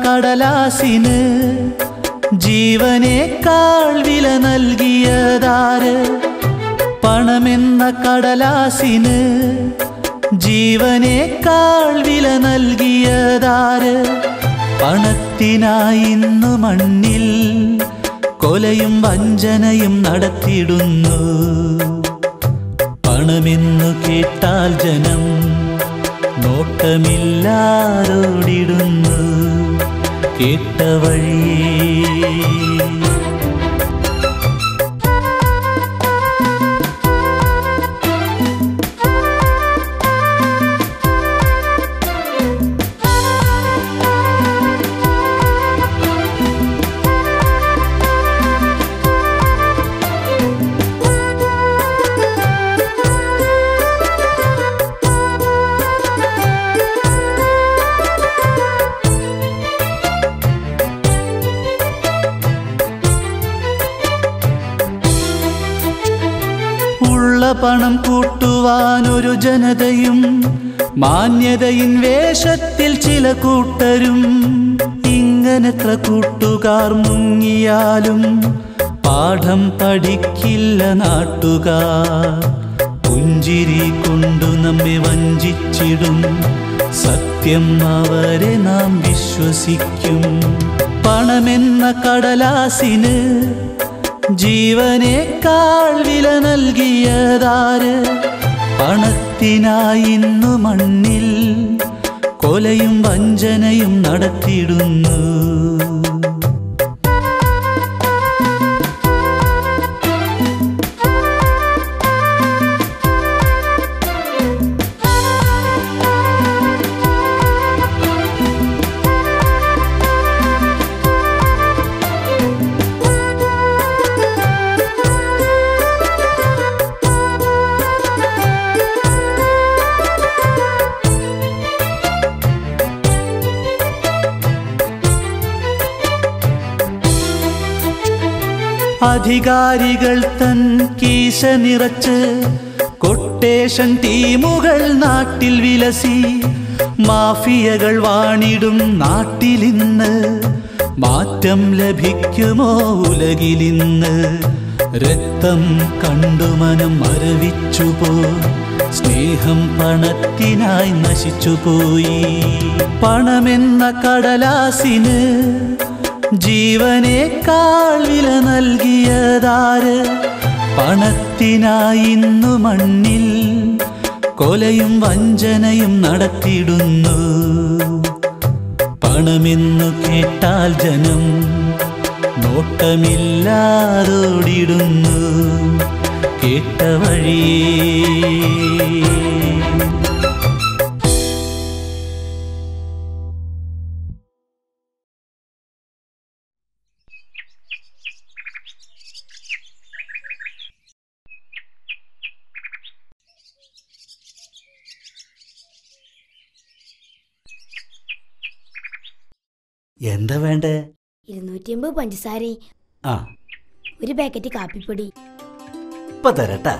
കടലാസിന് ജീവനേക്കാൾ വില നൽകിയതാര് പണമെന്ന കടലാസിന് ജീവനേക്കാൾ വില നൽകിയതാര് പണത്തിനായി ഇന്നു മണ്ണിൽ കൊലയും വഞ്ചനയും നടത്തിയിടുന്നു പണമെന്നു കേട്ടാൽ ജനം നോട്ടമില്ലാതോടിടുന്നു കേട്ട വഴിയേ ഉള്ള പണം കൂട്ടുവാൻ ഒരു ജനതയും മാന്യതയിൻ വേഷത്തിൽ ചില കൂട്ടരും ഇങ്ങനെത്ര കൂട്ടുകാർ മുങ്ങിയാലും പാഠം പഠിക്കില്ല നാട്ടുകാർ പുഞ്ചിരി കൊണ്ടു നമ്മെ വഞ്ചിച്ചിടും സത്യം അവരെ നാം വിശ്വസിക്കും പണമെന്ന കടലാസിന് ജീവനേക്കാൾ വില നൽകിയതാര് പണത്തിനായി ഇന്നു മണ്ണിൽ കൊലയും വഞ്ചനയും നടത്തിയിടുന്നു അധികാരികൾ തൻ കീശ നിറച്ച് കൊട്ടേഷൻ ടീമുകൾ നാട്ടിൽ വിലസി മാഫിയകൾ വാണിടും നാട്ടിലിന്ന് മാറ്റം ലഭിക്കുമോ ഉലകിലിന്ന് രക്തം കണ്ടു മനം മരവിച്ചുപോ സ്നേഹം പണത്തിനായി നശിച്ചുപോയി പണമെന്ന കടലാസിന് ജീവനേക്കാൾ വില നൽകിയതാര് പണത്തിനായി ഇന്നു മണ്ണിൽ കൊലയും വഞ്ചനയും നടത്തിയിടുന്നു പണമെന്നു കേട്ടാൽ ജനം നോട്ടമില്ലാതോടിടുന്നു കേട്ട വഴിയേ എന്താ വേണ്ടേ ഇരുന്നൂറ്റി അമ്പത് പഞ്ചസാരയും ആ ഒരു പാക്കറ്റ് കാപ്പിപ്പൊടി ഇപ്പൊ തരട്ടാ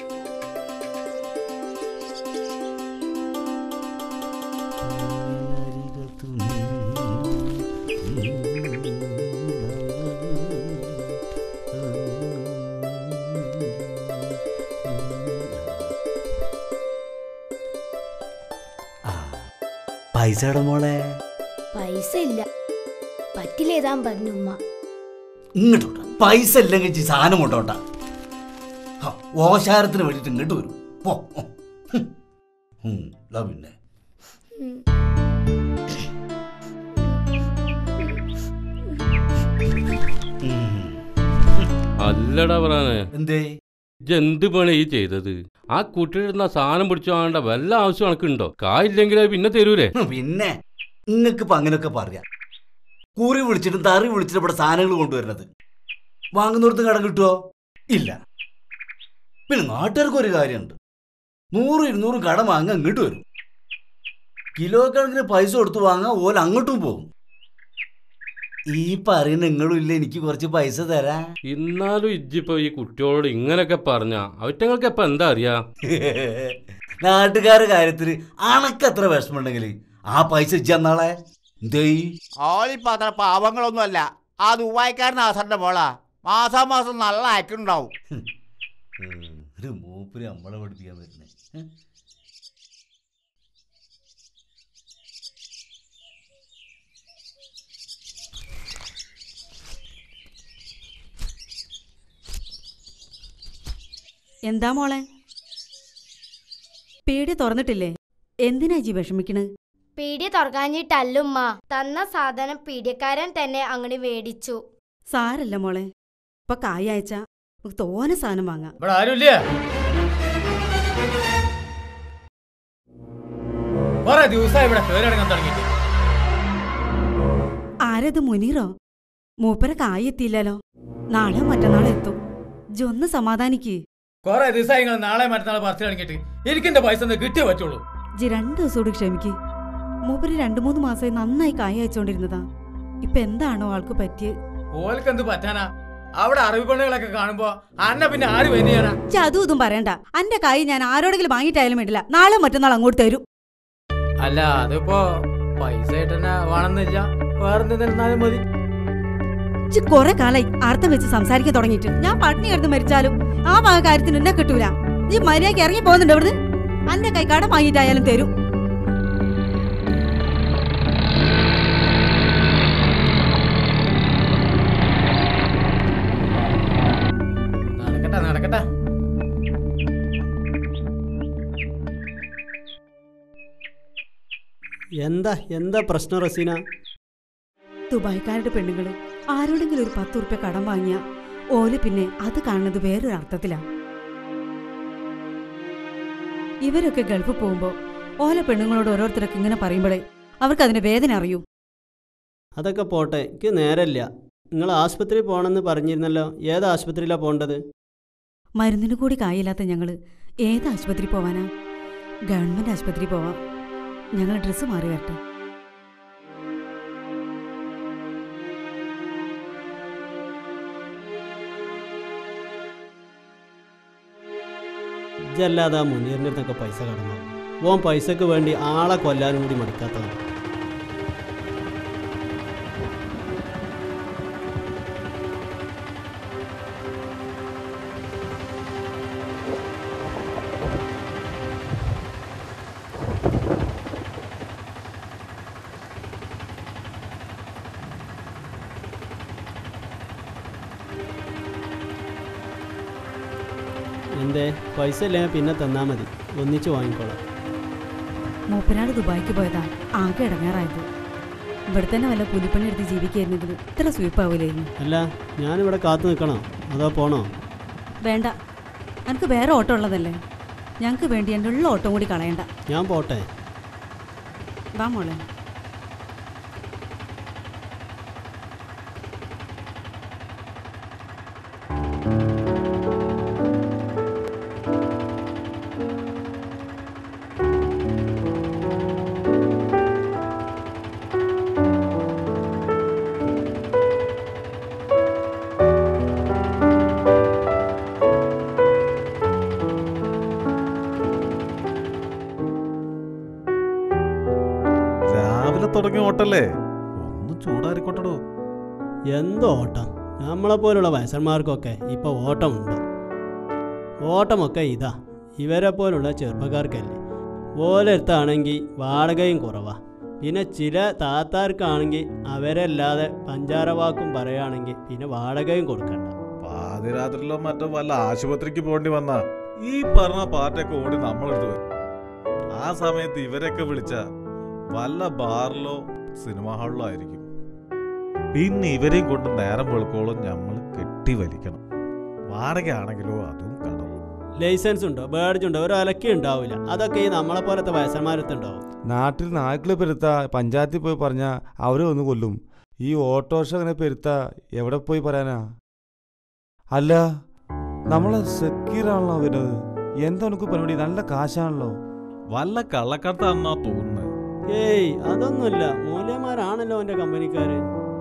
പൈസയുടെ മോളെ പൈസ ഇല്ല പറ്റില്ലേതാൻ പറഞ്ഞു ഉമ്മ ഇങ്ങോട്ട് പൈസ ഇല്ലെങ്കിൽ ഇജ്ജ് സാധനം കൊണ്ടോട്ട ഓശാരത്തിന് വേണ്ടിയിട്ട് ഇങ്ങോട്ട് വരും പോ ഉം. ഉം, ദാ പിന്നെ അല്ലടാ പറയാന് എന്തേ ഇജ്ജ് എന്ത് പണി ഈ ചെയ്തത് ആ കുട്ടിയിടുന്ന സാധനം പിടിച്ചു വാങ്ങേണ്ട വല്ല ആവശ്യം കണക്കുണ്ടോ കായില്ലെങ്കിൽ അത് പിന്നെ തരൂലേ ഹും, പിന്നെ നിങ്ങൾക്ക് ഇപ്പൊ അങ്ങനെയൊക്കെ പറയാം കൂറി വിളിച്ചിട്ടും തറി വിളിച്ചിട്ട് ഇവിടെ സാധനങ്ങൾ കൊണ്ടുവരുന്നത് വാങ്ങുന്നിടത്ത് കടം കിട്ടുമോ ഇല്ല പിന്നെ നാട്ടുകാർക്ക് ഒരു കാര്യമുണ്ട് നൂറും ഇരുന്നൂറും കടം വാങ്ങാൻ ഇങ്ങോട്ട് വരും കിലോ കണക്കിന് പൈസ കൊടുത്ത് വാങ്ങാൻ ഓല അങ്ങോട്ടും പോകും ഈ പറയുന്ന നിങ്ങളും ഇല്ല എനിക്ക് കുറച്ച് പൈസ തരാ എന്നാലും ഇജ്ജിപ്പോ ഈ കുട്ടികളോട് ഇങ്ങനെയൊക്കെ പറഞ്ഞ അവറ്റങ്ങൾക്ക് ഇപ്പൊ എന്താ അറിയാ നാട്ടുകാരുടെ കാര്യത്തിൽ അണക്കത്ര വിഷമമുണ്ടെങ്കിൽ ആ പൈസ ഇജ്ജ നാളെ എന്തേ ഓലിപ്പോ അത്ര പാവങ്ങളൊന്നുമല്ല ആ ദുബായിക്കാരൻ ആസറിന്റെ മോളാ മാസാമാസം നല്ല അയക്കുണ്ടാവും ഒരു മൂപ്പര് നമ്മളെ പഠിപ്പിക്കാൻ വരുന്നേ ഏ? എന്താ മോളെ പേടി തുറന്നിട്ടില്ലേ എന്തിനാ ജി വിഷമിക്കണ് പീടിയ തുറക്കാഞ്ഞിട്ടല്ലുമ്മ തന്ന സാധനം പീഡിയക്കാരൻ തന്നെ അങ്ങനെ മേടിച്ചു സാരല്ല മോളെ ഇപ്പൊ കായ അയച്ചാ നമുക്ക് തോനെ സാധനം വാങ്ങാം ഇവിടെ ആരുമില്ല കൊറേ ദിവസമായി ഇവിടെ പേരടങ്ങാൻ തുടങ്ങിയിട്ട് ആരത് മുനീറോ മൂപ്പര കായ എത്തിയില്ലല്ലോ നാളെ മറ്റന്നാളെ എത്തും ജി ഒന്ന് സമാധാനിക്ക് കൊറേ ദിവസമായി നിങ്ങൾ നാളെ മറ്റന്നാൾ പറച്ചു തുടങ്ങിയിട്ട് എനിക്കെന്റെ പൈസ ഒന്ന് കിട്ടിയേ പറ്റുള്ളൂ ജി രണ്ടു ദിവസം കൂടി ക്ഷമിക്ക് മൂപ്പര് രണ്ടു മൂന്ന് മാസമായി നന്നായി കായ അയച്ചോണ്ടിരുന്നതാ ഇപ്പൊ എന്താണോ ആൾക്ക് പറ്റിയത് ഓൽക്ക് എന്ത് പറ്റാനാ അവിടെ അറിവ് പെണ്ണുകളൊക്കെ കാണുമ്പോ അന്ന പിന്നെ ആര് വരികയാണാ ജി അതും ഇതും പറയണ്ട അന്റെ കായ് ഞാൻ ആരോടെങ്കിലും വാങ്ങിയിട്ടായാലും വേണ്ടില്ല നാളെ മറ്റന്നാൾ അങ്ങോട്ട് തരും അല്ല അതിപ്പോ പൈസ ആയിട്ട് തന്നെ വേണമെന്നില്ല വേറെ എന്തെന്നാലും മതി ജി കൊറേ കാലായി അർത്ഥം വെച്ച് സംസാരിക്കാൻ തുടങ്ങിയിട്ട് ഞാൻ പട്ടിണി കിടന്ന് മരിച്ചാലും ആ വക കാര്യത്തിന് എന്നെ കിട്ടൂല ജി മര്യാദക്ക് ഇറങ്ങി പോകുന്നുണ്ട് ഇവിടുന്ന് അന്റെ കൈ കടം വാങ്ങിയിട്ടായാലും തരും നടക്കട്ടെ നടക്കട്ടെ എന്താ എന്താ പ്രശ്നം റസീന ദുബായ്ക്കാരുടെ പെണ്ണുങ്ങള് ആരോടെങ്കിലും ഒരു പത്ത് ഉറുപ്പ്യ കടം വാങ്ങിയ ഓല് പിന്നെ അത് കാണുന്നത് വേറൊരു അർത്ഥത്തിലാ ഇവരൊക്കെ ഗൾഫ് പോകുമ്പോ ഓല പെണ്ണുങ്ങളോട് ഓരോരുത്തരൊക്കെ ഇങ്ങനെ പറയുമ്പോഴേ അവർക്ക് അതിന്റെ വേദന അറിയൂ അതൊക്കെ പോട്ടെ എനിക്ക് നേരമില്ല നിങ്ങൾ ആശുപത്രി പോകണമെന്ന് പറഞ്ഞിരുന്നല്ലോ ഏത് ആശുപത്രിയിലാണ് പോകേണ്ടത് മരുന്നിന് കൂടി കായില്ലാത്ത ഞങ്ങള് ഏത് ആശുപത്രി പോവാനാ ഗവൺമെന്റ് ആശുപത്രി പോവാം ഞങ്ങൾ ഡ്രസ്സ് മാറി വരട്ടെ ഇതല്ലാതെ ആ മുനീറിൻ്റെ അടുത്തൊക്കെ പൈസ കടന്നു ഓൻ പൈസക്ക് വേണ്ടി ആളെ കൊല്ലാനും കൂടി മടുക്കാത്തതാണ് എന്തേ പൈസ ഇല്ലെങ്കിൽ പിന്നെ തന്നാൽ മതി ഒന്നിച്ച് വാങ്ങിക്കോളാം മൂപ്പനാട് ദുബായിക്ക് പോയതാ ആകെ ഇടങ്ങാറായത് ഇവിടെ തന്നെ വല്ല പുലിപ്പണി എടുത്ത് ജീവിക്കായിരുന്നെങ്കിൽ ഇത്ര സ്വീപ്പാവൂലായിരുന്നു അല്ല ഞാനിവിടെ കാത്തു നിൽക്കണോ അതോ പോണോ വേണ്ട എനിക്ക് വേറെ ഓട്ടം ഉള്ളതല്ലേ ഞങ്ങൾക്ക് വേണ്ടി എൻ്റെ ഉള്ള ഓട്ടം കൂടി കളയണ്ട ഞാൻ പോട്ടെ വാ മോളെ രാവിലെ തുടങ്ങിയ ഓട്ടല്ലേ ഒന്ന് ചൂടാറിക്കോട്ടടോ എന്തോ ഓട്ടം നമ്മളെ പോലുള്ള വയസ്സന്മാർക്കൊക്കെ ഇപ്പോൾ ഓട്ടമുണ്ട് ഓട്ടമൊക്കെ ഇതാ ഇവരെ പോലുള്ള ചെറുപ്പക്കാർക്കല്ലേ ഓലെടുത്താണെങ്കിൽ വാടകയും കുറവാ പിന്നെ ചില താത്താർക്കാണെങ്കിൽ അവരല്ലാതെ പഞ്ചാര വാക്കും പറയുകയാണെങ്കിൽ പിന്നെ വാടകയും കൊടുക്കണ്ട പാതിരാത്രിയിലോ മറ്റോ വല്ല ആശുപത്രിക്ക് പോകേണ്ടി വന്നാ ഈ പറഞ്ഞ പാർട്ടിയൊക്കെ ഓടി നമ്മളെടുത്ത് വരും ആ സമയത്ത് ഇവരൊക്കെ വിളിച്ച വല്ല ബാറിലോ സിനിമ ഹാളിലോ ആയിരിക്കും പിന്നെ ഇവരെയും കൊണ്ട് നേരം വെളുക്കോളം നമ്മൾ കെട്ടി വലിക്കണം വാടകയാണെങ്കിലോ അതും കടവും ലൈസൻസ് ഉണ്ടോ ബേഡ്ജ് ഉണ്ടോ ഒരു അലക്കി ഉണ്ടാവില്ല അതൊക്കെ ഈ നമ്മളെ പോലത്തെ വയസ്സന്മാരത്തുണ്ടാവും നാട്ടിൽ നായ്ക്കൾ പെരുത്ത പഞ്ചായത്തിൽ പോയി പറഞ്ഞാൽ അവരെ ഒന്ന് കൊല്ലും ഈ ഓട്ടോറിക്ഷ അങ്ങനെ പെരുത്ത എവിടെ പോയി പറയാനാ അല്ല നമ്മളെ സെക്യൂറാണല്ലോ വരുന്നത് എന്താ എനിക്ക് പരിപാടി നല്ല കാശാണല്ലോ വല്ല കള്ളക്കടത്താണെന്നാ തോന്നുന്നത് ഏയ് അതൊന്നുമില്ല മൂല്യന്മാരാണല്ലോ എൻ്റെ കമ്പനിക്കാര്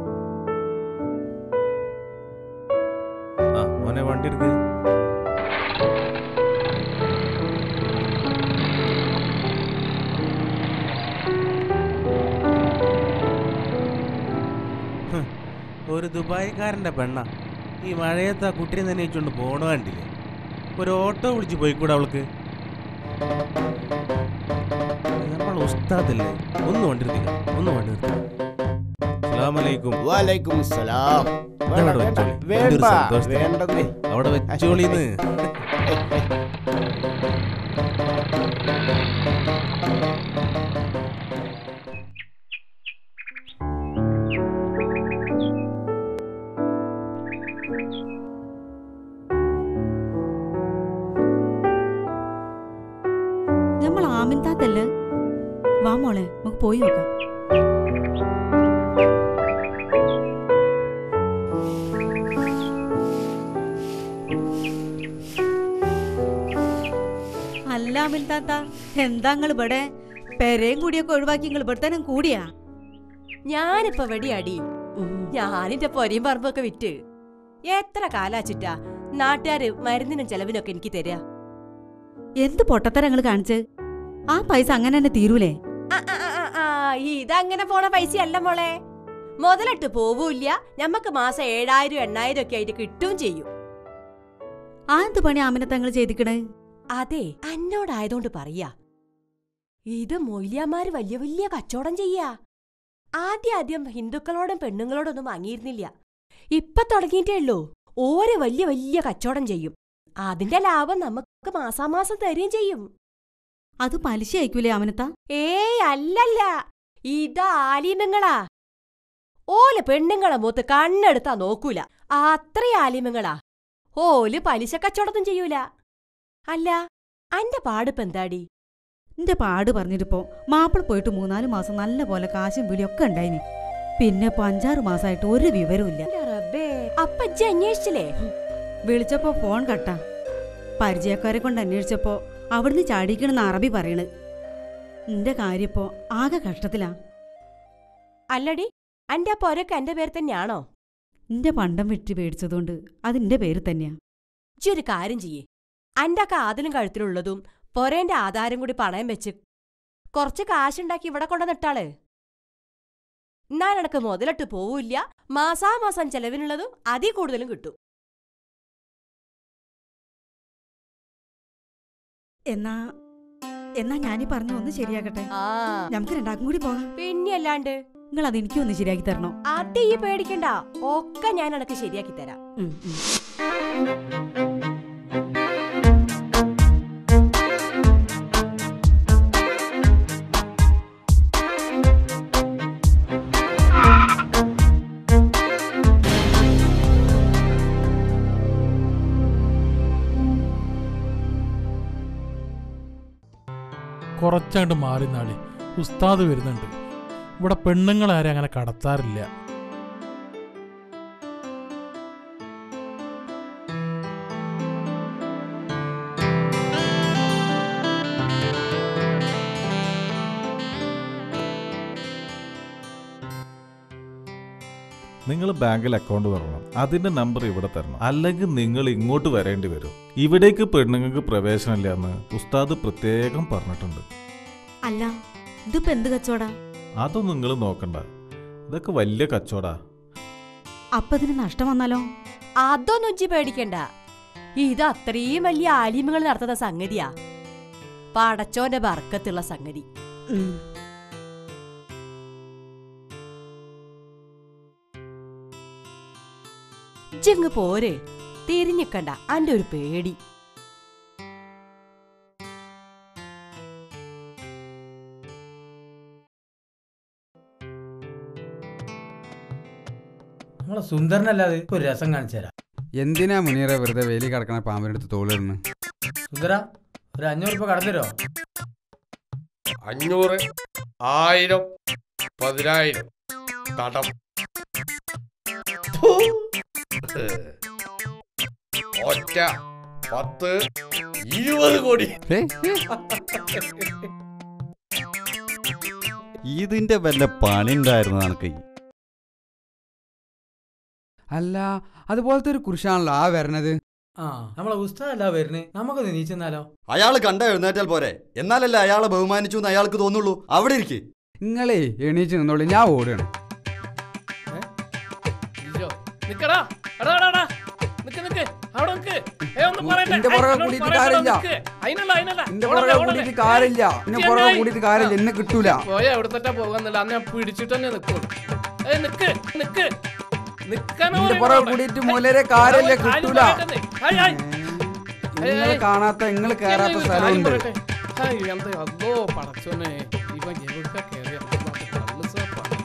ആ മോനെ വണ്ടി എടുക്ക് ഒരു ദുബായിക്കാരൻ്റെ പെണ്ണ ഈ മഴയത്ത് ആ കുട്ടിയെ തന്നെ വെച്ചുകൊണ്ട് പോണ കണ്ടില്ലേ ഒരു ഓട്ടോ വിളിച്ച് പോയിക്കൂടെ അവൾക്ക് നമ്മൾ ഉസ്താദല്ലേ ഒന്ന് വണ്ടി നിർത്തിക്ക ഒന്ന് വണ്ടി നിർത്തിക്ക അസ്സലാമലൈക്കും വാലൈക്കും സലാം ഇതവിടെ വെച്ചോളി. എൻ്റെ ഒരു സന്തോഷത്തിന്. വേണ്ടതേ അവിടെ വെച്ചോളിന്ന് നമ്മൾ ആമിൻതാത്തല്ലേ വാ മോളെ നമുക്ക് പോയി നോക്കാം അല്ല ആമിൻതാത്ത എന്താ നിങ്ങൾ ഇവിടെ പെരയും കൂടിയൊക്കെ ഒഴിവാക്കി നിങ്ങൾ ഇവിടെ തന്നെ കൂടിയാ ഞാനിപ്പോ വെടിയാടി ഞാനിന്റെ പൊരയും പറമ്പൊക്കെ വിറ്റ് എത്ര കാലാച്ചിട്ടാ നാട്ടുകാര് മരുന്നിനും ചെലവിനൊക്കെ എനിക്ക് തരാ എന്ത് പൊട്ടത്തരങ്ങൾ കാണിച്ച് ആ പൈസ അങ്ങനെ തന്നെ തീരൂലേ ആ, ആ, ആ, ആ, ആ, ഇതങ്ങനെ പോണ പൈസയല്ല മോളെ മുതലിട്ട് പോവൂല്ല ഞമ്മക്ക് മാസം ഏഴായിരം എണ്ണായിരം ഒക്കെ ആയിട്ട് കിട്ടുകയും ചെയ്യും ആ എന്ത് പണി ആമിനത്തങ്ങൾ ചെയ്തിക്കണേ അതെ അന്നോടായതുകൊണ്ട് പറയാ ഇത് മൊയ്ലിയന്മാര് വലിയ വലിയ കച്ചവടം ചെയ്യാ ആദ്യം ആദ്യം ഹിന്ദുക്കളോടും പെണ്ണുങ്ങളോടൊന്നും വാങ്ങിയിരുന്നില്ല ഇപ്പൊ തുടങ്ങിയിട്ടേ ഉള്ളൂ ഓരോ വലിയ വലിയ കച്ചവടം ചെയ്യും അതിന്റെ ലാഭം നമുക്ക് മാസാമാസം തരുകയും ചെയ്യും അത് പലിശ അയക്കൂലേ ആമിനത്ത ഏയ് അല്ലല്ല ഇതാ ആലിമങ്ങളാ ഓല് പെണ്ണുങ്ങളെ മൂത്ത് കണ്ണെടുത്താ നോക്കൂല അത്രയും ആലിമങ്ങളാ ഓല് പലിശ കച്ചവടമൊന്നും ചെയ്യൂല അല്ല അന്റെ പാടിപ്പ് എന്താടി എന്റെ പാട് പറഞ്ഞിട്ടിപ്പോ മാപ്പിള പോയിട്ട് മൂന്നാല് മാസം നല്ല പോലെ കാശും വിളിയൊക്കെ ഉണ്ടായിന് പിന്നെ ഇപ്പൊ അഞ്ചാറ് മാസമായിട്ട് ഒരു വിവരവും ഇല്ല റബ്ബേ അപ്പ ഇജ്ജ് അന്വേഷിച്ചില്ലേ വിളിച്ചപ്പോ ഫോൺ കട്ടാ പരിചയക്കാരെ കൊണ്ട് അന്വേഷിച്ചപ്പോ അവിടുന്ന് ചാടിക്കണെന്ന് അറബി പറയണ് നിന്റെ കാര്യപ്പോ ആകെ കഷ്ടത്തിലാ അല്ലടി അന്റെ ആ പൊരക്ക് എന്റെ പേര് തന്നെയാണോ നിന്റെ പണ്ടം വിറ്റ് പേടിച്ചതുകൊണ്ട് അതിന്റെ പേര് തന്നെയാ ഇജ്ജ് ഒരു കാര്യം ചെയ്യേ അന്റെ കാതിലും കഴുത്തിലുള്ളതും പൊരേന്റെ ആധാരം കൂടി പണയം വെച്ച് കുറച്ച് കാശുണ്ടാക്കി ഇവിടെ കൊണ്ടുവന്നിട്ടാള് എന്നാലെനക്ക് മുതലിട്ട് പോവില്ല മാസാമാസം ചെലവിനുള്ളതും അതി കൂടുതലും കിട്ടും എന്നാ എന്നാ ഞാനീ പറഞ്ഞ ഒന്ന് ശരിയാക്കട്ടെ ആ നമുക്ക് രണ്ടാക്കും കൂടി പോകാം പിന്നെ അല്ലാണ്ട് നിങ്ങൾ അത് എനിക്കും ഒന്ന് ശരിയാക്കി തരണോ അത് ഈ പേടിക്കണ്ട ഒക്കെ ഞാൻ എനക്ക് ശരിയാക്കി തരാം ഉം, ഉം. കുറച്ചങ്ങോട്ട് മാറി നാളി ഉസ്താദ് വരുന്നുണ്ട് ഇവിടെ പെണ്ണുങ്ങളാരും അങ്ങനെ കടത്താറില്ല നിങ്ങൾ ബാങ്കിൽ അക്കൗണ്ട് തുറക്കണം അതിന്റെ നമ്പർ ഇവിടെ തരണം അല്ലെങ്കിൽ നിങ്ങൾ ഇങ്ങോട്ട് വരേണ്ടി വരും ഇവിടേക്ക് പെണ്ണുങ്ങൾക്ക് പ്രവേശനമില്ല എന്ന് ഉസ്താദ് പ്രത്യേകം പറഞ്ഞിട്ടുണ്ട് അല്ല ഇതിപ്പോ എന്ത് കച്ചവടാ അതൊന്നും നിങ്ങൾ നോക്കണ്ട ഇതൊക്കെ വലിയ കച്ചവടാ അപ്പൊ ഇതിന് നഷ്ടം വന്നാലോ അതൊന്നും ഇജ്ജ് പേടിക്കണ്ട ഇത് അത്രയും വലിയ ആലിമകൾ നടത്തുന്ന സംഗതിയാ പടച്ചോന്റെ ബർക്കത്തുള്ള സംഗതി ഉം. ഇജ്ജങ്ങ് പോരെ തിരിഞ്ഞിക്കണ്ട അന്റെ ഒരു പേടി നമ്മളെ സുന്ദരനല്ലാതെ ഒരു രസം കാണിച്ചു തരാം എന്തിനാ മുനീറെ വെറുതെ വേലി കിടക്കണ പാമ്പിനടുത്ത് തോളിടുന്നു സുന്ദര ഒരു അഞ്ഞൂറ് രൂപ കടന്നു തരുമോ അഞ്ഞൂറ് ആയിരം പതിനായിരം കടം ഒറ്റ പത്ത് ഇരുപത് കോടി ഇതിന്റെ വല്ല പണി ഉണ്ടായിരുന്നു നിനക്ക് അല്ല അതുപോലത്തെ ഒരു കുരിശാണല്ലോ ആ വരണത് ആ നമ്മളെ ഉസ്താദല്ല വരുന്നത് നമുക്കൊന്ന് നീച്ചെന്നാലോ അയാൾ കണ്ട എഴുന്നേറ്റാൽ പോരെ എന്നാലല്ലേ അയാളെ ബഹുമാനിച്ചു എന്ന് അയാൾക്ക് തോന്നുള്ളൂ അവിടെ ഇരിക്കെ നിങ്ങളേ എണീച്ച് നിന്നോളൂ ഞാൻ ഓടുകയാണ് ഇല്ലോ നിക്കടാ എടാ എടാ എടാ നിക്ക് നിക്ക് അവിടെ നിക്ക് ഏ ഒന്ന് പറയട്ടെ ഇന്റെ ഏയ്, പുറകെ എന്നോട് കൂടിയിട്ട് പറയട്ടെ, കാര്യമില്ല. നിക്ക്. അതിനല്ല അതിനല്ല എന്റെ ഓടല്ലേ, പുറകെ ഓടല്ലേ. കൂടിയിട്ട് കാര്യമില്ല എന്നെ പുറകെ ചെങ്ങായി. കൂടിയിട്ട് കാര്യമില്ല എന്നെ കിട്ടൂല പോയ എവിടത്തെ പോകുന്നില്ല അന്ന് ഞാൻ പിടിച്ചിട്ട് തന്നെ നിക്കുള്ളൂ ഏ നിക്ക് നിക്ക് നിക്കാനോ എന്റെ പുറകെ കൂടിയിട്ട് മൂലരെ കാര്യമില്ല കിട്ടൂല നിങ്ങൾ കാണാത്ത നിങ്ങൾ കയറാത്ത സ്ഥലമുണ്ട് എന്താ അതോ പടച്ചോനെ ഇവൻ എവിടെ കയറിയ കള്ള് സാപ്പാണ്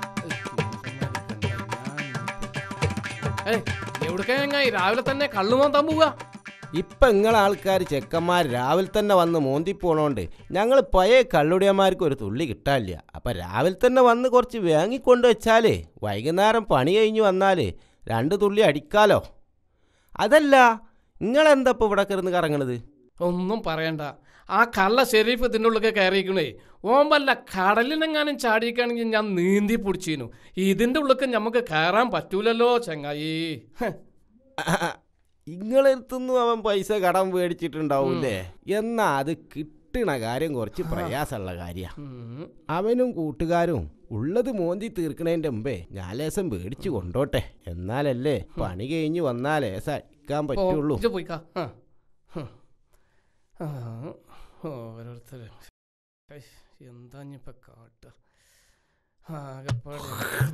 ഏയ് എവിടേക്കാ ചങ്ങായി രാവിലെ തന്നെ കള്ളു നോക്കാൻ പോവുക ഇപ്പൊ നിങ്ങളെ ആൾക്കാർ ചെക്കന്മാർ രാവിലെ തന്നെ വന്ന് മോന്തി പോണോണ്ട് ഞങ്ങൾ പഴയ കള്ളുടിയന്മാർക്ക് ഒരു തുള്ളി കിട്ടാനില്ല അപ്പൊ രാവിലെ തന്നെ വന്ന് കുറച്ച് വാങ്ങിക്കൊണ്ട് വെച്ചാലേ വൈകുന്നേരം പണി കഴിഞ്ഞ് വന്നാലേ രണ്ട് തുള്ളി അടിക്കാലോ അതല്ല നിങ്ങളെന്താ ഇപ്പൊ ഇവിടെ കിടന്ന് കറങ്ങണത് ഒന്നും പറയണ്ട ആ കള്ള ഷെരീഫ് ഇതിൻ്റെ ഉള്ളിൽ കയറിയിരിക്കണേ ഓൻ വല്ല കടലിനെങ്ങാനും ചാടിയിരിക്കുകയാണെങ്കിൽ ഞാൻ നീന്തി പിടിച്ചീനു ഇതിൻ്റെ ഉള്ളിൽ നമുക്ക് കയറാൻ പറ്റൂലല്ലോ ചങ്ങായി ഹ്. ഇങ്ങളെടുത്തുനിന്നും അവൻ പൈസ കടം മേടിച്ചിട്ടുണ്ടാവൂലേ എന്നാ അത് കിട്ടണ കാര്യം കുറച്ച് പ്രയാസമുള്ള കാര്യ അവനും കൂട്ടുകാരും ഉള്ളത് മോന്തി തീർക്കണേന്റെ മുമ്പേ ഞാൻ ലേസം മേടിച്ചു കൊണ്ടോട്ടെ എന്നാലല്ലേ പണി കഴിഞ്ഞ് വന്നാൽ ലേസം അടിക്കാൻ പറ്റുള്ളൂ ഇജ്ജ് പോയിക്കാ ആ. ഹ്. ആ. ഓരോരുത്തർ എന്താ ഇനിയിപ്പോ കാട്ടുക ആകെപ്പാടെ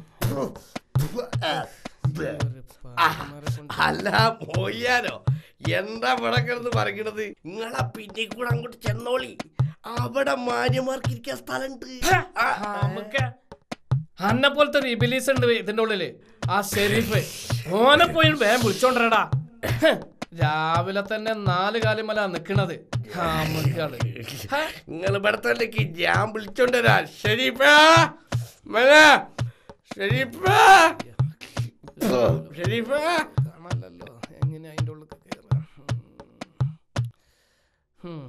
അല്ല പോയാലോ എന്താ ഇവിടെ കിടന്ന് പറയണത് നിങ്ങളെ പിന്നെ കൂടെ അങ്ങോട്ട് ചെന്നോളി അവിടെ മാന്യമാർക്ക് ഇരിക്കാൻ സ്ഥലമുണ്ട് നമുക്ക് അന്നെ പോലത്തെ ഒരു ഇബിലീസ് ഉണ്ട് ഇതിന്റെ ഉള്ളില് ആ ഷെരീഫ് ഓനെ പോയി വേഗം വിളിച്ചോണ്ടടാ രാവിലെ തന്നെ നാല് കാലുമല നിക്കണത് നമുക്കാള് നിങ്ങൾ ഇവിടെ തന്നെ ഞാൻ വിളിച്ചോണ്ടരാ ഷെരീഫാ മല ഷെരീഫാ ഷെരീഫാ കാണാനല്ലോ എങ്ങനെ അതിന്റെ ഉള്ളിൽ കയറാം ഉം.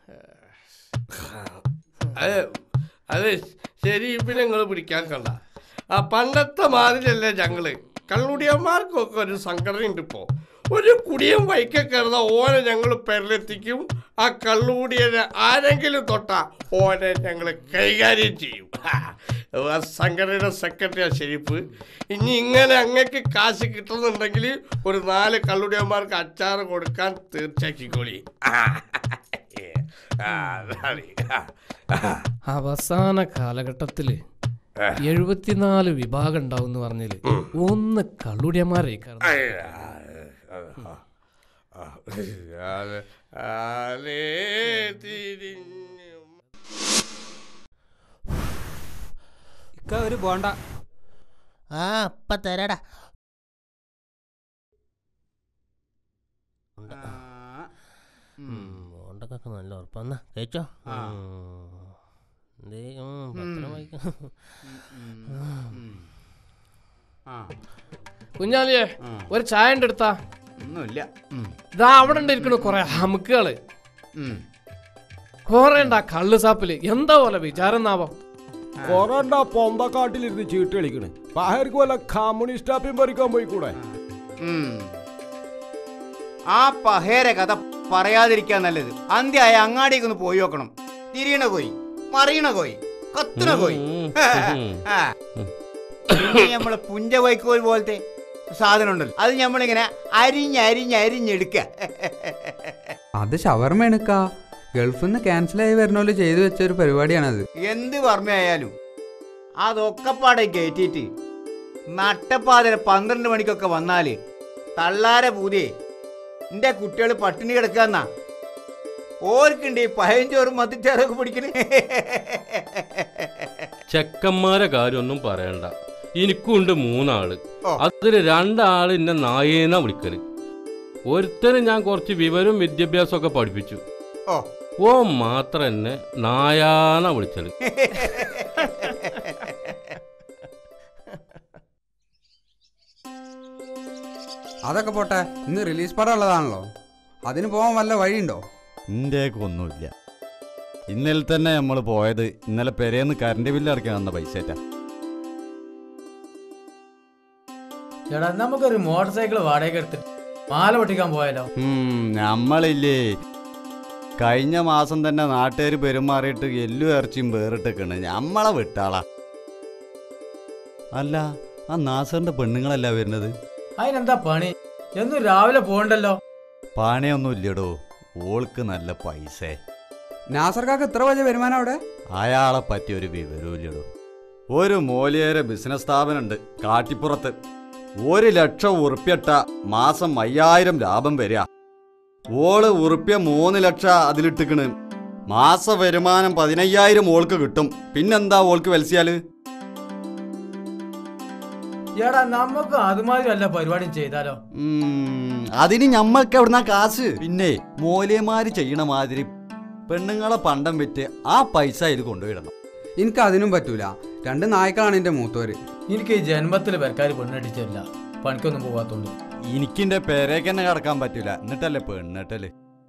അത് അത് ഷെരീഫിനെ നിങ്ങൾ പിടിക്കാൻ കണ്ട ആ പണ്ടത്തെ മാതിരിയല്ലേ ഞങ്ങള് കള്ളുടിയന്മാർക്കൊക്കെ ഒരു സംഘടനയുണ്ട് ഇപ്പോ ഒരു കുടിയൻ വൈക്ക കിടന്ന ഓനെ ഞങ്ങൾ പെരലെത്തിക്കും ആ കള്ളുകൂടിയനെ ആരെങ്കിലും തൊട്ട ഓനെ ഞങ്ങൾ കൈകാര്യം ചെയ്യും ആ സംഘടനയുടെ സെക്രട്ടറിയാ ഷെരീഫ് ഇനി ഇങ്ങനെ അങ്ങക്ക് കാശ് കിട്ടുന്നുണ്ടെങ്കിൽ ഒരു നാല് കള്ളുടിയന്മാർക്ക് അച്ചാറ് കൊടുക്കാൻ തീർച്ചയാക്കിക്കോളി ആ, അതാണ്. അവസാന കാലഘട്ടത്തില് എഴുപത്തിനാല് വിഭാഗം ഉണ്ടാവും എന്ന് പറഞ്ഞില് ഒന്ന് കള്ളുടിയന്മാരെ ഇക്ക ഒരു ബോണ്ട ആ ഇപ്പൊ തരാടാ ബോണ്ടൊക്കെ നല്ല ഉറപ്പാന്നാ കഴിച്ചോ ആ. ദേ, ഉം, പത്രം വായിക്കാം. കുഞ്ഞാലിയെ ഒരു ചായ ഉണ്ട് എടുത്താ ഒന്നുമില്ല ഇതാ അവിടെ ഉണ്ട് ഇരിക്കണു കൊറേ ഹമുക്കുകള് കൊറേ ഉണ്ടാ കള്ള് സാപ്പില് എന്താ പോലെ വിചാരം എന്നാവോ കൊറണ്ട പൊന്തക്കാട്ടിലിരുന്ന് ചീട്ട് കളിക്കണ് പാഹർക്ക് വല്ല കമ്മ്യൂണിസ്റ്റ് ആപ്പിയും പറിക്കാൻ പോയിക്കൂടെ ഉം. ആ പഹേര കഥ പറയാതിരിക്കാൻ നല്ലത് അന്ത്യായ അങ്ങാടിക്ക് ഒന്ന് പോയി നോക്കണം തിരിയണ കോയി മറിയണ കോയി കത്തണ കോയി ആ. പിന്നെ നമ്മളെ പുഞ്ച വൈക്കോൽ പോലത്തെ സാധനം ഉണ്ടല്ലോ അത് നമ്മളിങ്ങനെ അരിഞ്ഞ് അരിഞ്ഞ് അരിഞ്ഞെടുക്ക അത് ഷവർമേണുക്ക ഗൾഫിൽ നിന്ന് ക്യാൻസലായി വരണോല് ചെയ്തു വെച്ച ഒരു പരിപാടിയാണത് എന്ത് വർമ്മയായാലും അതൊക്കെ പാടെ കയറ്റിയിട്ട് നട്ടപ്പാതിര പന്ത്രണ്ട് മണിക്കൊക്കെ വന്നാല് തള്ളാരെ പൂതിയെ എന്റെ കുട്ടികൾ പട്ടിണി കിടക്കാന്നാ ഓർക്കുണ്ട് ഈ പഴഞ്ചോറും മത്തിച്ചാറൊക്കെ പിടിക്കണേ ചെക്കന്മാരെ കാര്യമൊന്നും പറയണ്ട എനിക്കുണ്ട് മൂന്നാള് അതിൽ രണ്ടാള് എന്നെ നായേന്നാ വിളിക്കല് ഒരുത്തന് ഞാൻ കുറച്ച് വിവരവും വിദ്യാഭ്യാസവും ഒക്കെ പഠിപ്പിച്ചു ഓ ഓ മാത്രം എന്നെ നായാന്നാ വിളിച്ചത് അതൊക്കെ പോട്ടെ ഇന്ന് റിലീസ് പടം ഉള്ളതാണല്ലോ അതിന് പോകാൻ വല്ല വഴിയുണ്ടോ ഇന്ത്യക്ക് ഒന്നുമില്ല ഇന്നലെ തന്നെ നമ്മൾ പോയത് ഇന്നലെ പെരേന്ന് കറണ്ട് ബില്ല് അടയ്ക്കാൻ വന്ന പൈസ ചേട്ടാ നമുക്കൊരു മോട്ടോർ സൈക്കിൾ വാടക എടുത്തിട്ട് മാല പൊട്ടിക്കാൻ പോയാലോ നമ്മളില്ലേ കഴിഞ്ഞ മാസം തന്നെ നാട്ടുകാർ പെരുമാറിയിട്ട് എല്ലു ഇറച്ചിയും വേറിട്ടേക്കണ് നമ്മളെ വിട്ടാളാ അല്ല ആ നാസറിന്റെ പെണ്ണുങ്ങളല്ല വരുന്നത് അതിനെന്താ പണി എന്നും രാവിലെ പോകണ്ടല്ലോ പണിയൊന്നും ഇല്ലടോ ഓൾക്ക് നല്ല പൈസ നാസർക്കാക്ക് എത്ര വലിയ വരുമാനം അവിടെ അയാളെ പറ്റി ഒരു വിവരവും ഇല്ലടോ ഒരു മൂലിയേറെ ബിസിനസ് സ്ഥാപനമുണ്ട് കാട്ടിപ്പുറത്ത് ഒരു ലക്ഷം ഉറുപ്പ്യട്ട മാസം അയ്യായിരം ലാഭം വരിക ഓള് ഉറുപ്പ്യ മൂന്ന് ലക്ഷം അതിലിട്ടിക്കണ് മാസ വരുമാനം പതിനയ്യായിരം ഓൾക്ക് കിട്ടും പിന്നെന്താ ഓൾക്ക് വലിച്ചാല് എടാ നമുക്ക് അതുമാതിരി വല്ല പരിപാടിയും ചെയ്താലോ ഉം, അതിന് ഞമ്മൾക്ക് എവിടുന്ന കാശ് പിന്നെ മൂല്യമാര് ചെയ്യണ മാതിരി പെണ്ണുങ്ങളെ പണ്ടം വിറ്റ് ആ പൈസ അതിൽ കൊണ്ടുപോയിടണം എനിക്ക് അതിനും പറ്റൂല രണ്ട് നായ്ക്കളാണ് എന്റെ മൂത്തോര് എനിക്ക് ഈ ജന്മത്തിൽ പെരക്കാര് പെണ്ണടിച്ചില്ല പണിക്കൊന്നും പോകാത്തോണ്ട് എനിക്കിന്റെ പേരേക്ക് തന്നെ കടക്കാൻ പറ്റൂല എന്നിട്ടല്ലേ പെണ്ണിട്ടല്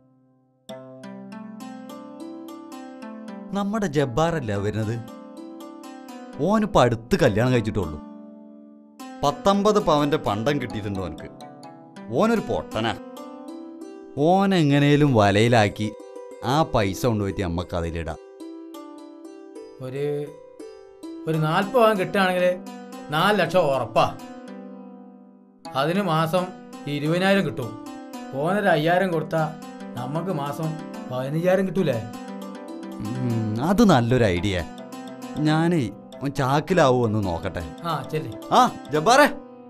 നമ്മുടെ ജബ്ബാറല്ല വരുന്നത് ഓനിപ്പോ അടുത്ത് കല്യാണം കഴിച്ചിട്ടുള്ളൂ പത്തൊമ്പത് പവന്റെ പണ്ടം കിട്ടിയിട്ടുണ്ട് ഓനക്ക് ഓനൊരു പൊട്ടനാ ഓൻ എങ്ങനെയും വലയിലാക്കി ആ പൈസ കൊണ്ടുപോയിട്ട് അമ്മക്ക് അതിലിടാം ഒരു ഒരു നാൽപ്പത് പവൻ കിട്ടുകയാണെങ്കിൽ നാല് ലക്ഷം ഉറപ്പാ അതിന് മാസം ഇരുപതിനായിരം കിട്ടും ഓനൊരു അയ്യായിരം കൊടുത്താൽ നമുക്ക് മാസം പതിനയ്യായിരം കിട്ടൂലേ ഉം, അത് നല്ലൊരു ഐഡിയ ഞാനേ ഓൻ ചാക്കിലാവോ ഒന്ന് നോക്കട്ടെ ആ ചെല്ലി ആ ജബ്ബാറേ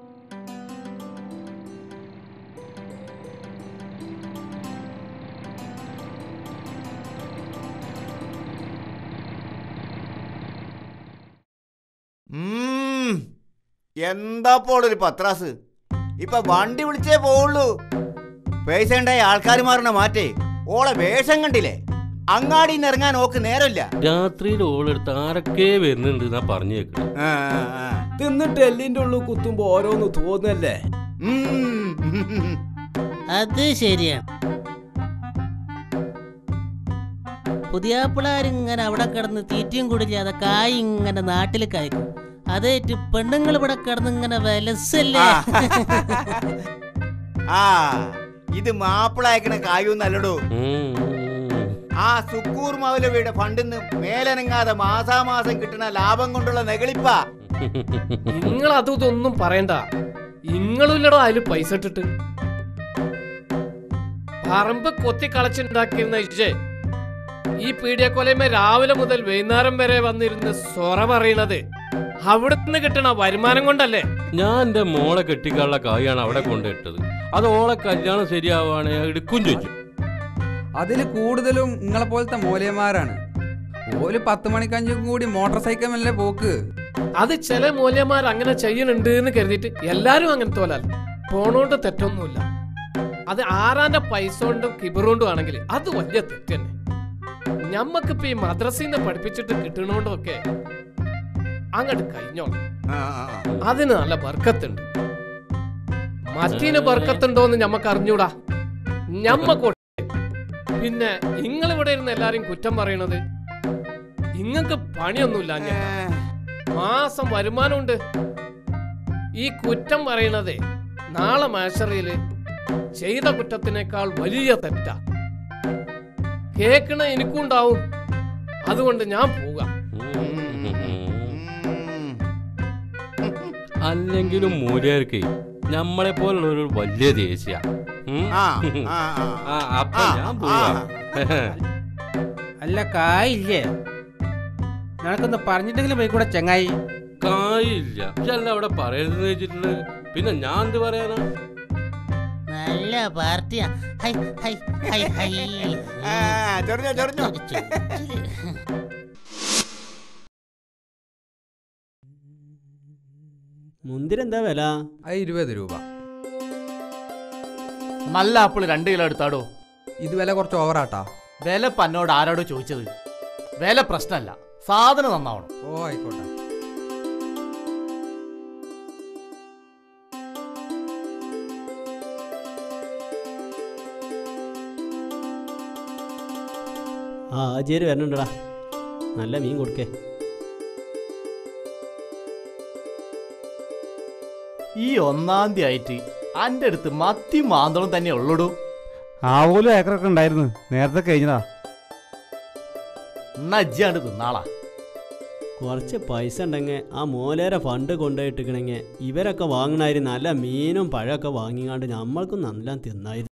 ഉം. എന്താപ്പോൾ ഒരു പത്രാസ് ഇപ്പൊ വണ്ടി വിളിച്ചേ പോവുള്ളൂ പൈസ ഉണ്ടായ ആൾക്കാർ മാറണ മാറ്റേ ഓളെ വേഷം കണ്ടില്ലേ അങ്ങാടിയിൽ നിന്ന് ഇറങ്ങാൻ ഓക്ക് നേരമില്ല രാത്രിയിൽ ഓളെടുത്ത് ആരൊക്കെ വരുന്നുണ്ട് എന്നാ പറഞ്ഞു കേൾക്കണം തിന്നിട്ട് എല്ലിന്റെ ഉള്ളിൽ കുത്തുമ്പോ ഓരോന്ന് തോന്നല്ലേ അത് ശരിയാണ് പുതിയാപ്പിളാരിങ്ങനെ അവിടെ കിടന്ന് തീറ്റയും കുടില്ലാതെ കായ് ഇങ്ങനെ നാട്ടിൽ കായ്ക്കും അതേറ്റ് പെണ്ണുങ്ങൾ ഇവിടെ കിടന്ന് ഇങ്ങനെ വിലസല്ലേ ആ ഇത് മാപ്പിള അയക്കണ കായൊന്നല്ലടോ ആ സുക്കൂർ മൗലവിയുടെ ഫണ്ടിന്ന് മേലനങ്ങാതെ മാസാമാസം കിട്ടുന്ന ലാഭം കൊണ്ടുള്ള നെകളിപ്പാ നിങ്ങൾ അതും ഇതൊന്നും പറയണ്ട ഇങ്ങളില്ലടോ അതിൽ പൈസ ഇട്ടിട്ട് പറമ്പ് കൊത്തി കളച്ചുണ്ടാക്കിയിരുന്ന ഇജെ ഈ പീഡിയക്കൊലയമേ രാവിലെ മുതൽ വൈകുന്നേരം വരെ വന്നിരുന്ന് സൊറ പറയണത് അവിടുന്ന് കിട്ടണ വരുമാനം കൊണ്ടല്ലേ ഞാൻ എന്റെ മോളെ കെട്ടിക്കാനുള്ള കായാണ് അവിടെ കൊണ്ടിട്ടത് അത് ഓളെ കല്യാണം ശരിയാവാണെ എടുക്കും ചോദിച്ചു അതിൽ കൂടുതലും നിങ്ങളെ പോലത്തെ മൂല്യന്മാരാണ് ഓല് പത്ത് മണിക്കഞ്ചും കൂടി മോട്ടോർ സൈക്കിളല്ലേ പോക്ക് അത് ചില മൂല്യന്മാർ അങ്ങനെ ചെയ്യുന്നുണ്ട് എന്ന് കരുതിയിട്ട് എല്ലാരും അങ്ങനെ തോലല്ല പോണോണ്ട് തെറ്റൊന്നുമില്ല അത് ആറാന്റെ പൈസ കൊണ്ടും കിബറുകൊണ്ടും ആണെങ്കിൽ അത് വലിയ തെറ്റ് തന്നെ ഞമ്മക്കിപ്പോ ഈ മദ്രസീന്ന് പഠിപ്പിച്ചിട്ട് കിട്ടണോണ്ടും ഒക്കെ അങ്ങോട്ട് കഴിഞ്ഞോളാം അതിന് നല്ല ബർക്കത്തുണ്ട് മറ്റീന് ബർക്കത്തുണ്ടോന്ന് ഞമ്മക്ക് അറിഞ്ഞൂടാ ഞമ്മക്കോട്ടെ പിന്നെ ഇങ്ങളിവിടെ ഇരുന്ന് എല്ലാരും കുറ്റം പറയണത് ഇങ്ങക്ക് പണിയൊന്നുമില്ല അങ്ങേട്ടാ. മാസം വരുമാനമുണ്ട് ഈ കുറ്റം പറയണതേ നാളെ മാഷറിയില് ചെയ്ത കുറ്റത്തിനേക്കാൾ വലിയ തെറ്റാ കേക്കണ എനിക്കുണ്ടാവും അതുകൊണ്ട് ഞാൻ പോകാം അല്ലെങ്കിലും മൂല്യർക്ക് നമ്മളെ പോലുള്ള ഒരു വലിയ ദേശീയ ആ, ആ, ആ. അപ്പൊ ആ, ഞാൻ പോവാ അല്ല കായില്ലേ നിനക്കൊന്ന് പറഞ്ഞിട്ടെങ്കിലും പോയി കൂടെ ചങ്ങായി കായില്ല പക്ഷെ അവിടെ പറയരുതെന്ന് വെച്ചിട്ടുള്ളത് പിന്നെ ഞാൻ എന്ത് പറയാനാ നല്ല പാർട്ടിയാ ഹൈ ഹൈ ഹൈ ഹൈ ചൊറിഞ്ഞോ ചൊറിഞ്ഞോ മുന്തിരി എന്താ വില ഇരുപത് രൂപ നല്ല ആപ്പിൾ രണ്ട് കിലോ എടുത്താടോ ഇത് വില കുറച്ച് ഓവറാട്ടാ വില പന്നോട് ആരോടോ ചോദിച്ചത് വില പ്രശ്നമല്ല സാധനം നന്നാവണം ഓ ആയിക്കോട്ടെ ആ ആചാര് വരണുണ്ടടാ നല്ല മീൻ കൊടുക്കേ ഈ ഒന്നാം തീയതി ആയിട്ട് അന്റെ അടുത്ത് മത്തി മാന്തളം തന്നെ ഉള്ളൂടൂ ആവോലും ഏക്കറൊക്കെ ഉണ്ടായിരുന്നു നേരത്തെ കഴിഞ്ഞതാ നജ്ജാണ്ട് തിന്നാളാ കുറച്ച് പൈസ ഉണ്ടെങ്കിൽ ആ മോലേരെ ഫണ്ട് കൊണ്ടുപോയിട്ടിക്കണെങ്കിൽ ഇവരൊക്കെ വാങ്ങണായി നല്ല മീനും പഴമൊക്കെ വാങ്ങിക്കാണ്ട് നമ്മൾക്കും നല്ല തിന്നായിരുന്നു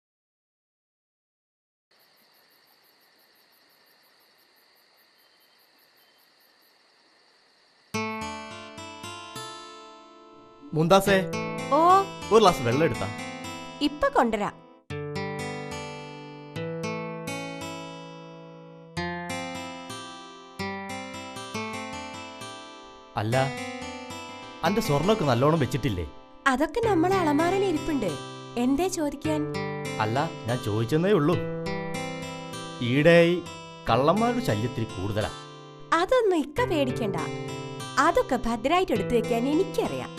മുന്താസേ ഓ ഒരു ഗ്ലാസ് വെള്ളം എടുത്താ ഇപ്പൊ കൊണ്ടുവരാ അല്ല അന്റെ സ്വർണ്ണമൊക്കെ നല്ലോണം വെച്ചിട്ടില്ലേ അതൊക്കെ നമ്മളെ അളമാറയിൽ ഇരിപ്പുണ്ട് എന്തേ ചോദിക്കാൻ അല്ല ഞാൻ ചോദിച്ചെന്നേ ഉള്ളൂ ഈടെയായി കള്ളന്മാരുടെ ശല്യത്തിരി കൂടുതലാ അതൊന്നും ഇക്ക പേടിക്കണ്ട അതൊക്കെ ഭദ്രായിട്ട് എടുത്തു വെക്കാൻ എനിക്കറിയാം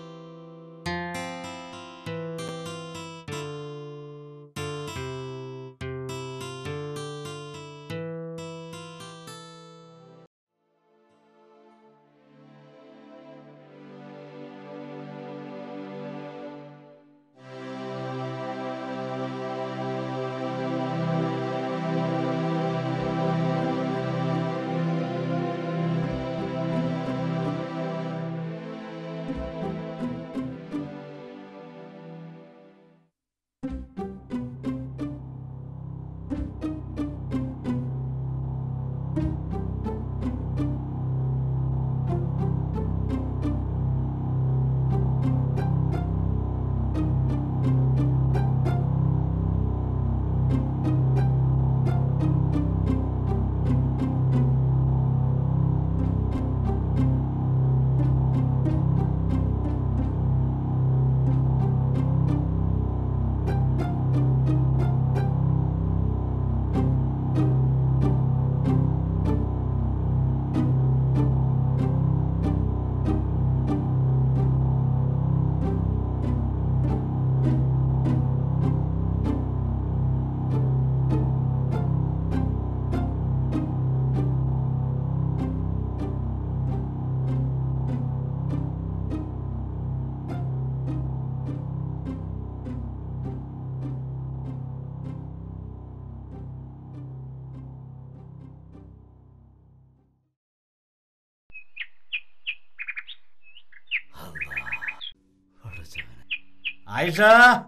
ആയിഷ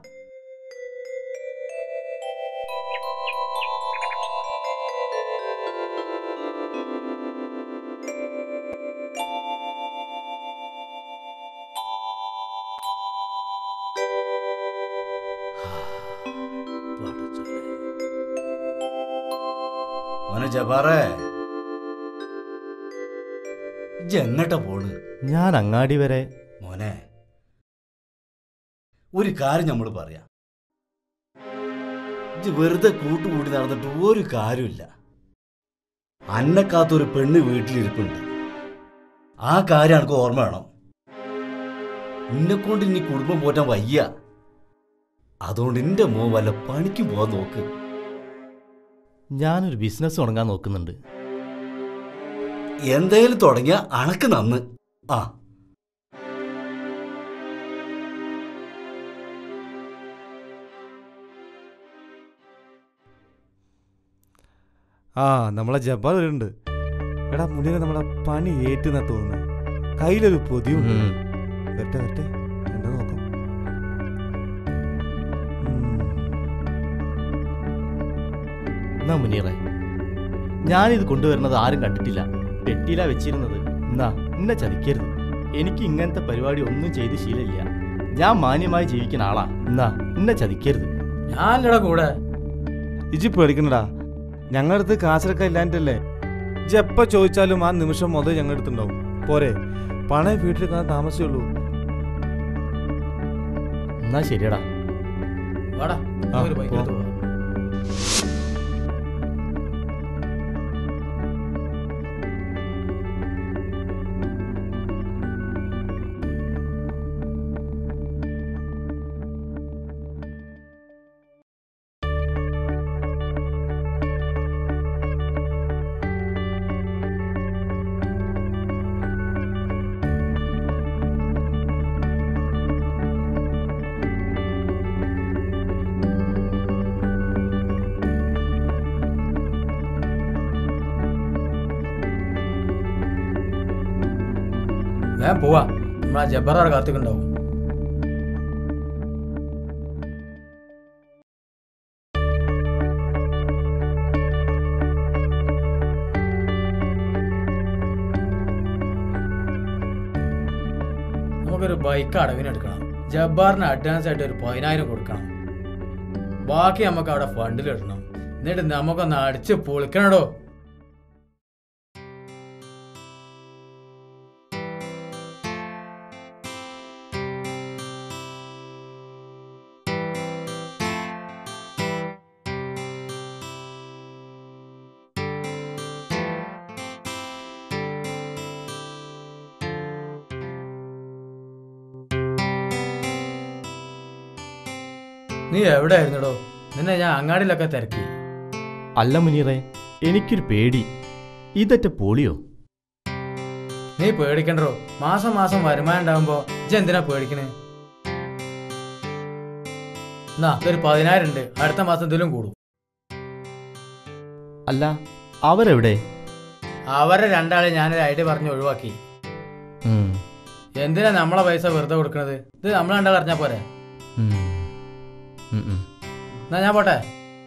മോനെ ജബാറേ എങ്ങട്ട പോണ് ഞാൻ അങ്ങാടി വരെ മോനെ ഒരു കാര്യം നമ്മൾ പറയാം ഇജ്ജ് വെറുതെ കൂട്ടുകൂടി നടന്നിട്ട് ഒരു കാര്യമില്ല അന്നക്കാത്തൊരു പെണ്ണ് വീട്ടിലിരിപ്പുണ്ട് ആ കാര്യം എനിക്ക് ഓർമ്മ വേണം എന്നെ കൊണ്ട് ഇനി കുടുംബം പോറ്റാൻ വയ്യ അതുകൊണ്ട് എന്റെ മോൻ വല്ല പണിക്കും പോകാൻ നോക്ക് ഞാനൊരു ബിസിനസ് തുടങ്ങാൻ നോക്കുന്നുണ്ട് എന്തേലും തുടങ്ങിയ അണക്ക് നന്ന് ആ ആ നമ്മളെ ജബ്ബാർ വരുന്നുണ്ട് എടാ മുന്നിൽ നമ്മളെ പണി ഏറ്റുന്നാ തോന്നുന്നു കയ്യിലൊരു പൊതിയുണ്ട് ഉം. വരട്ടെ വരട്ടെ എന്താ നോക്കാം എന്നാ മുനീറെ ഞാനിത് കൊണ്ടുവരുന്നത് ആരും കണ്ടിട്ടില്ല പെട്ടിയിലാ വെച്ചിരുന്നത് എന്നാ എന്നെ ചതിക്കരുത് എനിക്ക് ഇങ്ങനത്തെ പരിപാടി ഒന്നും ചെയ്ത് ശീലമില്ല ഞാൻ മാന്യമായി ജീവിക്കുന്ന ആളാ എന്നാ എന്നെ ചതിക്കരുത് ഞാനില്ലടാ കൂടെ ഇജി പേടിക്കണ്ടടാ ഞങ്ങളുടെ അടുത്ത് കാശൊക്കെ ഇല്ലാണ്ടല്ലേ ഇജ് എപ്പോ ചോദിച്ചാലും ആ നിമിഷം മുതൽ ഞങ്ങളുടെ അടുത്തുണ്ടാവും പോരെ പണയ വീട്ടിൽ കാണാൻ താമസമുള്ളൂ എന്നാ ശരിയടാ വാടാ ആ, ഒരു ബൈക്ക് എടുത്ത് പോ. പോവാം ആ വേഗം പോവാ നമ്മളാ ജബ്ബറാർ കാത്തിക്കുണ്ടാവും നമുക്കൊരു ബൈക്ക് അടവിന് എടുക്കണം ജബ്ബാറിന് അഡ്വാൻസ് ആയിട്ട് ഒരു പതിനായിരം കൊടുക്കണം ബാക്കി നമുക്ക് അവിടെ ഫണ്ടിലിടണം എന്നിട്ട് നമുക്കൊന്ന് അടിച്ച് പൊളിക്കണടോ നീ എവിടെ ആയിരുന്നടോ നിന്നെ ഞാൻ അങ്ങാടിയിലൊക്കെ തിരക്കി അല്ല മുനീറെ എനിക്കൊരു പേടി ഇതറ്റ പോളിയോ നീ പേടിക്കണ്ടോ മാസം മാസം വരുമാനം ഉണ്ടാവുമ്പോ ഇജ്ജ് എന്തിനാ പേടിക്കണേ എന്നാ ഇതൊരു പതിനായിരം ഉണ്ട് അടുത്ത മാസം ഇതിലും കൂടും അല്ല അവരെവിടെ അവരെ രണ്ടാളെ ഞാനൊരു ഐഡിയ പറഞ്ഞ് ഒഴിവാക്കി ഉം, എന്തിനാ നമ്മളെ പൈസ വെറുതെ കൊടുക്കണത് ഇത് നമ്മൾ രണ്ടാൾ അറിഞ്ഞാ പോരെ ഉം, ഉം, ഉം. എന്നാ ഞാൻ പോട്ടെ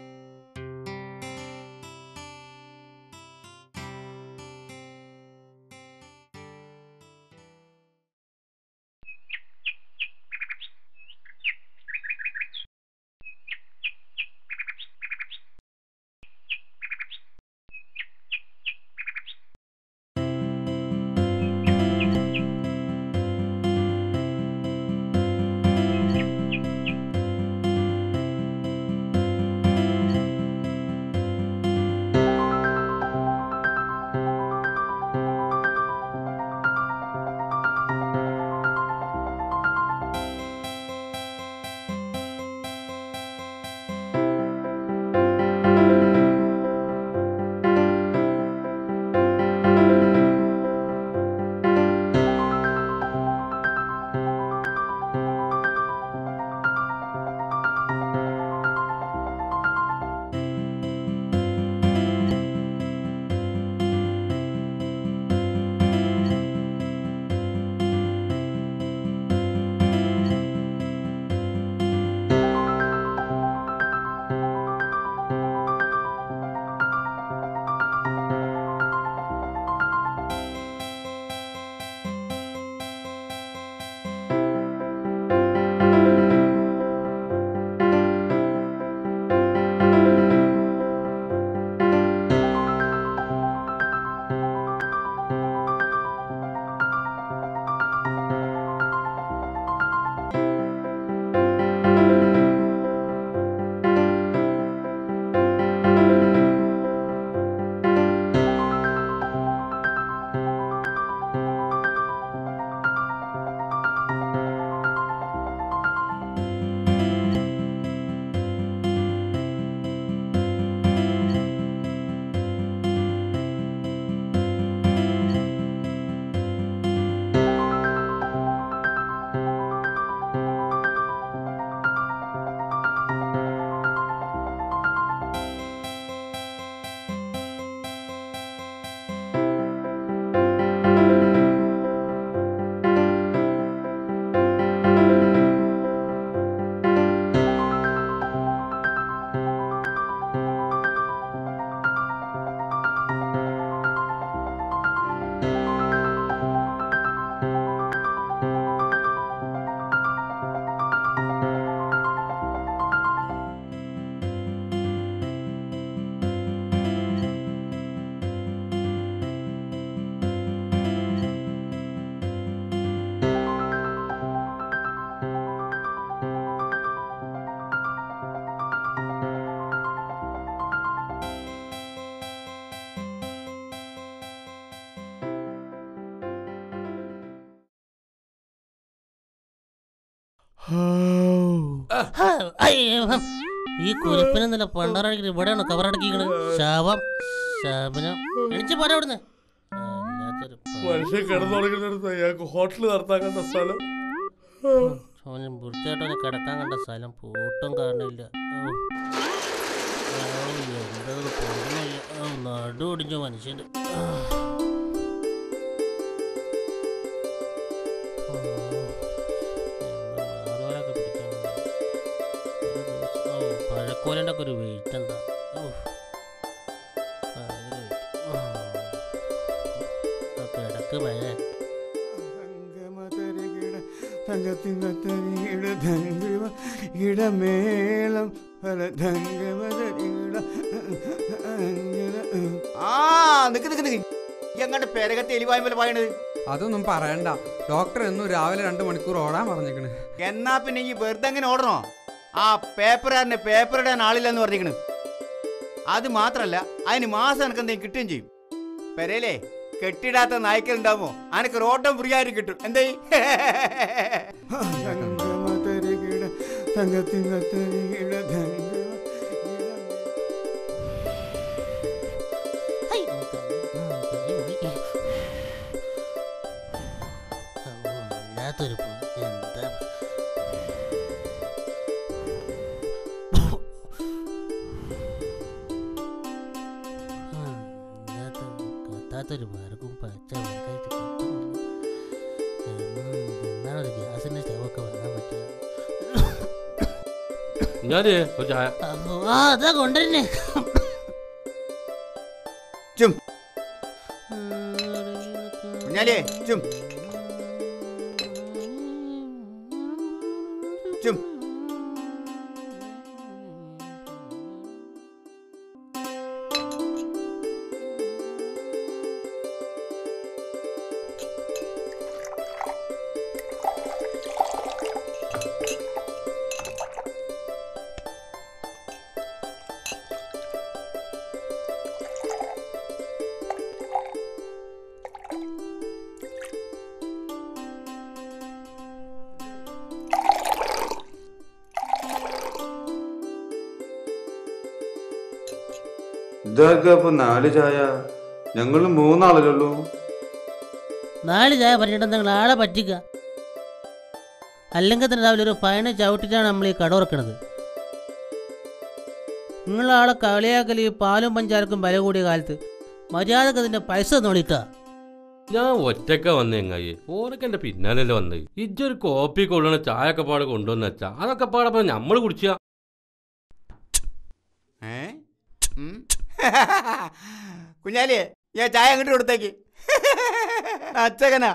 ഹാ, അയ്യോ, ഹം. ഈ കുരിപ്പിനെ നില പണ്ടാറടിക്കൽ ഇവിടെയാണ് കവറടക്കിക്കണ് ശാപം ശാപനം എണിച്ച് പോരാ അവിടുന്ന് വല്ലാത്തൊരു മനുഷ്യൻ കിടന്നുറങ്ങുന്നിടത്ത് അയാൾക്ക് ഹോട്ടൽ നടത്താൻ കണ്ട സ്ഥലം അവന് വൃത്തിയായിട്ടവനെ കിടക്കാൻ കണ്ട സ്ഥലം പൂട്ടും കാണില്ല എന്തത് പോകുന്നില്ല നടു ഒടിഞ്ഞ മനുഷ്യന്റെ ആ. കിടക്ക് പഴയ ഇടമേളം ആ നിക്ക് നിക്ക് നിക്ക് എങ്ങാണ്ട് പെരകത്തെ എലിവായും പോലെ പറയണത് അതൊന്നും പറയണ്ട ഡോക്ടർ എന്നും രാവിലെ രണ്ട് മണിക്കൂർ ഓടാൻ പറഞ്ഞേക്കണ് എന്നാ പിന്നെ ഈ വെറുതെ അങ്ങനെ ഓടണോ ആ പേപ്പറുകാരന് പേപ്പർ ഇടാൻ ആളില്ലെന്ന് പറഞ്ഞിരിക്കണ് അത് മാത്രല്ല അതിന് മാസം എനിക്ക് എന്തെങ്കിലും കിട്ടുകയും ചെയ്യും പെരയിലേ കെട്ടിടാത്ത നായ്ക്കൾ ഉണ്ടാവുമോ അനക്ക് റോട്ടം ഫ്രീ ആയിട്ട് കിട്ടും എന്തേ വല്ലാത്തൊരു പോ- എന്താ ഉം, ഇല്ലാത്ത കത്താത്തൊരു വർഗവും പച്ച വർഗമായിട്ട് കിട്ടുന്നില്ല. ഉം, എന്നാണ് ഒരു ഗ്യാസിന്റെ സ്റ്റവൊക്കെ വാങ്ങാൻ പറ്റുക ഞാനേ ഒരു ചായ അപ്പൊ, ആ അതാ കൊണ്ടുവരുന്നേ ചും കുഞ്ഞാലിയേ ചും ചും ഇതാർക്കാ ഇപ്പൊ നാല് ചായ ഞങ്ങൾ മൂന്നാളല്ലോ നാല് ചായ പറഞ്ഞിട്ട് നിങ്ങൾ ആളെ പറ്റിക്ക അല്ലെങ്കിൽ തന്നെ രാവിലെ ഒരു പയണ ചവിട്ടിട്ടാണ് നമ്മൾ ഈ കട ഉറക്കണത് നിങ്ങളാളെ കളിയാക്കൽ ഈ പാലും പഞ്ചാരക്കും വില കൂടിയ കാലത്ത് മര്യാദക്ക് അതിന്റെ പൈസ നോളിട്ടാ ഞാൻ ഒറ്റക്ക വന്ന എങ്ങായി ഓരൊക്കെ എന്റെ പിന്നാലല്ലേ വന്നത് ഇജ്ജൊരു കോപ്പി കൊള്ളണ ചായ ഒക്കെ പാടെ കൊണ്ടുവന്ന് വെച്ചാ അതൊക്കെ പാടെ നമ്മൾ കുടിച്ച ഏ ഉം. കുഞ്ഞാലിയെ ഞാൻ ചായ അങ്ങോട്ട് കൊടുത്തേക്ക് അച്ചകനാ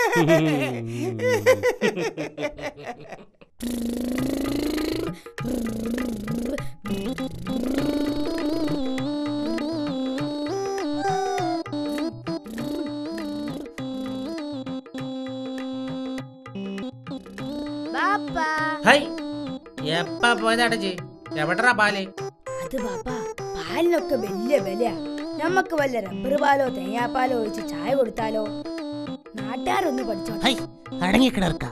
ബാപ്പാ ഹൈ എപ്പാ പോയതാടച്ചി എവിടറാ പാല് അത് ബാപ്പാ പാലിനൊക്കെ വലിയ വിലയാ നമുക്ക് വല്ല റബ്ബർ പാലോ തേങ്ങാപ്പാലോ ഒഴിച്ച് ചായ കൊടുത്താലോ നാട്ടുകാരൊന്ന് പഠിച്ചോ ഹൈ അടങ്ങിക്കിടർക്ക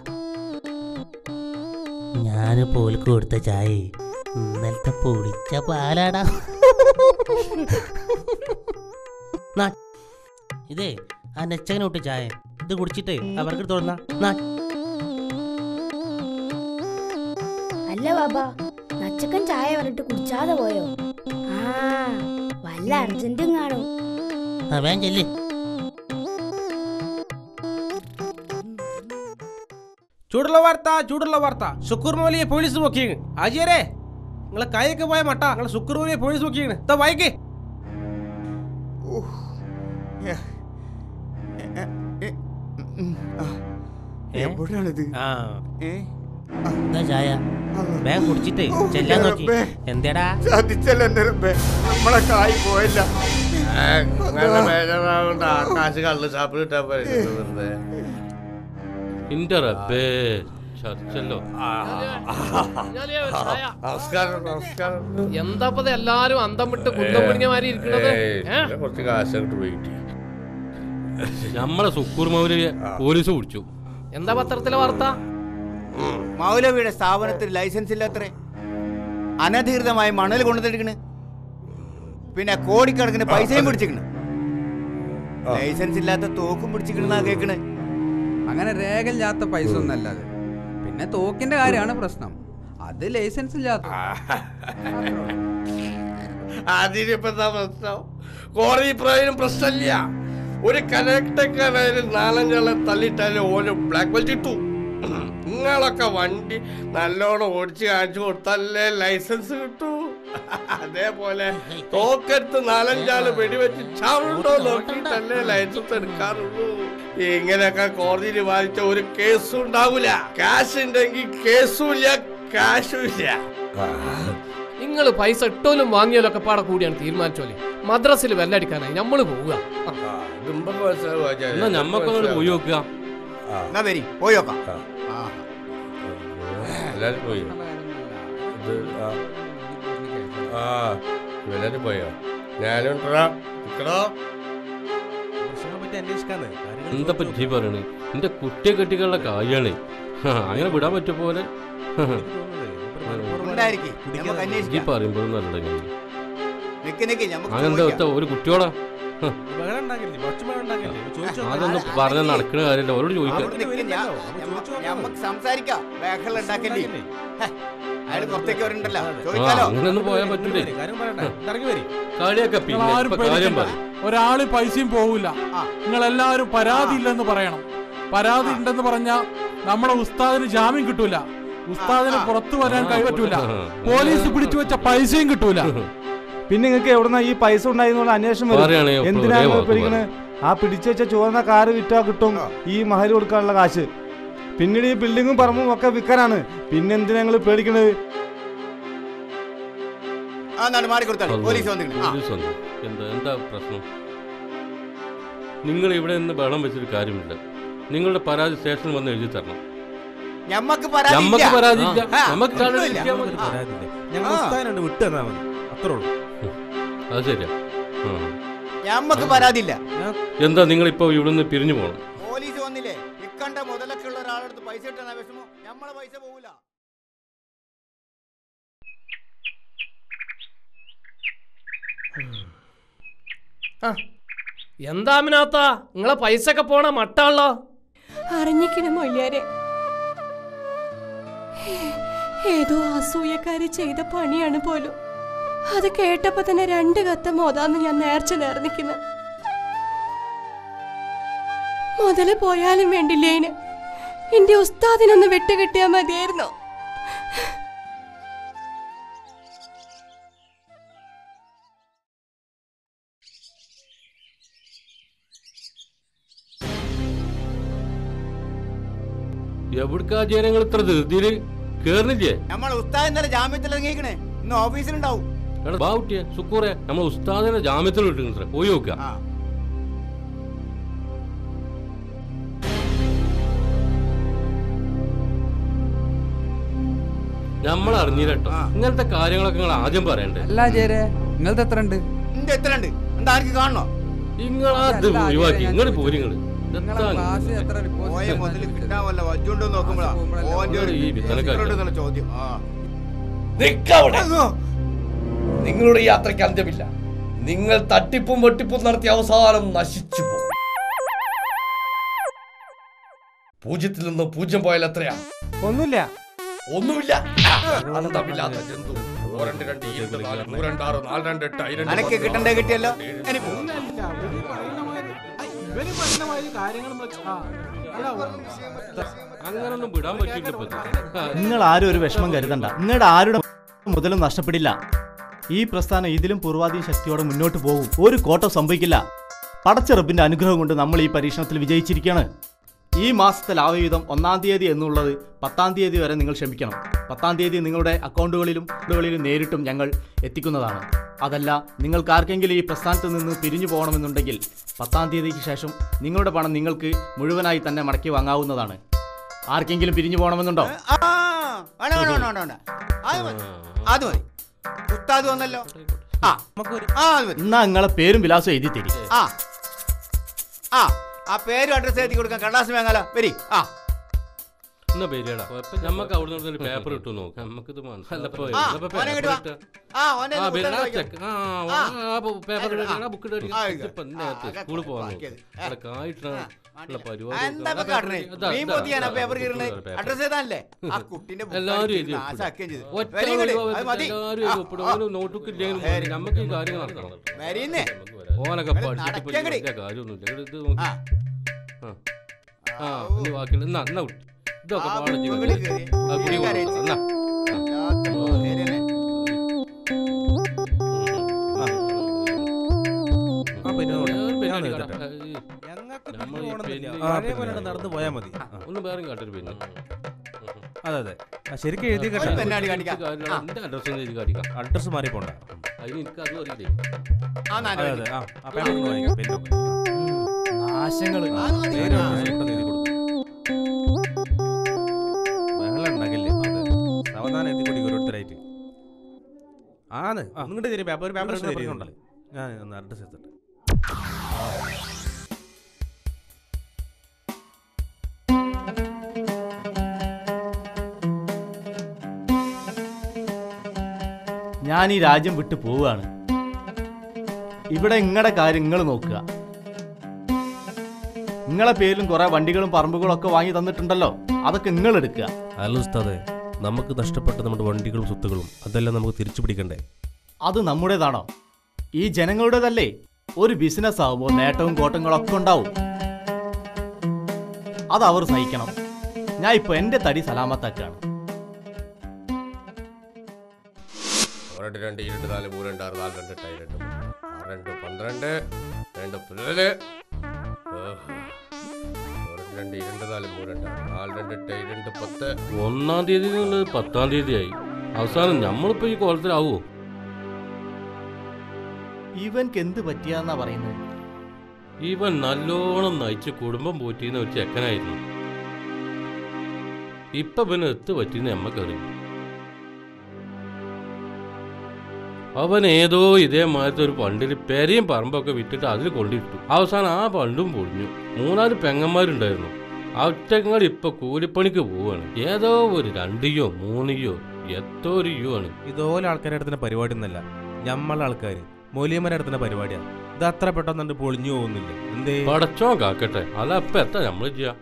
ഞാന് പോൽക്ക് കൊടുത്ത ചായ ഇന്നലത്തെ പൊടിച്ച പാലാടാ നാ, ഇതേ ആ നെച്ചകനെ വിട്ട് ചായ ഇത് കുടിച്ചിട്ട് അവർക്ക് തുറന്ന അല്ല ബാബാ നച്ചക്കൻ ചായ പറഞ്ഞിട്ട് കുടിച്ചാതെ പോയോ ആ വല്ല അർജന്റും കാണും വേഗം ചെല്ല് ചൂടുള്ള വാർത്ത ചൂടുള്ള വാർത്ത സുക്കൂർ മൗലിയെ പോലീസ് നോക്കിയാണ് ആജിയരെ നിങ്ങളെ കൈയൊക്കെ പോയ മട്ട നിങ്ങളെ സുക്കൂർ മൗലിയെ പോലീസ് നോക്കിയാണ് ഇതാ വായിക്കേ എവിടെയാണിത് ആ ഏ ഇതാ ചായ വേഗം കുടിച്ചിട്ട് ചെല്ലാൻ നോക്കി എന്തേടാ ചതിച്ചല്ലോ എന്റെ റബ്ബേ. നമ്മളെ കായ് പോയില്ല അങ്ങനെ ബേജാറാവണ്ട ആകാശ് കള്ള് ഷാപ്പിൽ ഇട്ടാ പോരെ വെറുതെ ഇന്റെ റബ്ബേ ചർച്ചല്ലോ നമസ്കാരം നമസ്കാരം എന്താപ്പത് എല്ലാരും അന്തം വിട്ട് കുന്തം പിടിഞ്ഞ മാതിരി ഇരിക്കണത് ഏയ്, ഏ? ഞാൻ കുറച്ച് കാശ് അങ്ങോട്ട് പോയിട്ട് നമ്മളെ സുക്കൂർ മൗലിയെ പോലീസ് പിടിച്ചു എന്താ പത്രത്തിലെ വാർത്ത മൗലവിയുടെ സ്ഥാപനത്തിൽ ലൈസൻസ് ഇല്ലാത്രേ അനധികൃതമായി മണൽ കൊണ്ടുവന്നിരിക്കണ് പിന്നെ കോടിക്കണക്കിന് പൈസയും പിടിച്ചിക്കണ് ലൈസൻസ് ഇല്ലാത്ത തോക്കും പിടിച്ചിക്കണെന്നാ കേക്കണ് അങ്ങനെ രേഖയില്ലാത്ത പൈസ ഒന്നല്ല അത് പിന്നെ തോക്കിന്റെ കാര്യമാണ് പ്രശ്നം അത് ലൈസൻസ് ഇല്ലാത്ത അതിനിപ്പോ എന്താ പ്രശ്നം കോടതി പ്രയോജനം പ്രശ്നമില്ല ഒരു കലക്ടക്കാരായാലും നാലഞ്ചാളെ തള്ളിയിട്ടാലും ഓരോ ബ്ലാക്ക് ബെൽറ്റ് ഇട്ടു നിങ്ങളൊക്കെ വണ്ടി നല്ലോണം ഓടിച്ച് കാണിച്ചു കൊടുത്താലേ ലൈസൻസ് കിട്ടൂ അതേപോലെ തോക്കത്ത് നാലഞ്ചാള് വെടിവെച്ച് ചാവുണ്ടോ നോക്കിയിട്ടല്ലേ ലൈസൻസ് എടുക്കാറുള്ളൂ ഇങ്ങനെയൊക്കെ കോടതിയിൽ വാദിച്ച ഒരു കേസും ഉണ്ടാവൂല കാശ് ഉണ്ടെങ്കിൽ കേസും ഇല്ല കാശും ഇല്ല നിങ്ങൾ പൈസ ഇട്ടോലും വാങ്ങിയാലും ഒക്കെ പാടെ കൂടിയാണ് തീരുമാനിച്ചോലെ മദ്രസിൽ വെല്ലടിക്കാനായി നമ്മള് പോവുക എന്നാ ഞമ്മക്ക് അങ്ങോട്ട് പോയി നോക്കുക എന്നാ വരി പോയി നോക്കാം എല്ലാരും പോയി ഇത് ആ ആ എല്ലാരും പോയോ ഞാനും ഉണ്ടെടാ. നിക്കടാ. എന്താ പറ്റി പറയണ് എന്റെ കുട്ടിയെ കെട്ടികളുടെ കായാണ് അങ്ങനെ വിടാൻ പറ്റിയ പോലെ ഉണ്ടായിരിക്കും നമുക്ക് ഈ അന്വേഷിക്കാം പറയുമ്പോൾ നല്ലത് നിക്ക് നിക്ക് നമുക്ക് അങ്ങനെന്താ ചോദിക്കാം. ഒത്ത ഒരു കുട്ടിയോടാ ഹ. അതൊന്നും പറഞ്ഞ നടക്കുന്ന കാര്യമില്ല അവരോട് ചോദിക്കാം അവിടെ നിക്ക് ഞാൻ- ഞമ്മ- ഞമ്മക്ക് സംസാരിക്കാം ബഹളം ഉണ്ടാക്കല്ലേ ഹെ, അയാൾ പുറത്തേക്ക് വരുന്നുണ്ടല്ലോ ആ ചോദിക്കാലോ അങ്ങനെയൊന്നും പോയാൻ പറ്റൂലേ കളിയൊക്കെ പിന്നെ നിങ്ങളാരും ഇപ്പൊ കാര്യം പേടിക്കണ്ട. പറയും ഒരാള് പൈസയും പോവില്ല നിങ്ങൾ എല്ലാവരും പരാതി ഇല്ലെന്ന് പറയണം പരാതി ഉണ്ടെന്ന് പറഞ്ഞാ നമ്മുടെ ഉസ്താദിന് ജാമ്യം കിട്ടൂല ഉസ്താദിന് പുറത്തു വരാൻ കഴിവറ്റൂല പോലീസ് പിടിച്ചു വെച്ച പൈസയും കിട്ടൂല പിന്നെ നിങ്ങൾക്ക് എവിടുന്ന ഈ പൈസ ഉണ്ടായിരുന്നുള്ള അന്വേഷണം വരും. പറയുകയാണെ ഇപ്പൊ എന്തിനാ ഒരേ നിങ്ങൾ വാക്ക് പേടിക്കണേ ആ പിടിച്ചു വെച്ച ചുവന്ന കാറ് വിറ്റാ കിട്ടും ഈ മഹൽ കൊടുക്കാനുള്ള കാശ് പിന്നീട് ഈ ബിൽഡിങ്ങും പറമ്പും ഒക്കെ വിൽക്കാനാണ് പിന്നെ എന്തിനാ നിങ്ങൾ പേടിക്കണത് ആ നാട് മാറി കൊടുത്താൽ പോലീസ് വന്നിട്ടുണ്ട് ആ പോലീസ് വന്നു എന്താ എന്താ പ്രശ്നം നിങ്ങൾ ഇവിടെ നിന്ന് ബഹളം വെച്ചിട്ട് കാര്യമില്ല നിങ്ങളുടെ പരാതി സ്റ്റേഷനിൽ വന്ന് എഴുതി തരണം ഞമ്മക്ക് പരാതി ഞമ്മക്ക് ഇല്ല. പരാതി ഇല്ല ആ, നമുക്ക് കാണാൻ ഒന്നുമില്ല. ഇരിക്കാൻ മതി. ഞങ്ങൾ ആ. ഉസ്താദിനോട് വിട്ടു തന്നാ മതി അത്രേ ഉള്ളൂ അത് ശരിയാ ആ. ഞമ്മക്ക് പരാതി ഇല്ല എന്താ നിങ്ങളിപ്പോ ഇവിടുന്ന് പിരിഞ്ഞു പോകണം പോലീസ് വന്നില്ലേ ഇക്കണ്ട മുതലൊക്കെ ഉള്ള ഒരാളെടുത്ത് പൈസ ഇട്ടാ വിഷമോ നമ്മളെ പൈസ പോകൂല ആ എന്താ അമിനാത്ത നിങ്ങളെ പൈസ ഒക്കെ പോണ മട്ടാണല്ലോ അറിഞ്ഞിക്കണം മൊയ്യാരെ ഏതോ അസൂയക്കാര് ചെയ്ത പണിയാണ് പോലും അത് കേട്ടപ്പോ തന്നെ രണ്ട് കത്ത മോതാന്ന് ഞാൻ നേർച്ച നേർന്നിക്കുന്നു മുതല് പോയാലും വേണ്ടില്ലേന് എന്റെ ഉസ്താദിനൊന്ന് വിട്ടുകിട്ടിയാ മതിയായിരുന്നു എവിടുക്കാ ജനങ്ങൾ ഇത്ര ധൃതിയില് കേറുന്നില്ലേ നമ്മളെ ഉസ്താദ് ഇന്നലെ ജാമ്യത്തിൽ ഇറങ്ങിയിരിക്കണേ ഇന്ന് ഓഫീസിലുണ്ടാവും എടാ ബാ കുട്ടിയെ സുക്കൂറെ നമ്മൾ ഉസ്താദിനെ ജാമ്യത്തിൽ വിട്ടിട്ടുണ്ട് പോയി നോക്കുക നമ്മൾ അറിഞ്ഞില്ലട്ടോ ഇങ്ങനത്തെ കാര്യങ്ങളൊക്കെ നിങ്ങൾ ആദ്യം പറയണ്ടേ അല്ല ചേരെ നിങ്ങളത് എത്ര ഉണ്ട് എന്റെ എത്ര ഉണ്ട് എന്താ ആർക്ക് കാണണോ നിങ്ങളത് ഒഴിവാക്കി നിങ്ങൾ പോരി നിങ്ങള് പോയ മുതൽ കിട്ടാൻ വല്ല വജ്ജുണ്ടോ നോക്കുമ്പോഴാ ഓന്റെ ഒരു ഈ വിത്തനക്കാരി. secret എന്നുള്ള ചോദ്യം ആ നിക്കവിടെ നിങ്ങളുടെ യാത്രയ്ക്ക് അന്ത്യമില്ല നിങ്ങൾ തട്ടിപ്പും വെട്ടിപ്പും നടത്തി അവസാനം നശിച്ചു പോകും പൂജ്യത്തിൽ നിന്ന് പൂജ്യം പോയാൽ എത്രയാ ഒന്നുമില്ല ഒന്നുമില്ല അന്തമില്ലാത്ത ജന്തു രണ്ട് രണ്ട് ഈ രണ്ട് നാല് മൂന്ന് രണ്ട് ആറ് നാല് രണ്ട് എട്ട് ഈ രണ്ട് അനക്ക് പത്ത്, കിട്ടണ്ടേ കിട്ടിയല്ലോ ഏഴ്, ഇനി പോ. അങ്ങനൊന്നും വിടാൻ പറ്റില്ല ഇപ്പൊ ഇത്. ആ, നിങ്ങൾ ആരും ഒരു വിഷമം കരുതണ്ട നിങ്ങളുടെ ആരുടെ മുതലും നഷ്ടപ്പെടില്ല ഈ പ്രസ്ഥാനം ഇതിലും പൂർവാധീന ശക്തിയോടെ മുന്നോട്ട് പോകും ഒരു കോട്ടം സംഭവിക്കില്ല പടച്ചെറുപ്പിന്റെ അനുഗ്രഹം കൊണ്ട് നമ്മൾ ഈ പരീക്ഷണത്തിൽ വിജയിച്ചിരിക്കുകയാണ് ഈ മാസത്തെ ലാഭവിഹിതം ഒന്നാം തീയതി എന്നുള്ളത് പത്താം തീയതി വരെ നിങ്ങൾ ക്ഷമിക്കണം പത്താം തീയതി നിങ്ങളുടെ അക്കൗണ്ടുകളിലും അക്കൗണ്ടുകളിലും നേരിട്ടും ഞങ്ങൾ എത്തിക്കുന്നതാണ് അതല്ല നിങ്ങൾക്ക് ആർക്കെങ്കിലും ഈ പ്രസ്ഥാനത്ത് നിന്ന് പിരിഞ്ഞു പോകണമെന്നുണ്ടെങ്കിൽ പത്താം തീയതിക്ക് ശേഷം നിങ്ങളുടെ പണം നിങ്ങൾക്ക് മുഴുവനായി തന്നെ മടക്കി വാങ്ങാവുന്നതാണ് ആർക്കെങ്കിലും പിരിഞ്ഞു പോകണമെന്നുണ്ടോ ആ വേണ്ട വേണ്ട വേണ്ട വേണ്ട വേണ്ട അത് മതി അത് മതി ഉസ്താദ് വന്നല്ലോ ആ ആ അത് മതി എന്നാ നിങ്ങളെ പേരും വിലാസവും എഴുതി തരും ആ ആ ആ പേരും അഡ്രസ് എഴുതി കൊടുക്കാൻ കടലാസ് വാങ്ങാലോ വരി ആ എന്നാ പേരിയടാ നമുക്ക് അവിടെ നിന്ന് ഒരു പേപ്പർ ഇട്ടു നോക്കാം നമുക്കിത് മനസ്സിലപ്പോ ആ, ഓനെ ഇങ്ങോട്ട് വാ. ആ, ഓനെ ഒന്ന് പുസ്തകം വായിക്കാം. ആ. പേപ്പർ ആ. ബുക്ക് ആ, ഇത്. സ്കൂളിൽ പോകാൻ ബാക്കിയത്. കായിട്ടാണ് പരിപാടി എന്താ ഇപ്പൊ കാട്ടണേ മീൻ പൊത്തിയാനാ പേപ്പർ കീറണേ അഡ്രസ് ചെയ്താലേ ആ കുട്ടിന്റെ book എല്ലാവരും അടിച്ച് എഴുതി നാശാക്കുകയും ചെയ്തു. ഒറ്റ Very good. ഒഴിവാ അത് മതി. എല്ലാവരും എഴുതി ഒപ്പിടും. ആ, ഓന് നോട്ട്ബുക്ക് ഇല്ലെങ്കിലും Very good. നമുക്ക് ഈ കാര്യങ്ങൾ നടക്കണം വരുന്നേ. ഓനൊക്കെ ഇവിടെ പഠിച്ചിട്ട് ഇപ്പൊ നടക്കാൻ വലിയ കാര്യമൊന്നുമില്ല ഇവിടെ ഇത് നോക്കി ആ ആ ഇനി ബാക്കിയുള്ള എന്നാ എന്നാ കുട്ടി ഇതൊക്കെ ആ, പാടെ ഇവിടെ കേറി. എന്നാ ഇങ്ങനെ എന്നാ വല്ലാത്ത പേര് തന്നെ. പെണ്ണ് ഞാൻ അടിക്കടാ. നിർത്തട്ടെ. ഏയ്. ഞങ്ങൾക്ക് നമ്മൾ ഈ പോകണമെന്നില്ല. പെണ്ണ് പഴയ പിന്നെ പോലെ നടന്ന് പോയാ മതി. ആ, ഒന്ന് വേറെ കാട്ടൊരു പെണ്ണ് അതെ അതെ ആ, ശരിക്കും എഴുതി ഒരു പെണ്ണ് അടി കാണിക്കാം. എന്റെ അഡ്രസ് ഒന്ന് എഴുതി കാണിക്കാം അഡ്രസ് മാറി പോണ്ട അതിന് എനിക്ക് അതും അറിയില്ലേ അതെ അതെ ആ ആ പേപ്പർ ഒന്ന് വാങ്ങിക്കാം പെന്നൊക്കെ നാശങ്ങള് പേര് പെട്ടെന്ന് എഴുതി കൊടുക്ക്. ബഹളം ഉണ്ടാക്കില്ലേ സാവധാനം എഴുതി കൊടുക്കും ഓരോരുത്തരായിട്ട് ആണ് ഒന്നുകൊണ്ട് തരും പേപ്പർ ഒരു പേപ്പർ ഒരു എടുത്ത് തരുന്നുണ്ട് ഞാൻ ഒന്ന് അഡ്രസ് എത്തട്ടെ ഞാൻ ഈ രാജ്യം വിട്ടു പോവുകയാണ് ഇവിടെ നിങ്ങളുടെ കാര്യം നിങ്ങൾ നോക്കുക നിങ്ങളെ പേരിലും കുറെ വണ്ടികളും പറമ്പുകളും ഒക്കെ വാങ്ങി തന്നിട്ടുണ്ടല്ലോ അതൊക്കെ നിങ്ങൾ എടുക്കുക അല്ല ഉസ്താദെ നമുക്ക് നഷ്ടപ്പെട്ട നമ്മുടെ വണ്ടികളും സ്വത്തുകളും അതെല്ലാം നമുക്ക് തിരിച്ചു പിടിക്കണ്ടേ അത് നമ്മുടേതാണോ ഈ ജനങ്ങളുടേതല്ലേ ഒരു ബിസിനസ് ആവുമ്പോൾ നേട്ടവും കോട്ടങ്ങളൊക്കെ ഉണ്ടാവും അത് അവർ സഹിക്കണം ഞാൻ ഇപ്പൊ എന്റെ തടി സലാമത്താക്കാണ് രണ്ട് രണ്ട് ഇരുണ്ട് നാല് മൂന്ന് രണ്ട് ആറ് നാല് രണ്ട് എട്ട് രണ്ട് ആറ് രണ്ട് പന്ത്രണ്ട് രണ്ട് പതിനാല് രണ്ട് ഇരുണ്ട് നാല് മൂന്ന് രണ്ട് ആറ് നാല് രണ്ട് എട്ട് രണ്ട് പത്ത് ഒന്നാം തീയതി എന്നുള്ളത് പത്താം തീയതി ആയി അവസാനം നമ്മളിപ്പോ ഈ കോലത്തിലാവോ ഇവൻക്ക് എന്ത് പറ്റിയാന്നാ പറയുന്നത് ഇവൻ നല്ലോണം നയിച്ച് കുടുംബം പോറ്റിയുന്ന ഒരു ചെക്കനായിരുന്നു ഇപ്പൊ പിന്നെ എത്ത് പറ്റിയെന്ന് നമ്മക്കറിയും അവൻ ഏതോ ഇതേമാതിരത്തെ ഒരു പണ്ടിൽ പെരയും പറമ്പൊക്കെ വിറ്റിട്ട് അതിൽ കൊണ്ടിട്ടു അവസാനം ആ പണ്ടും പൊളിഞ്ഞു മൂന്നാല് പെങ്ങന്മാരുണ്ടായിരുന്നു അവറ്റങ്ങൾ ഇപ്പൊ കൂലിപ്പണിക്ക് പോവാണ് ഏതോ ഒരു രണ്ടിയോ മൂന്നിയോ എത്തോ ഒരു യോ ആണ് ഇതുപോലെ ആൾക്കാരുടെ അടുത്തുന്ന പരിപാടി ഒന്നല്ല ഞമ്മളെ ആൾക്കാർ മൂല്യന്മാരുടെ അടുത്തുന്ന പരിപാടിയാണ് ഇത് അത്ര പെട്ടെന്ന് പൊളിഞ്ഞു പോകുന്നില്ല എന്തേ പടച്ചോ കാക്കട്ടെ അല്ല അപ്പൊ എത്താ നമ്മൾ ചെയ്യാ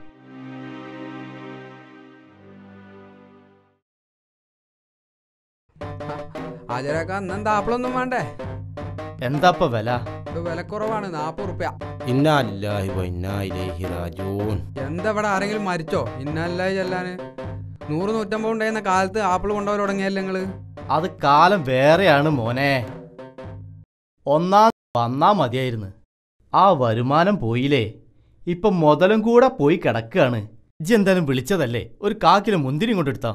ഹാജരാക്കാൻ ഇന്നെന്താ ആപ്പിളൊന്നും വേണ്ടേ എന്താപ്പ വില ഇത് വിലക്കുറവാണ് നാപ്പത് റുപ്യ ഇന്നാലില്ലാഹി വ ഇന്നാ ഇലൈഹി റാജിഊൻ എന്താ ഇവിടെ ആരെങ്കിലും മരിച്ചോ ഇന്നല്ലായി ചെല്ലാന് നൂറ് നൂറ്റമ്പത് ഉണ്ടായിരുന്ന കാലത്ത് ആപ്പിൾ കൊണ്ടുപോയി തുടങ്ങിയല്ലേ നിങ്ങള് അത് കാലം വേറെയാണ് മോനെ ഒന്നാം വന്നാ മതിയായിരുന്നു ആ വരുമാനം പോയില്ലേ ഇപ്പൊ മുതലും കൂടെ പോയി കിടക്കുകയാണ് ഇജ്ജ് എന്തായാലും വിളിച്ചതല്ലേ ഒരു കാക്കിലെ മുന്തിരി കൊണ്ടെടുത്താ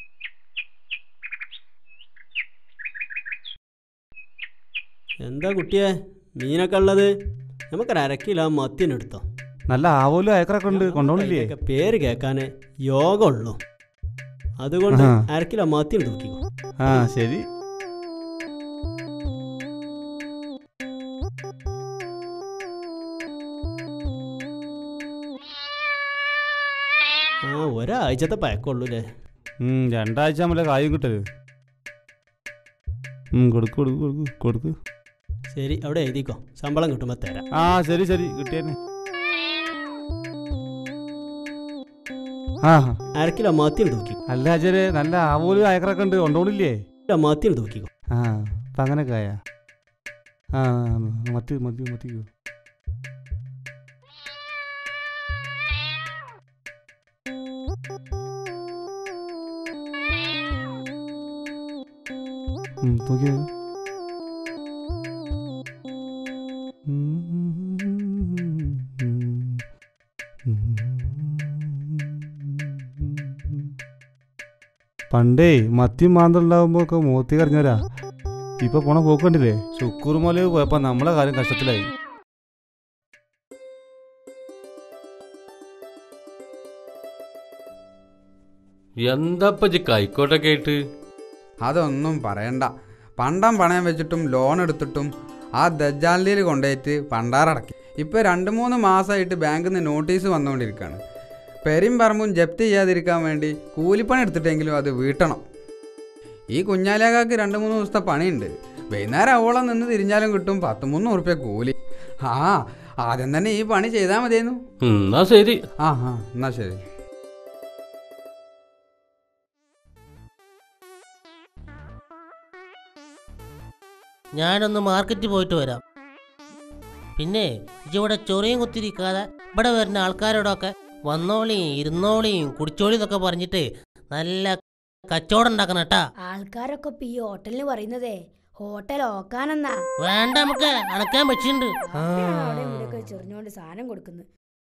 എന്താ കുട്ടിയെ മീനൊക്കെ ഉള്ളത് നമുക്കൊരു അരക്കിലോ മത്തിനെടുത്തോ നല്ല ആവോലും അയക്കറൊക്കെ ഉണ്ട് കൊണ്ടോണില്ലേ ഇതിന്റെയൊക്കെ പേര് കേൾക്കാനേ യോഗമുള്ളൂ അതുകൊണ്ട് ആ. അരക്കിലോ മത്തി തൂക്കിക്കോ ആ ശരി ആ ഒരാഴ്ചത്തെ പഴക്കമുള്ളൂ അല്ലേ ഉം, രണ്ടാഴ്ച നമ്മളെ കായും കിട്ടല് ഉം, കൊടുക്ക് കൊടുക്ക് കൊടുക്ക് കൊടുക്ക് ശരി അവിടെ എഴുതിക്കോ ശമ്പളം കിട്ടുമ്പോൾ തരാം ആ ശരി ശരി കിട്ടിയെന്നെ ആ അരക്കിലോ മത്തി തൂക്കി അല്ല അജരെ നല്ല ആവോലും അയക്കറൊക്കെ ഉണ്ട് കൊണ്ടോണില്ലേ മത്തി തൂക്കിക്കോ ആ അപ്പൊ അങ്ങനൊക്കെ ആയാ ആ മത്തി മത്തി മത്തിക്കോ ഉം, തൂക്കിയോ പണ്ടേ മത്തി മാന്തണ്ടാവുമ്പോ ഒക്കെ മൂത്തി കറിഞ്ഞവരാ ഇപ്പൊ പോണ പോക്കണ്ടില്ലേ ശുക്കൂർ മല പോയപ്പോ നമ്മളെ കാര്യം കഷ്ടത്തിലായി എന്താപ്പ ഇജ്ജ് കൈക്കോട്ടൊക്കെ ആയിട്ട് അതൊന്നും പറയണ്ട പണ്ടം പണയം വെച്ചിട്ടും ലോൺ എടുത്തിട്ടും ആ ദജാലിയിൽ കൊണ്ടുപോയിട്ട് പണ്ടാറടക്കി ഇപ്പൊ രണ്ട് മൂന്ന് മാസമായിട്ട് ബാങ്കിൽ നിന്ന് നോട്ടീസ് വന്നുകൊണ്ടിരിക്കുകയാണ് പെരും പറമ്പും ജപ്തി ചെയ്യാതിരിക്കാൻ വേണ്ടി കൂലിപ്പണി എടുത്തിട്ടെങ്കിലും അത് വീട്ടണം ഈ കുഞ്ഞാലേക്കാക്ക് രണ്ട് മൂന്ന് ദിവസത്തെ പണിയുണ്ട് വൈകുന്നേരം അവോളം നിന്ന് തിരിഞ്ഞാലും കിട്ടും പത്ത് മൂന്ന് ഉറുപ്പ്യ കൂലി ആ ആദ്യം തന്നെ ഈ പണി ചെയ്താൽ മതിയായിരുന്നു ഉം, എന്നാ ശരി ആ ആ എന്നാ ശരി ഞാനൊന്ന് മാർക്കറ്റിൽ പോയിട്ട് വരാം പിന്നെ ഇജ്ജ് ഇവിടെ ചൊറിയും കുത്തിരിക്കാതെ ഇവിടെ വരുന്ന ആൾക്കാരോടൊക്കെ വന്നോളിയും ഇരുന്നോളിയും കുടിച്ചോളിയും എന്നൊക്കെ പറഞ്ഞിട്ട് നല്ല കച്ചവടം ഉണ്ടാക്കണം കേട്ടാ ആൾക്കാരൊക്കെ ഇപ്പൊ ഈ ഹോട്ടലിന് പറയുന്നതേ ഹോട്ടൽ ഓക്കാനെന്നാ വേണ്ട നമുക്ക് അടക്കാൻ വെച്ചിട്ടുണ്ട് അവിടെ ഇവിടെയൊക്കെ ചെറിഞ്ഞോണ്ട് സാധനം കൊടുക്കുന്നത്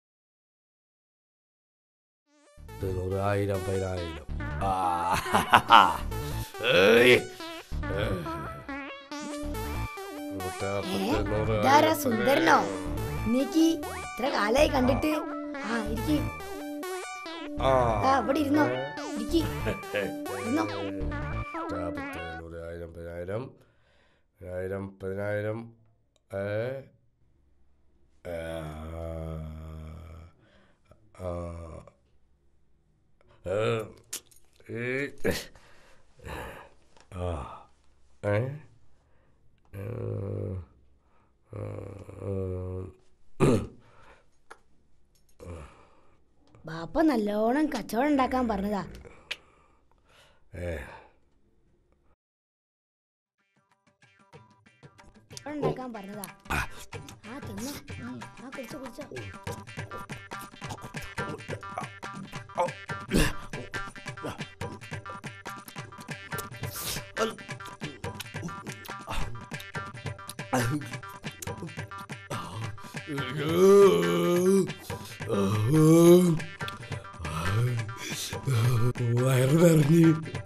നൂറ് ആയിരം പതിനായിരം ആ. ഏയ്. നൂറ്റി നാപ്പത്തി, നൂറ്, ഇതാരാ ആയിരം, സുന്ദരനോ നീക്ക് ഇത്ര കാലായി കണ്ടിട്ട് ആ ഇരിക്കി ആ. ആ ഇവിടെ ഇരുന്നോ ഇരിക്കി ഇരുന്നോ നാപ്പത്തി, നൂറ്, ആയിരം പതിനായിരം ആയിരം പതിനായിരം ഏ ആ. ആ. ഏ. ഏ. ആ. ഏ ഏ. ആ. ബാപ്പ നല്ലോണം കച്ചവടം ഉണ്ടാക്കാൻ പറഞ്ഞതാ ഏ കച്ചവടം ഉണ്ടാക്കാൻ പറഞ്ഞതാ ആ തിന്നോ ഉം, ആ കുടിച്ചോ കുടിച്ചോ വയറ് നിറഞ്ഞ്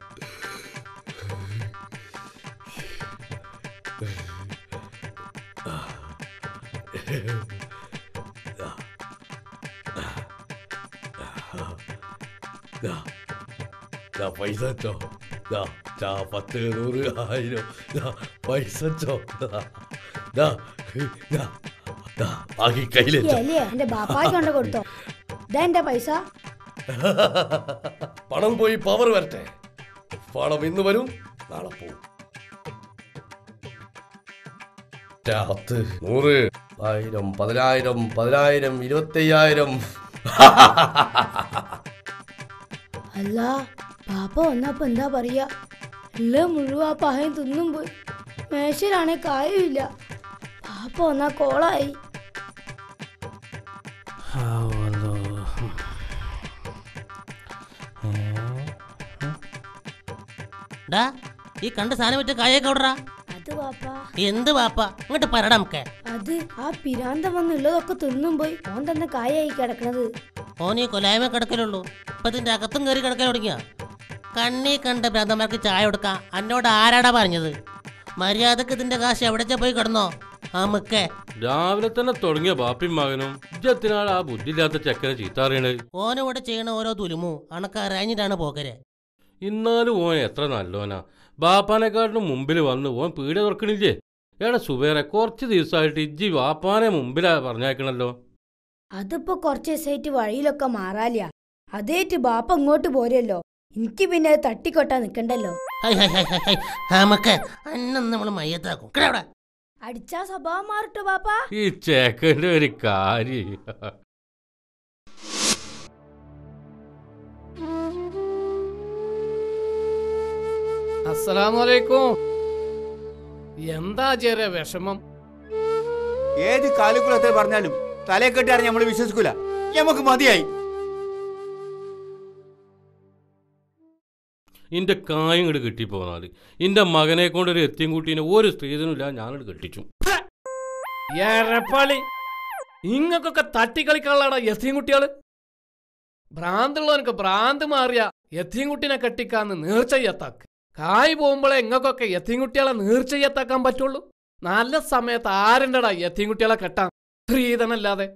ദാ, ദാ പൈസ വെച്ചോ ദാ ദാ പത്ത് നൂറ് ആയിരം ദാ പൈസ വെച്ചോ ദാ ദാ ദാ ദാ ബാക്കി ഈ കയ്യിലെച്ചോ അല്ലേ എന്റെ ബാപ്പാക്ക് കൊണ്ട് കൊടുത്തോ ഇതാ എന്റെ പൈസ പണം പോയി പവർ വരട്ടെ പണം ഇന്ന് വരും നാളെ പോവും പത്ത് നൂറ് ആയിരം പതിനായിരം പതിനായിരം ഇരുപത്തയ്യായിരം അല്ല പാപ്പ വന്നപ്പോ എന്താ പറയാ എല്ലാം മുഴുവൻ ആ പഹയും തിന്നും പോയി മേശയിലാണെ കായുമില്ല പാപ്പ വന്നാ കോളായി ഡാ ഈ കണ്ട സാധനം വിറ്റ് കായൊക്കെ വിടറാ അത് പാപ്പ എന്ത് വാപ്പ ഇങ്ങോട്ട് പറടാ നമുക്ക് അത് ആ പിരാന്തം വന്നുള്ളതൊക്കെ തിന്നും പോയി ഓൻ തന്നെ കായായി കിടക്കണത് ഓൻ ഈ കൊലായ്മ കിടക്കലുള്ളൂ ഇപ്പൊ ഇതിന്റെ അകത്തും കയറി കിടക്കാൻ തുടങ്ങിയ കണ്ണി കണ്ട ഭ്രാന്തന്മാർക്ക് ചായ കൊടുക്കാം എന്നോട് ആരാടാ പറഞ്ഞത് മര്യാദക്ക് ഇതിന്റെ കാശ് എവിടെച്ചാ പോയി കിടന്നോ ആ മുക്കേ രാവിലെ തന്നെ തുടങ്ങിയ ബാപ്പിയും മകനും ഇജ്ജത്തിനാൾ ആ ബുദ്ധിയില്ലാത്ത ചെക്കനെ ചീത്ത അറിയണത് ഓനിവിടെ ചെയ്യണ ഓരോ തുലുമു അണക്ക് അറിഞ്ഞിട്ടാണ് പോക്കരെ ഇന്നാലും ഓൻ എത്ര നല്ലോനാ ബാപ്പാനെക്കാട്ടിലും മുമ്പിൽ വന്ന് ഓൻ പീടിയ തുറക്കണില്ലേ എടാ സുബേറെ കുറച്ച് ദിവസമായിട്ട് ഇജ്ജി ബാപ്പാനെ മുമ്പിലാ പറഞ്ഞേക്കണല്ലോ അതിപ്പോ കുറച്ച് ദിവസമായിട്ട് വഴിയിലൊക്കെ മാറാലിയ അതേറ്റ് ബാപ്പ ഇങ്ങോട്ട് പോരല്ലോ എനിക്ക് പിന്നെ അത് തട്ടിക്കൊട്ടാ നിക്കണ്ടല്ലോ ഹൈ ഹൈ ഹൈ ഹൈ ഹൈ നമുക്ക് അന്നം നമ്മൾ മയ്യത്താക്കും കിടാ അവിടെ. അടിച്ചാ സ്വഭാവം മാറട്ടോ ബാപ്പ ഈ ചെക്കൻ്റെ ഒരു കാര്യം അസ്സലാമലൈക്കും എന്താ ചെറിയ വിഷമം ഏത് കാലിക്കുളത്തെ പറഞ്ഞാലും തലയെ കെട്ടിയാണ് നമ്മൾ വിശ്വസിക്കൂല നമുക്ക് മതിയായി ഇന്റെ കായും ഇങ്ങോട്ട് കെട്ടിപ്പോന്നാല് ഇന്റെ മകനെ കൊണ്ട് ഒരു എത്തിയും കൂട്ടീനെ ഒരു സ്ത്രീധനുമില്ല ഞാനത് കെട്ടിച്ചു എരപ്പാളി ഇങ്ങക്കൊക്കെ തട്ടിക്കളിക്കാനുള്ളടാ എത്തിയും കുട്ടികള് ഭ്രാന്തുള്ളവനക്ക് ഭ്രാന്ത് മാറിയ എത്തിയും കുട്ടീനെ കെട്ടിക്കാന്ന് നീർച്ചയ്യത്താക്ക് കായ് പോകുമ്പോഴേ ഇങ്ങക്കൊക്കെ എത്തിയും കുട്ടികളെ നീർച്ചയ്യത്താക്കാൻ പറ്റുള്ളൂ നല്ല സമയത്ത് ആരുണ്ടടാ എത്തിയും കുട്ടികളെ കെട്ടാൻ സ്ത്രീധനല്ലാതെ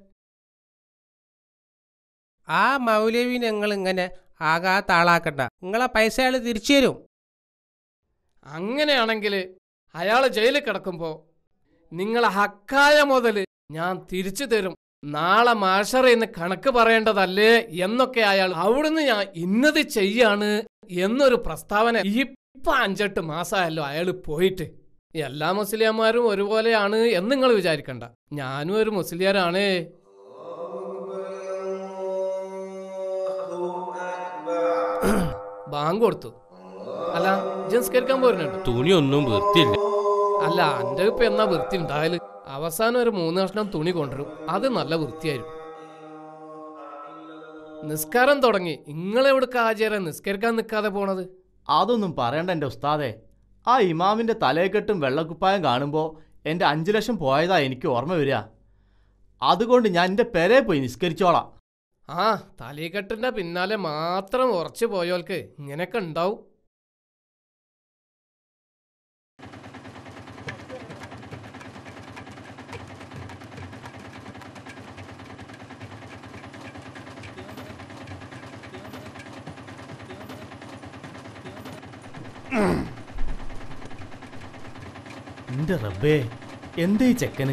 ആ മൗലവി ഞങ്ങൾ ഇങ്ങനെ ആകാത്ത ആളാക്കണ്ട നിങ്ങളെ പൈസ അയാൾ തിരിച്ചു തരും അങ്ങനെയാണെങ്കിൽ അയാൾ ജയിലിൽ കിടക്കുമ്പോ നിങ്ങളെ ഹക്കായ മുതല് ഞാൻ തിരിച്ചു തരും നാളെ മാഷറയിന്ന് കണക്ക് പറയേണ്ടതല്ലേ എന്നൊക്കെ അയാൾ അവിടുന്ന് ഞാൻ ഇന്നത് ചെയ്യാണ് എന്നൊരു പ്രസ്താവന ഈ ഇപ്പൊ അഞ്ചെട്ട് മാസമായല്ലോ അയാൾ പോയിട്ട് എല്ലാ മുസ്ലിംമാരും ഒരുപോലെയാണ് എന്ന് നിങ്ങൾ വിചാരിക്കണ്ട ഞാനും ഒരു മുസ്ലിയാരാണ് ബാങ്ക് കൊടുത്തു അല്ല ജൻസ്കരിക്കാൻ പോരുന്നുണ്ട് തുണിയൊന്നും വൃത്തിയില്ല അല്ല അന്റെ ഇപ്പൊ എന്നാ വൃത്തി ഉണ്ടായാല് അവസാനം ഒരു മൂന്ന് കഷ്ണം തുണി കൊണ്ടുവരും അത് നല്ല വൃത്തിയായിരിക്കും നിസ്കാരം തുടങ്ങി നിങ്ങളെവിടെ ആചാരം നിസ്കരിക്കാൻ നിൽക്കാതെ പോണത് അതൊന്നും പറയണ്ട എൻ്റെ ഉസ്താദെ ആ ഇമാമിന്റെ തലയെക്കെട്ടും വെള്ളക്കുപ്പായം കാണുമ്പോൾ എൻ്റെ അഞ്ചു ലക്ഷം പോയതാ എനിക്ക് ഓർമ്മ വരിക അതുകൊണ്ട് ഞാൻ എൻ്റെ പെരെ പോയി നിസ്കരിച്ചോളാം ആ തലീകെട്ടിന്റെ പിന്നാലെ മാത്രം ഉറച്ചു പോയോൽക്ക് ഇങ്ങനെയൊക്കെ ഉണ്ടാവും എൻ്റെ റബ്ബേ എന്തേ ഈ ചെക്കന്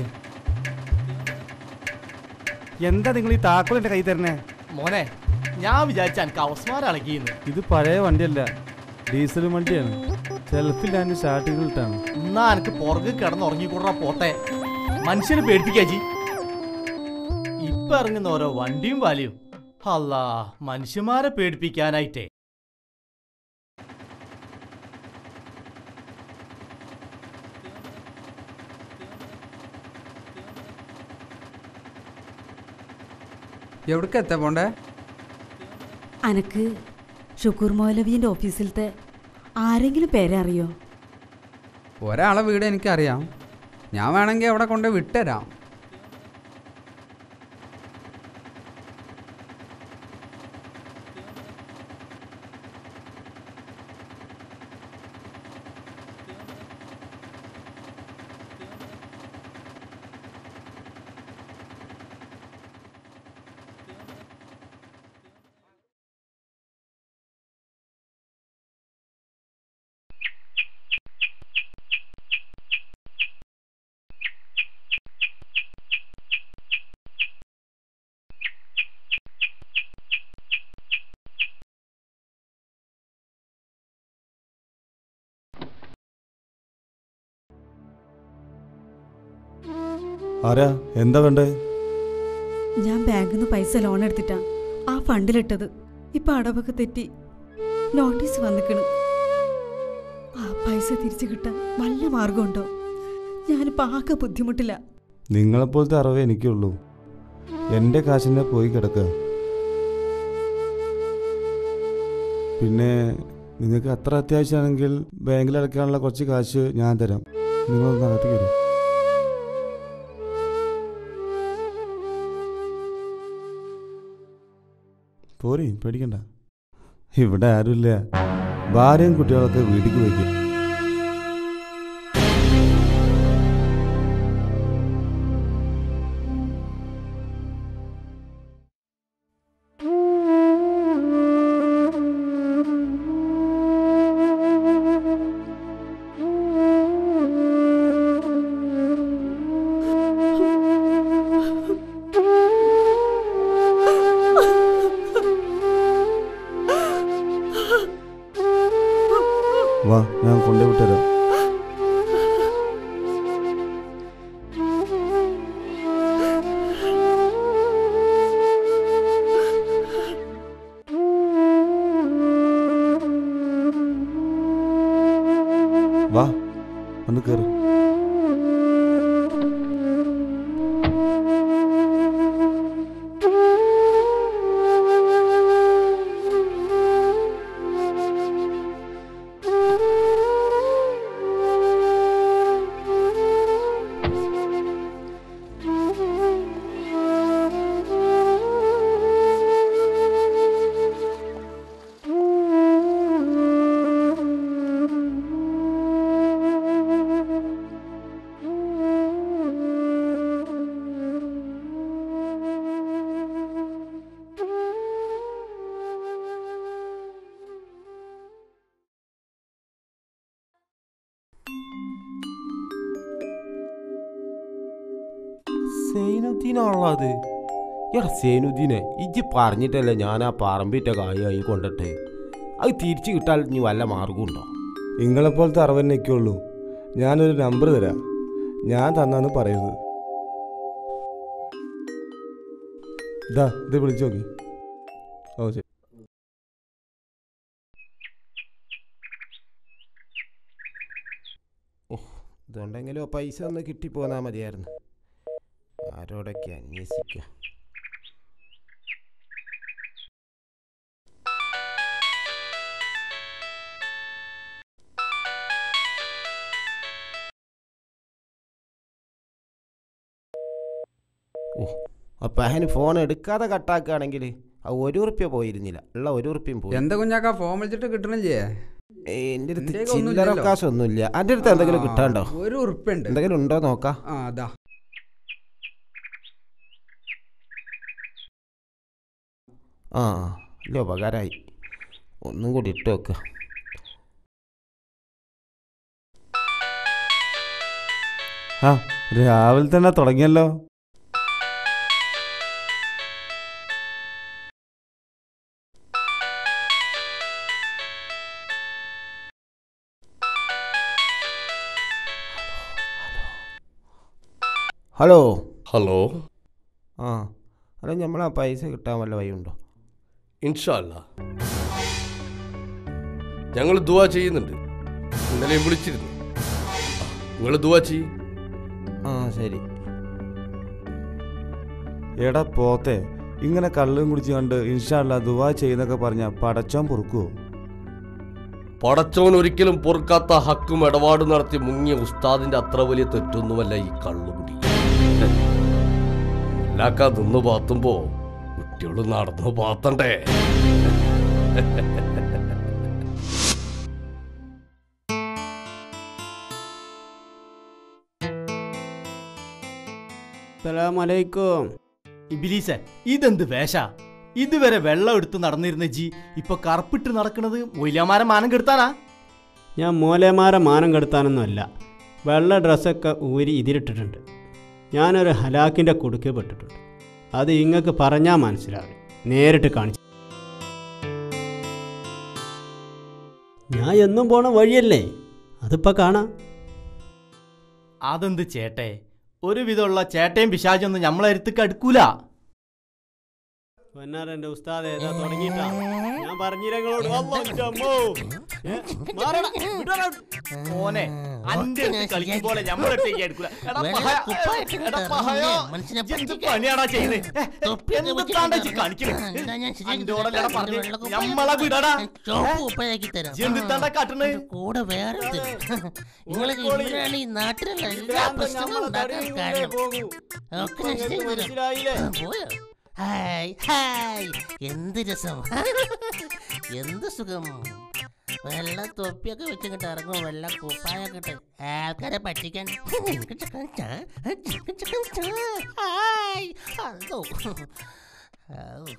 എന്താ നിങ്ങൾ ഈ താക്കോൽ എൻ്റെ കൈ തരണേ മോനെ ഞാൻ വിചാരിച്ച എനിക്ക് അവസ്മാരം അളകിയെന്ന് ഇത് പഴയ വണ്ടിയല്ല ഡീസൽ വണ്ടിയാണ് സെൽഫില്ലാണ്ട് സ്റ്റാർട്ടിങ് ഇട്ടാണ് എന്നാ എനിക്ക് പുറകെ കിടന്നുറങ്ങിക്കൂടാ പോട്ടെ മനുഷ്യനെ പേടിപ്പിക്കാജി ഇപ്പൊ ഇറങ്ങുന്ന ഓരോ വണ്ടിയും വാലിയും അല്ലാ മനുഷ്യന്മാരെ പേടിപ്പിക്കാനായിട്ടേ എവിടേക്ക് എത്താ പോണ്ടേ അനക്ക് ഷുക്കൂർ മൗലവിന്റെ ഓഫീസിലത്തെ ആരെങ്കിലും പേരറിയോ ഒരാളെ വീട് എനിക്കറിയാം ഞാൻ വേണമെങ്കിൽ അവിടെ കൊണ്ട് വിട്ടുതരാം ആരാ എന്താ വേണ്ടേ ഞാൻ ബാങ്കിൽ നിന്ന് പൈസ ലോൺ എടുത്തിട്ടാ ആ ഫണ്ടിലിട്ടത് ഇപ്പൊ അടവൊക്കെ തെറ്റി നോട്ടീസ് വന്നിക്കണ് ആ പൈസ തിരിച്ചു കിട്ടാൻ വല്ല മാർഗമുണ്ടോ ഞാനിപ്പോ ആകെ ബുദ്ധിമുട്ടില്ല നിങ്ങളെപ്പോലത്തെ അറിവേ എനിക്കുള്ളൂ എൻ്റെ കാശിനെ പോയി കിടക്കുക പിന്നെ നിങ്ങൾക്ക് അത്ര അത്യാവശ്യമാണെങ്കിൽ ബാങ്കിൽ അടയ്ക്കാനുള്ള കുറച്ച് കാശ് ഞാൻ തരാം നിങ്ങളൊന്ന് അകത്ത് കയറും പോരി പേടിക്കണ്ട ഇവിടെ ആരുമില്ല ഭാര്യയും കുട്ടികളൊക്കെ വീട്ടിലേക്ക് വയ്ക്കും വാ ഞാൻ കൊണ്ടുവിട്ടുതരാം വാ ഒന്ന് കയറി സൈനുദ്ദീനാണല്ലോ അത് എടാ സൈനുദ്ദീനെ ഇജ്ജ് പറഞ്ഞിട്ടല്ലേ ഞാൻ ആ പറമ്പിറ്റ കായായി കൊണ്ടിട്ട് അത് തിരിച്ചു കിട്ടാൻ ഇനി വല്ല മാർഗമുണ്ടോ നിങ്ങളെപ്പോലത്തെ അറിവന്നെ എനിക്കുള്ളൂ ഞാനൊരു നമ്പർ തരാം ഞാൻ തന്നാന്ന് പറയരുത് ഇതാ ഇത് വിളിച്ചു നോക്കി ഓ ശരി ഇതുണ്ടെങ്കിലോ പൈസ ഒന്ന് കിട്ടിപ്പോന്നാ മതിയായിരുന്നു ആരോടൊക്കെ അന്വേഷിക്കുക അപ്പൊ അതിന് ഫോൺ എടുക്കാതെ കട്ടാക്കുകയാണെങ്കിൽ ആ ഒരു ഉറുപ്പ്യ പോയിരുന്നില്ല ഉള്ള ഒരു ഉറുപ്പ്യം പോയി എന്താ കുഞ്ഞാക്ക ഫോൺ വിളിച്ചിട്ട് കിട്ടണില്ലേ എൻ്റെ അടുത്ത് എൻ്റെയൊക്കെ ചില്ലറ ഒന്നുമില്ലല്ലോ. കാശൊന്നുമില്ല എൻ്റെ അടുത്ത് എന്തെങ്കിലും ആ, കിട്ടാണ്ടോ ഒരു ഉറുപ്പുണ്ട് എന്തെങ്കിലും ഉണ്ടോ നോക്കാം ആ അതാ ആ ഇല്ല ഉപകാരമായി ഒന്നും കൂടി ഇട്ട് വെക്കുക ആ രാവിലെ തന്നെ തുടങ്ങിയല്ലോ ഹലോ ഹലോ ആ അല്ല നമ്മൾ ആ പൈസ കിട്ടാൻ വല്ല വഴിയുണ്ടോ ഇൻഷാല്ല ഞങ്ങൾ ദുവാ ചെയ്യുന്നുണ്ട് ഇന്നലെയും വിളിച്ചിരുന്നു നിങ്ങൾ ദുവാ ചെയ്യും ആ ശരി എടാ പോത്തെ ഇങ്ങനെ കള്ളും കുടിച്ച് കണ്ട് ഇൻഷാല്ല ദുവാ ചെയ്യുന്നൊക്കെ പറഞ്ഞ പടച്ചോൻ പൊറുക്കുവോ പടച്ചോൻ ഒരിക്കലും പൊറുക്കാത്ത ഹക്കും ഇടപാടും നടത്തി മുങ്ങിയ ഉസ്താദിന്റെ അത്ര വലിയ തെറ്റൊന്നുമല്ല ഈ കള്ളുകുടി എല്ലാക്ക നിന്ന് പാത്തുമ്പോ കുട്ടികൾ നടന്നു പാത്തണ്ടേ സലാമലൈക്കും ഇബിലീസെ ഇതെന്ത് വേഷ ഇതുവരെ വെള്ളം എടുത്ത് നടന്നിരുന്ന ജി ഇപ്പൊ കറുപ്പിട്ട് നടക്കുന്നത് മൊയിലാമാരെ മാനം കെടുത്താനാ ഞാൻ മോലേമാരെ മാനം കെടുത്താനൊന്നുമല്ല വെള്ള ഡ്രസ്സൊക്കെ ഊരി ഇതിലിട്ടിട്ടുണ്ട് ഞാനൊരു ഹലാക്കിൻ്റെ കുടുക്ക് പെട്ടിട്ടുണ്ട് അത് ഇങ്ങക്ക് പറഞ്ഞാൽ മനസ്സിലാവും നേരിട്ട് കാണിച്ചു ഞാൻ എന്നും പോണ വഴിയല്ലേ അതിപ്പോൾ കാണാം അതെന്ത് ചേട്ടേ ഒരുവിധമുള്ള ചേട്ടയും പിശാചൊന്നും നമ്മളെ അടുത്തേക്ക് അടുക്കൂല പൊന്നാരൻ്റെ ഉസ്താദ് ഏതാ തുടങ്ങിയിട്ടാ ഞാൻ പറഞ്ഞിരങ്ങളോട് അല്ലാ, എൻ്റെ അമ്മോ. ഏ, മാറടാ, വിടടാ. മോനെ അന്റെ അടുത്ത് കളിക്കും പോലെ നമ്മളെടുത്തേക്ക് അടുക്കൂല എടാ വെള്ള പഹയ, കുപ്പായിട്ട് എടാ കിടന്ന് പഹയോ, മനുഷ്യനെ എന്ത് പണിയാടാ ചെയ്യുന്നത് തൊപ്പിയൊക്കെ എന്താണ് വെച്ചിട്ട് കാണിക്കുന്നത് എന്താ ഞാൻ ശരിയാക്കി അന്റെ ഓടല്ലടാ തരാം. പറഞ്ഞ് വെള്ള കുപ്പായം ഞമ്മളെ വിടടാ ചുവപ്പ് കുപ്പായാക്കി തരാം എന്തിട്ടാണ്ടാ കാട്ടുന്നത് കൂടെ വേറെ നിങ്ങൾ ഇവരാണ് ഈ നാട്ടിലുള്ള എല്ലാ പ്രശ്നങ്ങളും ഉണ്ടാക്കാൻ കാരണം ഒക്കെ ഞാൻ ശരിയാക്കി തരാം. ആ, പോയോ ഹായ് ഹായ് എന്ത് രസം എന്ത് സുഖം വെള്ള തൊപ്പിയൊക്കെ വെച്ചിട്ട് ഇറങ്ങും വെള്ള കുപ്പായൊക്കെ ഇട്ട് ആൾക്കാരെ പറ്റിക്കാൻ ഹായ് അതോ ഔ.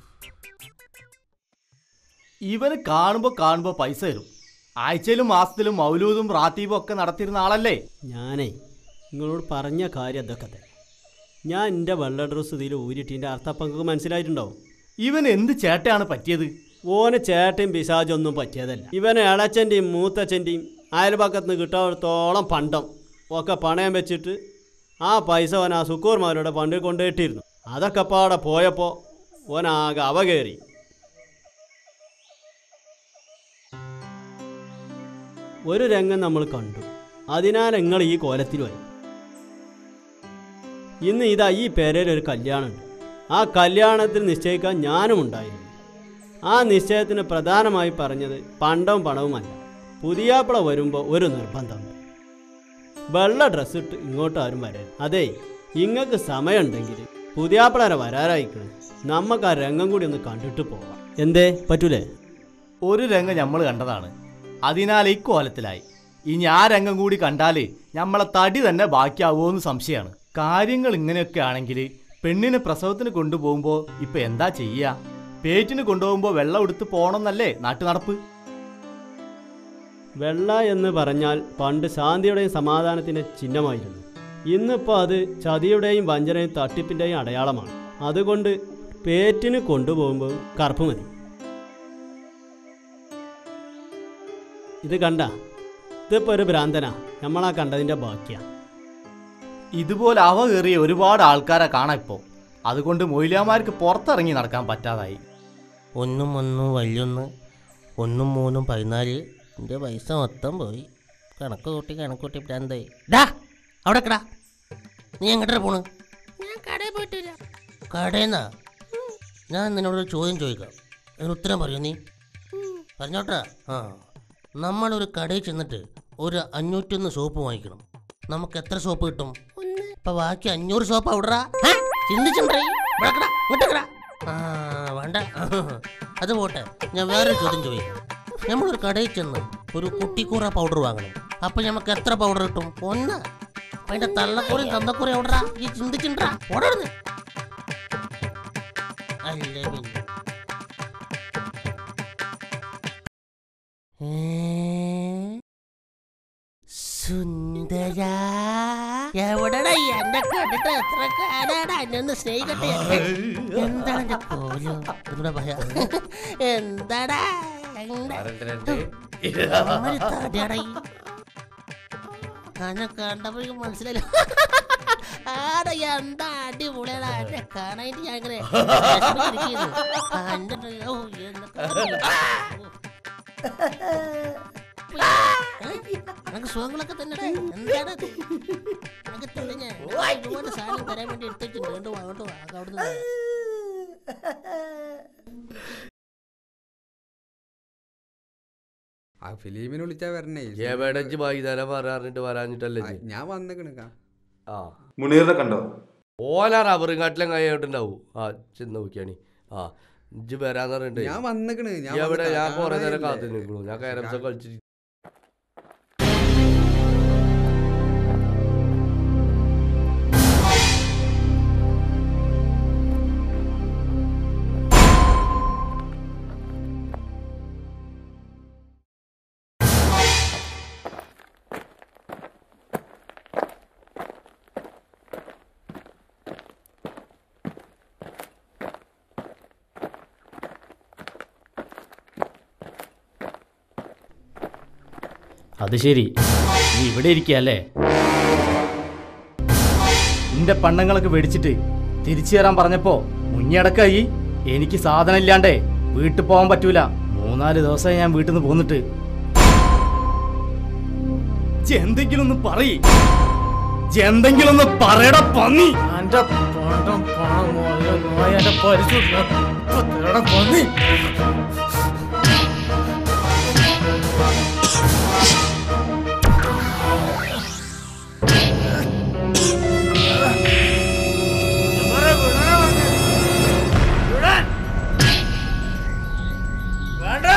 ഇവന് കാണുമ്പോ കാണുമ്പോ പൈസ തരും ആഴ്ചയിലും മാസത്തിലും മൗലൂദും റാത്തീബും ഒക്കെ നടത്തിയിരുന്ന ആളല്ലേ ഞാനേ നിങ്ങളോട് പറഞ്ഞ കാര്യം അതൊക്കെ തന്നെ ഞാൻ എൻ്റെ വെള്ള ഡ്രസ്സ് ഇതിൽ ഊരിട്ടിൻ്റെ അർത്ഥപ്പങ്ക് മനസ്സിലായിട്ടുണ്ടാവും ഇവൻ എന്ത് ചേട്ടയാണ് പറ്റിയത് ഓന് ചേട്ടയും പിശാചൊന്നും പറ്റിയതല്ല ഇവന് ഇളച്ചൻ്റെയും മൂത്തച്ഛൻ്റെയും അയൽപക്കത്ത് നിന്ന് കിട്ടാത്തോളം പണ്ടം ഒക്കെ പണയം വെച്ചിട്ട് ആ പൈസ ഓൻ ആ സുക്കൂർമാരുടെ പണ്ടിൽ കൊണ്ടുപോയിട്ടിരുന്നു അതൊക്കെ പാടെ പോയപ്പോൾ ഓനാകെ അവ കയറി ഒരു രംഗം നമ്മൾ കണ്ടു അതിനാൽ നിങ്ങൾ ഈ കോലത്തിൽ വരും ഇന്ന് ഇതാ ഈ പേരയിൽ ഒരു കല്യാണമുണ്ട് ആ കല്യാണത്തിൽ നിശ്ചയിക്കാൻ ഞാനും ഉണ്ടായിരുന്നു ആ നിശ്ചയത്തിന് പ്രധാനമായി പറഞ്ഞത് പണ്ടവും പണവുമല്ല പുതിയാപ്പിള വരുമ്പോൾ ഒരു നിർബന്ധമുണ്ട് വെള്ള ഡ്രസ്സ് ഇട്ട് ഇങ്ങോട്ട് ആരും വരരുത് അതെ ഇങ്ങക്ക് സമയമുണ്ടെങ്കിൽ പുതിയാപ്പിളരെ വരാറായിക്കണം നമുക്ക് ആ രംഗം കൂടി ഒന്ന് കണ്ടിട്ട് പോവാം എന്തേ പറ്റൂലേ ഒരു രംഗം നമ്മൾ കണ്ടതാണ് അതിനാൽ ഈ കോലത്തിലായി ഇനി ആ രംഗം കൂടി കണ്ടാല് നമ്മളെ തടി തന്നെ ബാക്കിയാവുമോന്ന് സംശയമാണ് കാര്യങ്ങൾ ഇങ്ങനെയൊക്കെ ആണെങ്കിൽ പെണ്ണിനെ പ്രസവത്തിന് കൊണ്ടുപോകുമ്പോൾ ഇപ്പൊ എന്താ ചെയ്യുക പേറ്റിന് കൊണ്ടുപോകുമ്പോൾ വെള്ളം എടുത്ത് പോണമെന്നല്ലേ നാട്ടു നടപ്പ് വെള്ള എന്ന് പറഞ്ഞാൽ പണ്ട് ശാന്തിയുടെയും സമാധാനത്തിൻ്റെ ചിഹ്നമായിരുന്നു ഇന്നിപ്പോൾ അത് ചതിയുടെയും വഞ്ചനയും തട്ടിപ്പിൻ്റെയും അടയാളമാണ് അതുകൊണ്ട് പേറ്റിന് കൊണ്ടുപോകുമ്പോൾ കറുപ്പ് മതി ഇത് കണ്ട ഇതിപ്പോൾ ഒരു ഭ്രാന്തനാ നമ്മളാ കണ്ടതിൻ്റെ ബാക്കിയാ ഇതുപോലെ അവ കയറിയ ഒരുപാട് ആൾക്കാരെ കാണാം ഇപ്പോൾ അതുകൊണ്ട് മൊയിലാമാർക്ക് പുറത്തിറങ്ങി നടക്കാൻ പറ്റാതായി ഒന്നും ഒന്നും വലിയൊന്ന് ഒന്നും മൂന്നും പതിനാല് എൻ്റെ പൈസ മൊത്തം പോയി കണക്ക് കൂട്ടി കണക്ക് കൂട്ടി ഭ്രാന്തായി ഡാ അവിടെ കടാ നീ എങ്ങോട്ടാ പോണ് ഞാൻ കടയിൽ പോയിട്ടില്ല കടയിന്നാ ഞാൻ നിന്നോടൊരു ചോദ്യം ചോദിക്കാം അതിന് ഉത്തരം പറയൂ നീ പറഞ്ഞോട്ടാ ആ നമ്മളൊരു കടയിൽ ചെന്നിട്ട് ഒരു അഞ്ഞൂറ്റൊന്ന് സോപ്പ് വാങ്ങിക്കണം നമുക്ക് എത്ര സോപ്പ് കിട്ടും ഇപ്പൊ ബാക്കി അഞ്ഞൂറ് സോപ്പ് അവിടാ ചിന്തിച്ചുണ്ടേ ആ വേണ്ട അത് പോട്ടെ ഞാൻ വേറൊരു ചോദ്യം ചോദിക്കാം നമ്മളൊരു കടയിൽ ചെന്ന് ഒരു കുട്ടിക്കൂറ പൗഡർ വാങ്ങണം അപ്പൊ നമുക്ക് എത്ര പൗഡർ കിട്ടും ഒന്ന് അപ്പൊ അതിന്റെ തള്ളക്കൂറയും തന്തക്കൂറയും എവിടെടാ ഈ ചിന്തിച്ചിണ്ടാ ഓടരുത് അല്ലേ പിന്നെ ഏ? സുന്ദര എവിടെടാ ഈ എന്നെ കണ്ടിട്ട് എത്ര കാലാടാ എന്നെ ഒന്ന് സ്നേഹിക്കട്ടെ എന്താണ് എന്റെ പോലോ ഇവിടെ ഭയ എന്താടാ തടിയടാ അന്നെ കണ്ടപ്പോഴേക്കും മനസ്സിലായില്ല ആടാ എന്താ അടിപൊളിയാടാ എന്നെ കാണാനായിട്ട് ഞാൻ ഇങ്ങനെ വിഷമിച്ചിരിക്കുന്നു. ആ, എന്റെ ഓ, എന്നൊക്കെ നിനക്ക് സുഖങ്ങളൊക്കെ തന്നെ എന്താണ് ഇത്? നിനക്ക് തെളിഞ്ഞ ഒരുപാട് സാധനം തരാൻ വേണ്ടി എടുത്തു വെച്ചിട്ടുണ്ട് കേട്ടോ അങ്ങോട്ട് വാ അവിടുന്ന് ആ ഫിലിമിന് വിളിച്ചാ വരണേ എവിടെ ഇജ്ജ് വൈകുന്നേരം പറയാറിട്ട് വരാഞ്ഞിട്ടല്ലേ ഇജ്ജ്? ഞാൻ വന്നിക്കണ ആ മുനീറിനെ കണ്ടോ ഓല റബ്ബറും കാട്ടിലും കൈയായിട്ടുണ്ടാവും ആ ചെന്ന് നോക്കിയാണി ആ ഇജ്ജ് വരാന്ന് പറഞ്ഞിട്ട് ഞാൻ വന്നിക്കണ്, ഞാൻ എവിടെ വന്ന് ഞാൻ കുറെ നേരം കാണാനില്ലേ? കാത്തു നിൽക്കണു ഞാൻ കയറംസ കളിച്ചിട്ട് അത് ശരി നീ ഇവിടെ ഇരിക്കല്ലേ നിന്റെ പണ്ണങ്ങളൊക്കെ വെടിച്ചിട്ട് തിരിച്ചു തരാൻ പറഞ്ഞപ്പോ മുങ്ങിയടക്കായി എനിക്ക് സാധനം ഇല്ലാണ്ടേ വീട്ടിൽ പോകാൻ പറ്റൂല മൂന്നാല് ദിവസമായി ഞാൻ വീട്ടിൽ നിന്ന് പോന്നിട്ട് ഇജ്ജ് എന്തെങ്കിലും ഒന്ന് പറയ് ഇജ്ജ് എന്തെങ്കിലും ഒന്ന് പറയടാ പന്നി എന്റെ പണ്ടം പണം മുതൽ നോയ എന്റെ പരിശുദ്ധ പന്നി വേണ്ട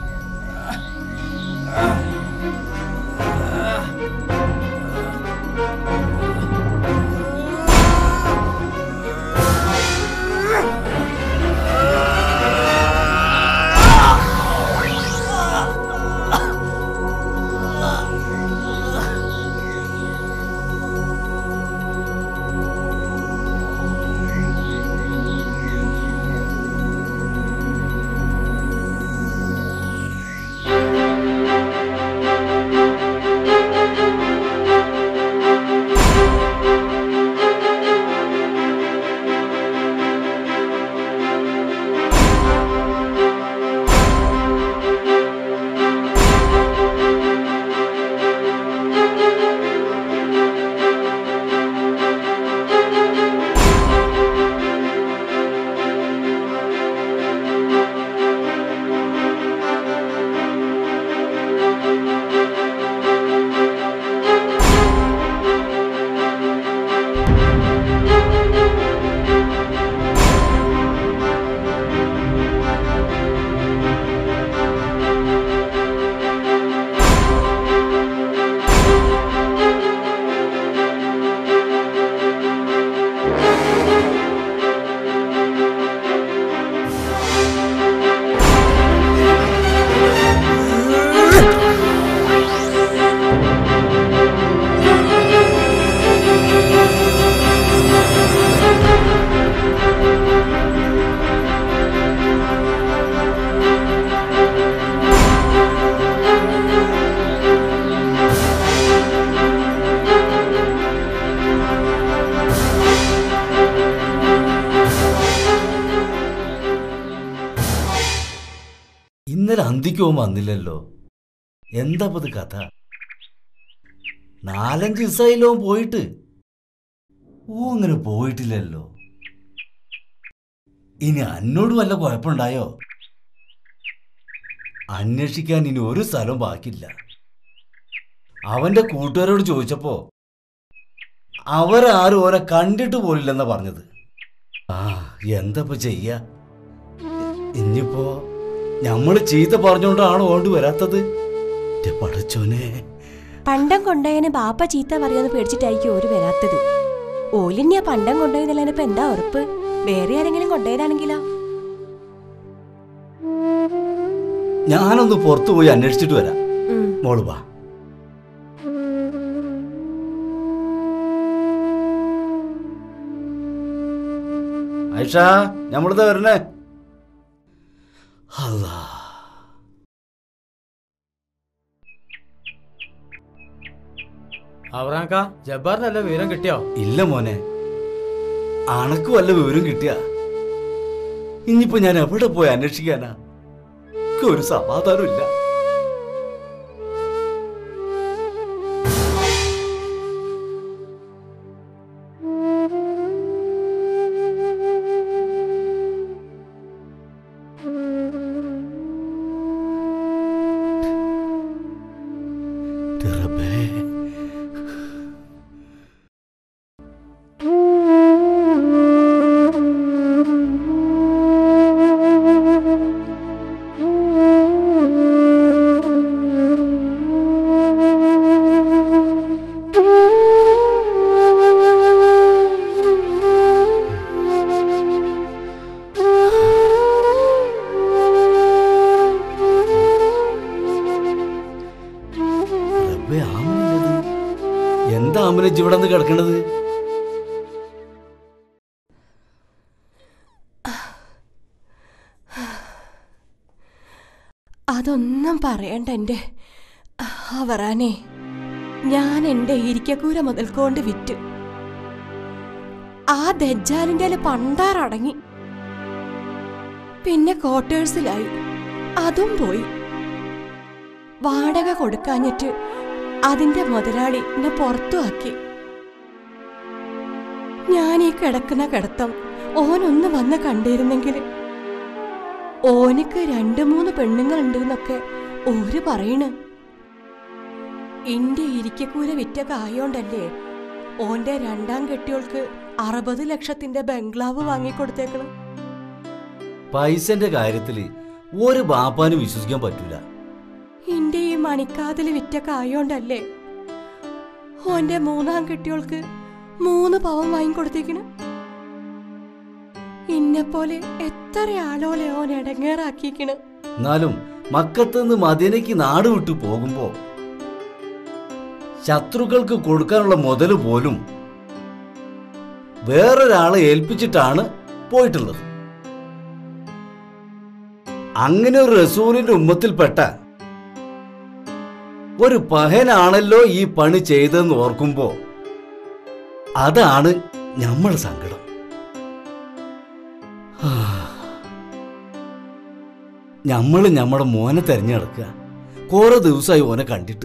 ഇന്നലെ അന്തിക്ക് ഓൻ വന്നില്ലല്ലോ എന്താ ഇത് കഥ നാലഞ്ച് ദിവസമായില്ലോ ഓൻ പോയിട്ട് ഓ അങ്ങനെ പോയിട്ടില്ലല്ലോ ഇനി അന്നോട് വല്ല കുഴപ്പമുണ്ടായോ അന്വേഷിക്കാൻ ഇനി ഒരു സ്ഥലവും ബാക്കിയില്ല അവന്റെ കൂട്ടുകാരോട് ചോദിച്ചപ്പോ അവരാരും ഓനെ കണ്ടിട്ട് പോലില്ലെന്നാ പറഞ്ഞത് ആ എന്തപ്പോ ചെയ്യ ഇനിയിപ്പോ ഞമ്മള് ചീത്ത പറഞ്ഞോണ്ടാണ് ഓണ്ട് വരാത്തത് ന്റെ പടച്ചോനെ പണ്ടം കൊണ്ടുപോയതിന് ബാപ്പ ചീത്ത പറയുമെന്ന് പേടിച്ചിട്ടായിരിക്കും ഓര് വരാത്തത് ഓലിന്യ പണ്ടം കൊണ്ടുപോയതല്ലാതെ ഇപ്പൊ എന്താ ഉറപ്പ് വേറെ ആരെങ്കിലും കൊണ്ടുപോയതാണെങ്കിലോ ഞാനൊന്ന് പുറത്തു പോയി അന്വേഷിച്ചിട്ട് വരാം മോള് വാ ഐഷ നമ്മളിതാ വരണേ അല്ലാ അവറാങ്ക ജബ്ബാറിന് നല്ല വിവരം കിട്ടിയോ ഇല്ല മോനെ അണക്ക് വല്ല വിവരം കിട്ടിയ ഇനിയിപ്പോ ഞാൻ എവിടെ പോയി അന്വേഷിക്കാനാ എനിക്ക് ഒരു സമാധാനം ഇല്ല റബ്ബേ, ആമനല്ലത്. എന്താ ആമന ഇവിടെ നിന്ന് കിടക്കണത് അതൊന്നും പറയണ്ട എൻ്റെ അവറാനെ ഞാൻ എൻ്റെ ഇരിക്കക്കൂര മുതൽക്കൊണ്ട് വിറ്റ് ആ ദജ്ജാലിൻ്റെ പണ്ടാറടങ്ങി പിന്നെ ക്വാർട്ടേഴ്സിലായി അതും പോയി വാടക കൊടുക്കാഞ്ഞിട്ട് അതിന്റെ മുതലാളി എന്നെ പുറത്തു ആക്കി ഞാൻ ഈ കിടക്കുന്ന കിടത്തം ഓനൊന്ന് വന്ന് കണ്ടിരുന്നെങ്കിൽ ഓനക്ക് രണ്ട് മൂന്ന് പെണ്ണുങ്ങളുണ്ട് എന്നൊക്കെ ഓര് പറയണ് ഇന്റെ ഇരിക്കക്കൂര വിറ്റ കായോണ്ടല്ലേ ഓന്റെ രണ്ടാം കെട്ടിയോൾക്ക് അറുപത് ലക്ഷത്തിന്റെ ബംഗ്ലാവ് വാങ്ങിക്കൊടുത്തേക്കണം പൈസന്റെ കാര്യത്തില് ഒരു ബാപ്പാനും വിശ്വസിക്കാൻ പറ്റൂല ഇന്റെ ഈ മണിക്കാതിൽ വിറ്റ കായോണ്ടല്ലേ ഓന്റെ മൂന്നാം കെട്ടിയോൾക്ക് മൂന്ന് പവൻ വാങ്ങിക്കൊടുത്തേക്കണ് ഇന്നെപ്പോലെ എത്ര ആളോലെ ഓൻ ഇടങ്ങേറാക്കിക്കണ് എന്നാലും മക്കത്തുനിന്ന് മദീനയ്ക്ക് നാട് വിട്ടു പോകുമ്പോ ശത്രുക്കൾക്ക് കൊടുക്കാനുള്ള മുതല് പോലും വേറൊരാളെ ഏൽപ്പിച്ചിട്ടാണ് പോയിട്ടുള്ളത് അങ്ങനെ ഒരു റസൂലിന്റെ ഉമ്മത്തിൽപ്പെട്ട ഒരു പഹനാണല്ലോ ഈ പണി ചെയ്തതെന്ന് ഓർക്കുമ്പോ അതാണ് നമ്മൾ സങ്കടം നമ്മൾ നമ്മുടെ മോനെ തെരഞ്ഞെടുക്കുക കുറെ ദിവസമായി ഓനെ കണ്ടിട്ട്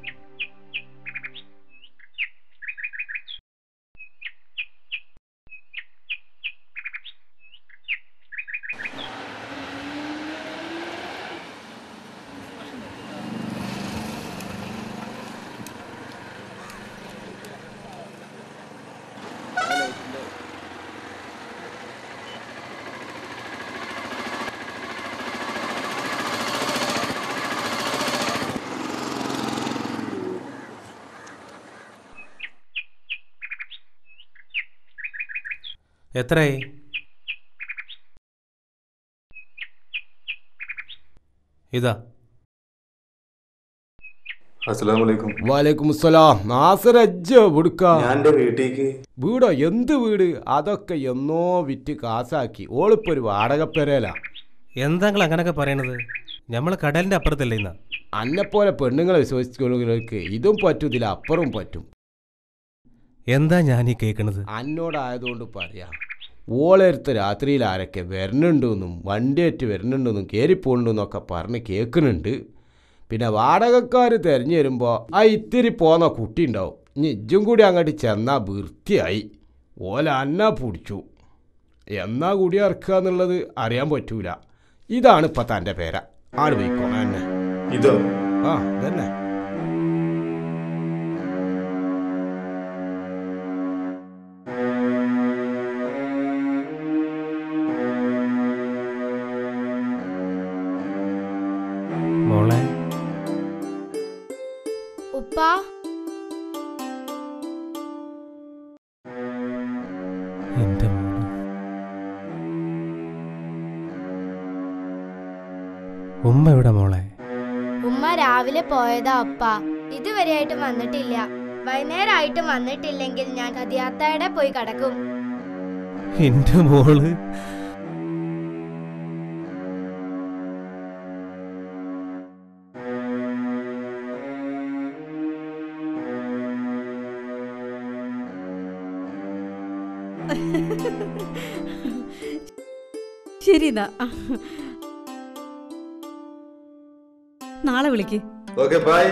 എത്രയായി ഇതാ അസ്സലാമലൈക്കും വാലേക്കും അസ്സലാം നാസർ അജ്ജോ വിടുക്ക ഞാൻ എൻ്റെ വീട്ടിലേക്ക് വീടോ എന്ത് വീട് അതൊക്കെ എന്നോ വിറ്റ് കാസാക്കി ഓളിപ്പോ ഒരു വാടകപ്പെരേല എന്താ നിങ്ങൾ അങ്ങനൊക്കെ പറയണത് നമ്മളെ കടലിന്റെ അപ്പുറത്തല്ലേ ഇന്ന അന്നെപ്പോലെ പെണ്ണുങ്ങളെ വിശ്വസിക്കുന്നവർക്ക് ഇതും പറ്റും ഇതിൽ അപ്പുറവും പറ്റും എന്താ ഞാൻ ഈ കേൾക്കണത് അന്നോടായതുകൊണ്ട് പറയാം ഓളെടുത്ത് രാത്രിയിൽ ആരൊക്കെ വരുന്നുണ്ടെന്നും വണ്ടിയേറ്റ് വരുന്നുണ്ടെന്നും കയറിപ്പോണ്ടെന്നൊക്കെ പറഞ്ഞ് കേൾക്കുന്നുണ്ട് പിന്നെ വാടകക്കാർ തിരഞ്ഞു വരുമ്പോൾ ആ ഇത്തിരി പോന്ന കുട്ടി ഉണ്ടാവും ഇനി ഇജ്ജും കൂടി അങ്ങോട്ട് ചെന്നാൽ വൃത്തിയായി ഓല അന്ന പിടിച്ചു എന്നാ കൂടി ഇറക്കുക എന്നുള്ളത് അറിയാൻ പറ്റൂല ഇതാണ് ഇപ്പം തൻ്റെ പേര ആട് പോയിക്കോ എന്നെ ഇതോ ആ ഇതന്നെ എന്റെ മോള് ഉമ്മ എവിടെ മോളെ ഉമ്മ രാവിലെ പോയതാ അപ്പ ഇതുവരെയായിട്ടും വന്നിട്ടില്ല വൈകുന്നേരമായിട്ടും വന്നിട്ടില്ലെങ്കിൽ ഞാൻ കതിയാത്തയുടെ പോയി കിടക്കും എന്റെ മോള് ശരി എന്നാ നാളെ വിളിക്ക് ഓക്കെ ബൈ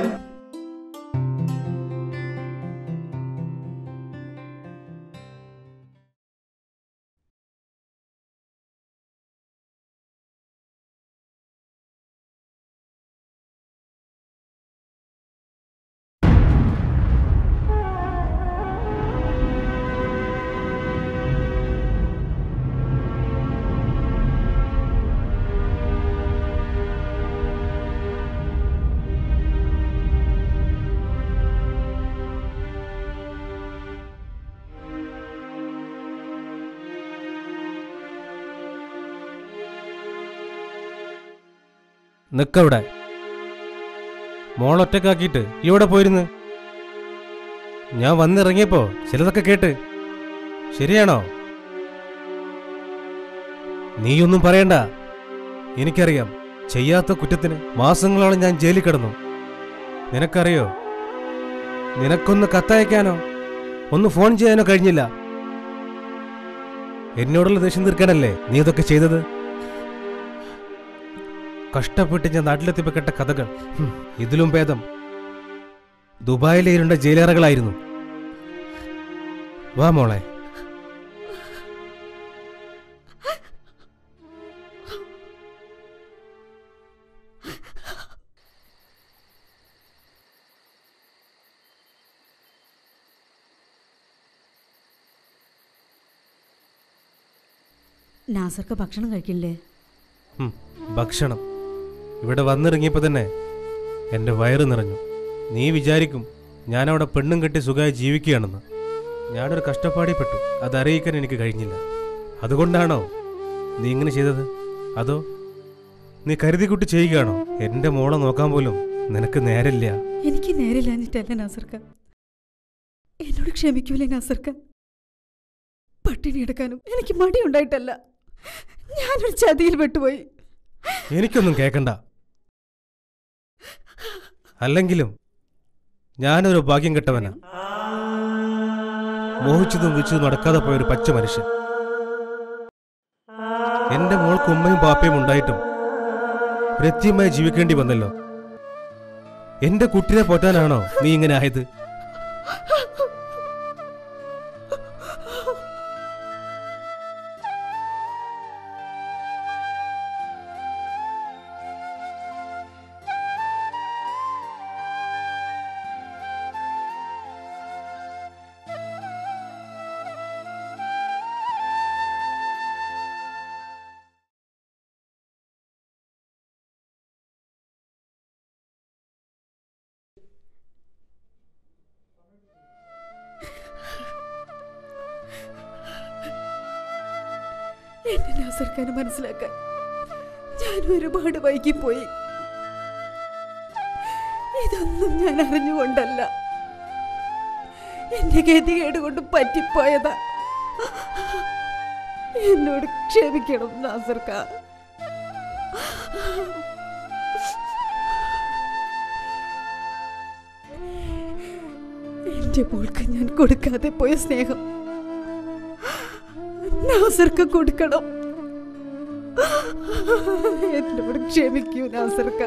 നിക്കവിടെ മോളൊറ്റക്കാക്കിയിട്ട് ഇവിടെ പോയിരുന്നു ഞാൻ വന്നിറങ്ങിയപ്പോ ചിലതൊക്കെ കേട്ട് ശരിയാണോ നീയൊന്നും പറയണ്ട എനിക്കറിയാം ചെയ്യാത്ത കുറ്റത്തിന് മാസങ്ങളോളം ഞാൻ ജയിലിൽ കിടന്നു നിനക്കറിയോ നിനക്കൊന്ന് കത്തയക്കാനോ ഒന്ന് ഫോൺ ചെയ്യാനോ കഴിഞ്ഞില്ല എന്നോടുള്ള ദേഷ്യം തീർക്കാനല്ലേ നീ ഇതൊക്കെ ചെയ്തത് കഷ്ടപ്പെട്ട് ഞാൻ നാട്ടിലെത്തിയപ്പോ കേട്ട കഥകൾ ഹും, ഇതിലും ഭേദം ദുബായിലെ ഇരുണ്ട ജയിലറകളായിരുന്നു വാ മോളെ നാസർക്ക് ഭക്ഷണം കഴിക്കില്ലേ ഹും, ഭക്ഷണം ഇവിടെ വന്നിറങ്ങിയപ്പോ തന്നെ എൻ്റെ വയറ് നിറഞ്ഞു നീ വിചാരിക്കും ഞാനവിടെ പെണ്ണും കെട്ടി സുഖമായി ജീവിക്കുകയാണെന്ന് ഞാനൊരു കഷ്ടപ്പാടിപ്പെട്ടു അതറിയിക്കാൻ എനിക്ക് കഴിഞ്ഞില്ല അതുകൊണ്ടാണോ നീ ഇങ്ങനെ ചെയ്തത് അതോ നീ കരുതിക്കുട്ടി ചെയ്യുകയാണോ എൻ്റെ മോളെ നോക്കാൻ പോലും നിനക്ക് നേരില്ല എനിക്ക് നേരില്ലാഞ്ഞിട്ടല്ല നാസർക്ക എന്നോട് ക്ഷമിക്കൂലേ നാസർക്ക പട്ടിണി എടുക്കാനും എനിക്ക് മടിയുണ്ടായിട്ടല്ല ഞാനൊരു ചതിയിൽ പെട്ടുപോയി എനിക്കൊന്നും കേക്കണ്ട അല്ലെങ്കിലും ഞാനൊരു ഭാഗ്യം കെട്ടവനാ മോഹിച്ചതും വിച്ചതും നടക്കാതെ പോയൊരു പച്ച മനുഷ്യൻ എന്റെ മോൾക്ക് ഉമ്മയും പാപ്പയും ഉണ്ടായിട്ടും രത്യമായി ജീവിക്കേണ്ടി വന്നല്ലോ എന്റെ കുട്ടിനെ പോറ്റാനാണോ നീ ഇങ്ങനെ ആയത് എന്നെ നാസർക്കാന് മനസ്സിലാക്കാൻ ഞാൻ ഒരുപാട് വൈകിപ്പോയി ഇതൊന്നും ഞാൻ അറിഞ്ഞുകൊണ്ടല്ല എന്റെ ഗതികേട് കൊണ്ട് പറ്റിപ്പോയതാ എന്നോട് ക്ഷമിക്കണം നാസർക്ക എന്റെ മോൾക്ക് ഞാൻ കൊടുക്കാതെ പോയ സ്നേഹം നാസർക്ക് കൊടുക്കണം എന്നോട് ക്ഷമിക്കൂ നാസർക്ക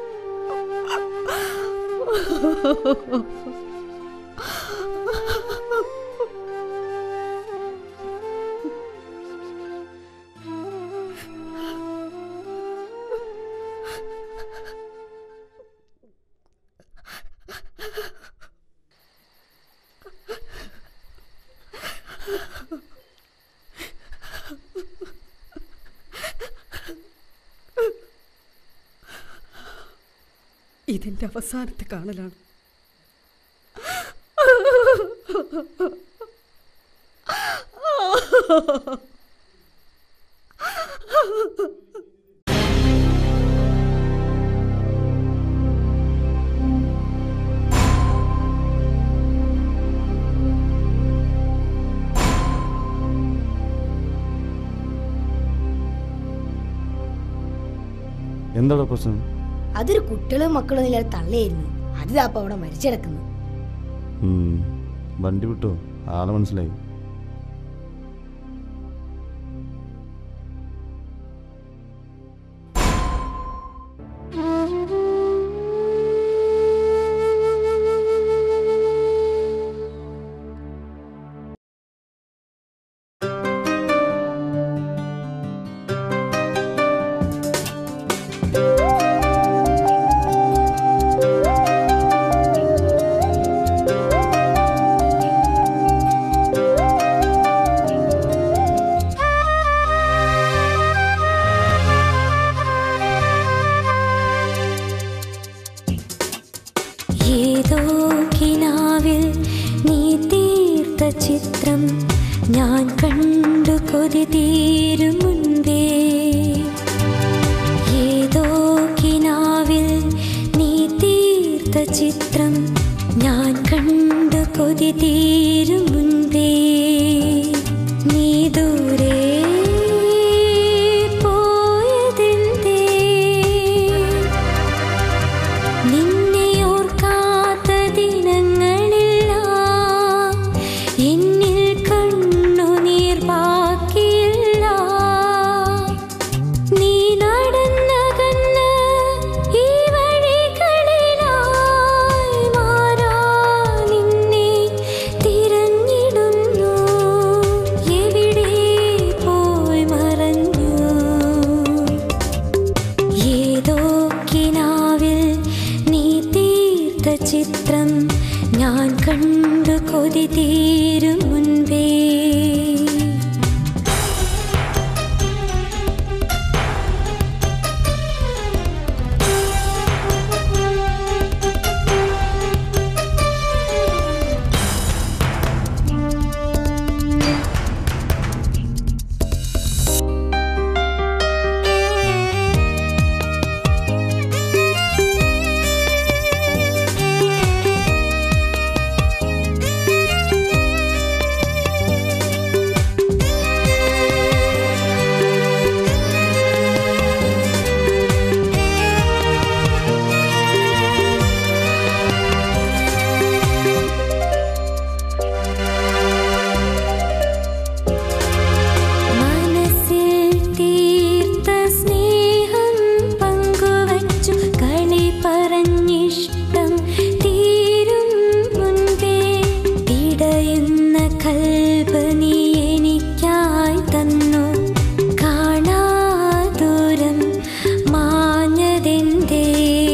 ഇതിന്റെ അവസാനത്തെ കാണലാണ് എന്താടാ പ്രശ്നം അതൊരു കുട്ടികളും മക്കളും ഇല്ലാതെ തള്ളയായിരുന്നു അതിതാ അപ്പൊ അവിടെ മരിച്ചിടക്കുന്നു ഉം. വണ്ടി വിട്ടോ ആളെ മനസ്സിലായി ഏതോ കിനാവിൽ നീ തീർത്ത ചിത്രം ഞാൻ കണ്ടു കൊതി തീരും മുൻപേ ഏതോ കിനാവിൽ നീ തീർത്ത ചിത്രം ഞാൻ കണ്ടു കൊതി തീരും മുൻപേ നീ ദൂരെ പോയതെന്തേ നിന്നെ ഓർക്കാത്ത ദിനങ്ങളില്ല എന്നിൽ കണ്ണുനീർ ബാക്കിയില്ല നീ നടന്നകന്ന് ഈ വഴികളിലായി മാറാ നിന്നെ തിരഞ്ഞിടുന്നു എവിടെ പോയി മറഞ്ഞു ഏതോ കിനാവിൽ നീ തീർത്ത ചിത്രം ഞാൻ കണ്ടു കൊതി തീരും മുൻപേ മനസ്സിൽ തീർത്ത സ്നേഹം പങ്കുവച്ചു കളി പറഞ്ഞിഷ്ടം തീരും മുൻപേ പിടയുന്ന കൽബ് നീ എനിക്കായി തന്നു കാണാദൂരം മാഞ്ഞതെന്തേ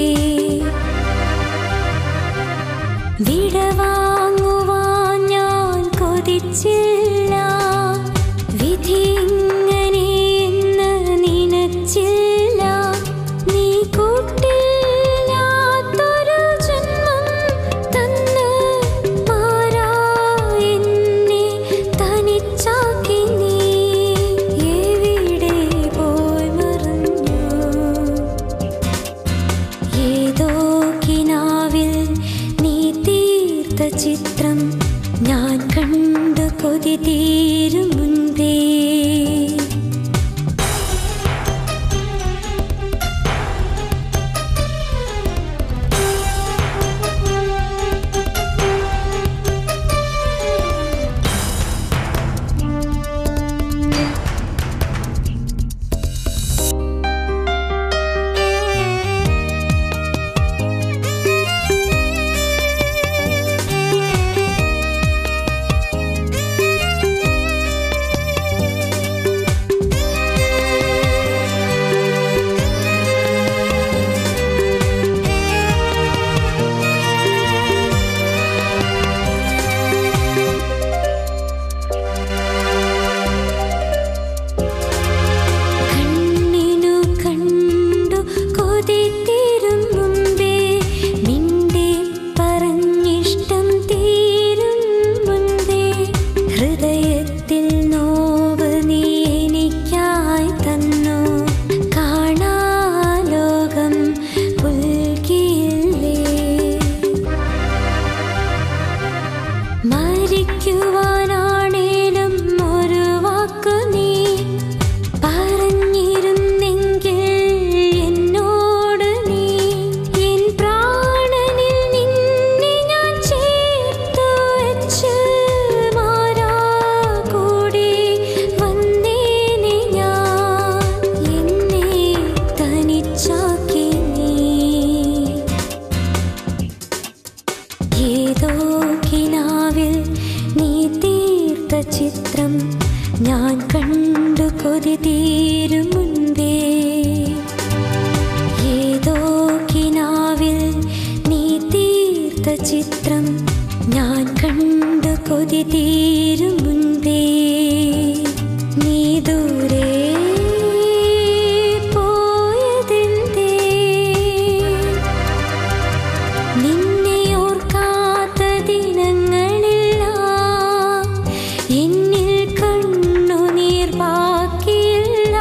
വിടവാങ്ങുവാൻ ഞാൻ കൊതിച്ചില്ല വിധി ഇങ്ങനെയെന്ന് നനച്ചില്ല നീ കൂട്ടില്ലാത്തൊരു ജന്മം തന്ന് മാറാ എന്നെ തനിച്ചാക്കി നീ എവിടെ പോയി മറഞ്ഞു ഏതോ കിനാവിൽ നീ തീർത്ത ചിത്രം ഞാൻ കണ്ടു കൊതി തീരും മുൻപേ കണ്ണിനു കണ്ടു കൊതി തീരും മുമ്പേ നിന്റെ പറഞ്ഞിഷ്ടം തീരും മുൻപേ ഹൃദയത്തിൽ നോ ഞാൻ കണ്ടു കൊതി തീരും മുൻപേ ഏതോ കിനാവിൽ നീ തീർത്ത ചിത്രം ഞാൻ കണ്ടു കൊതി തീരും മുൻപേ നീ ദൂരെ പോയതെന്തേ നിന്നെ ഓർക്കാത്ത ദിനങ്ങളില്ല എന്നിൽ കണ്ണുനീർ ബാക്കിയില്ല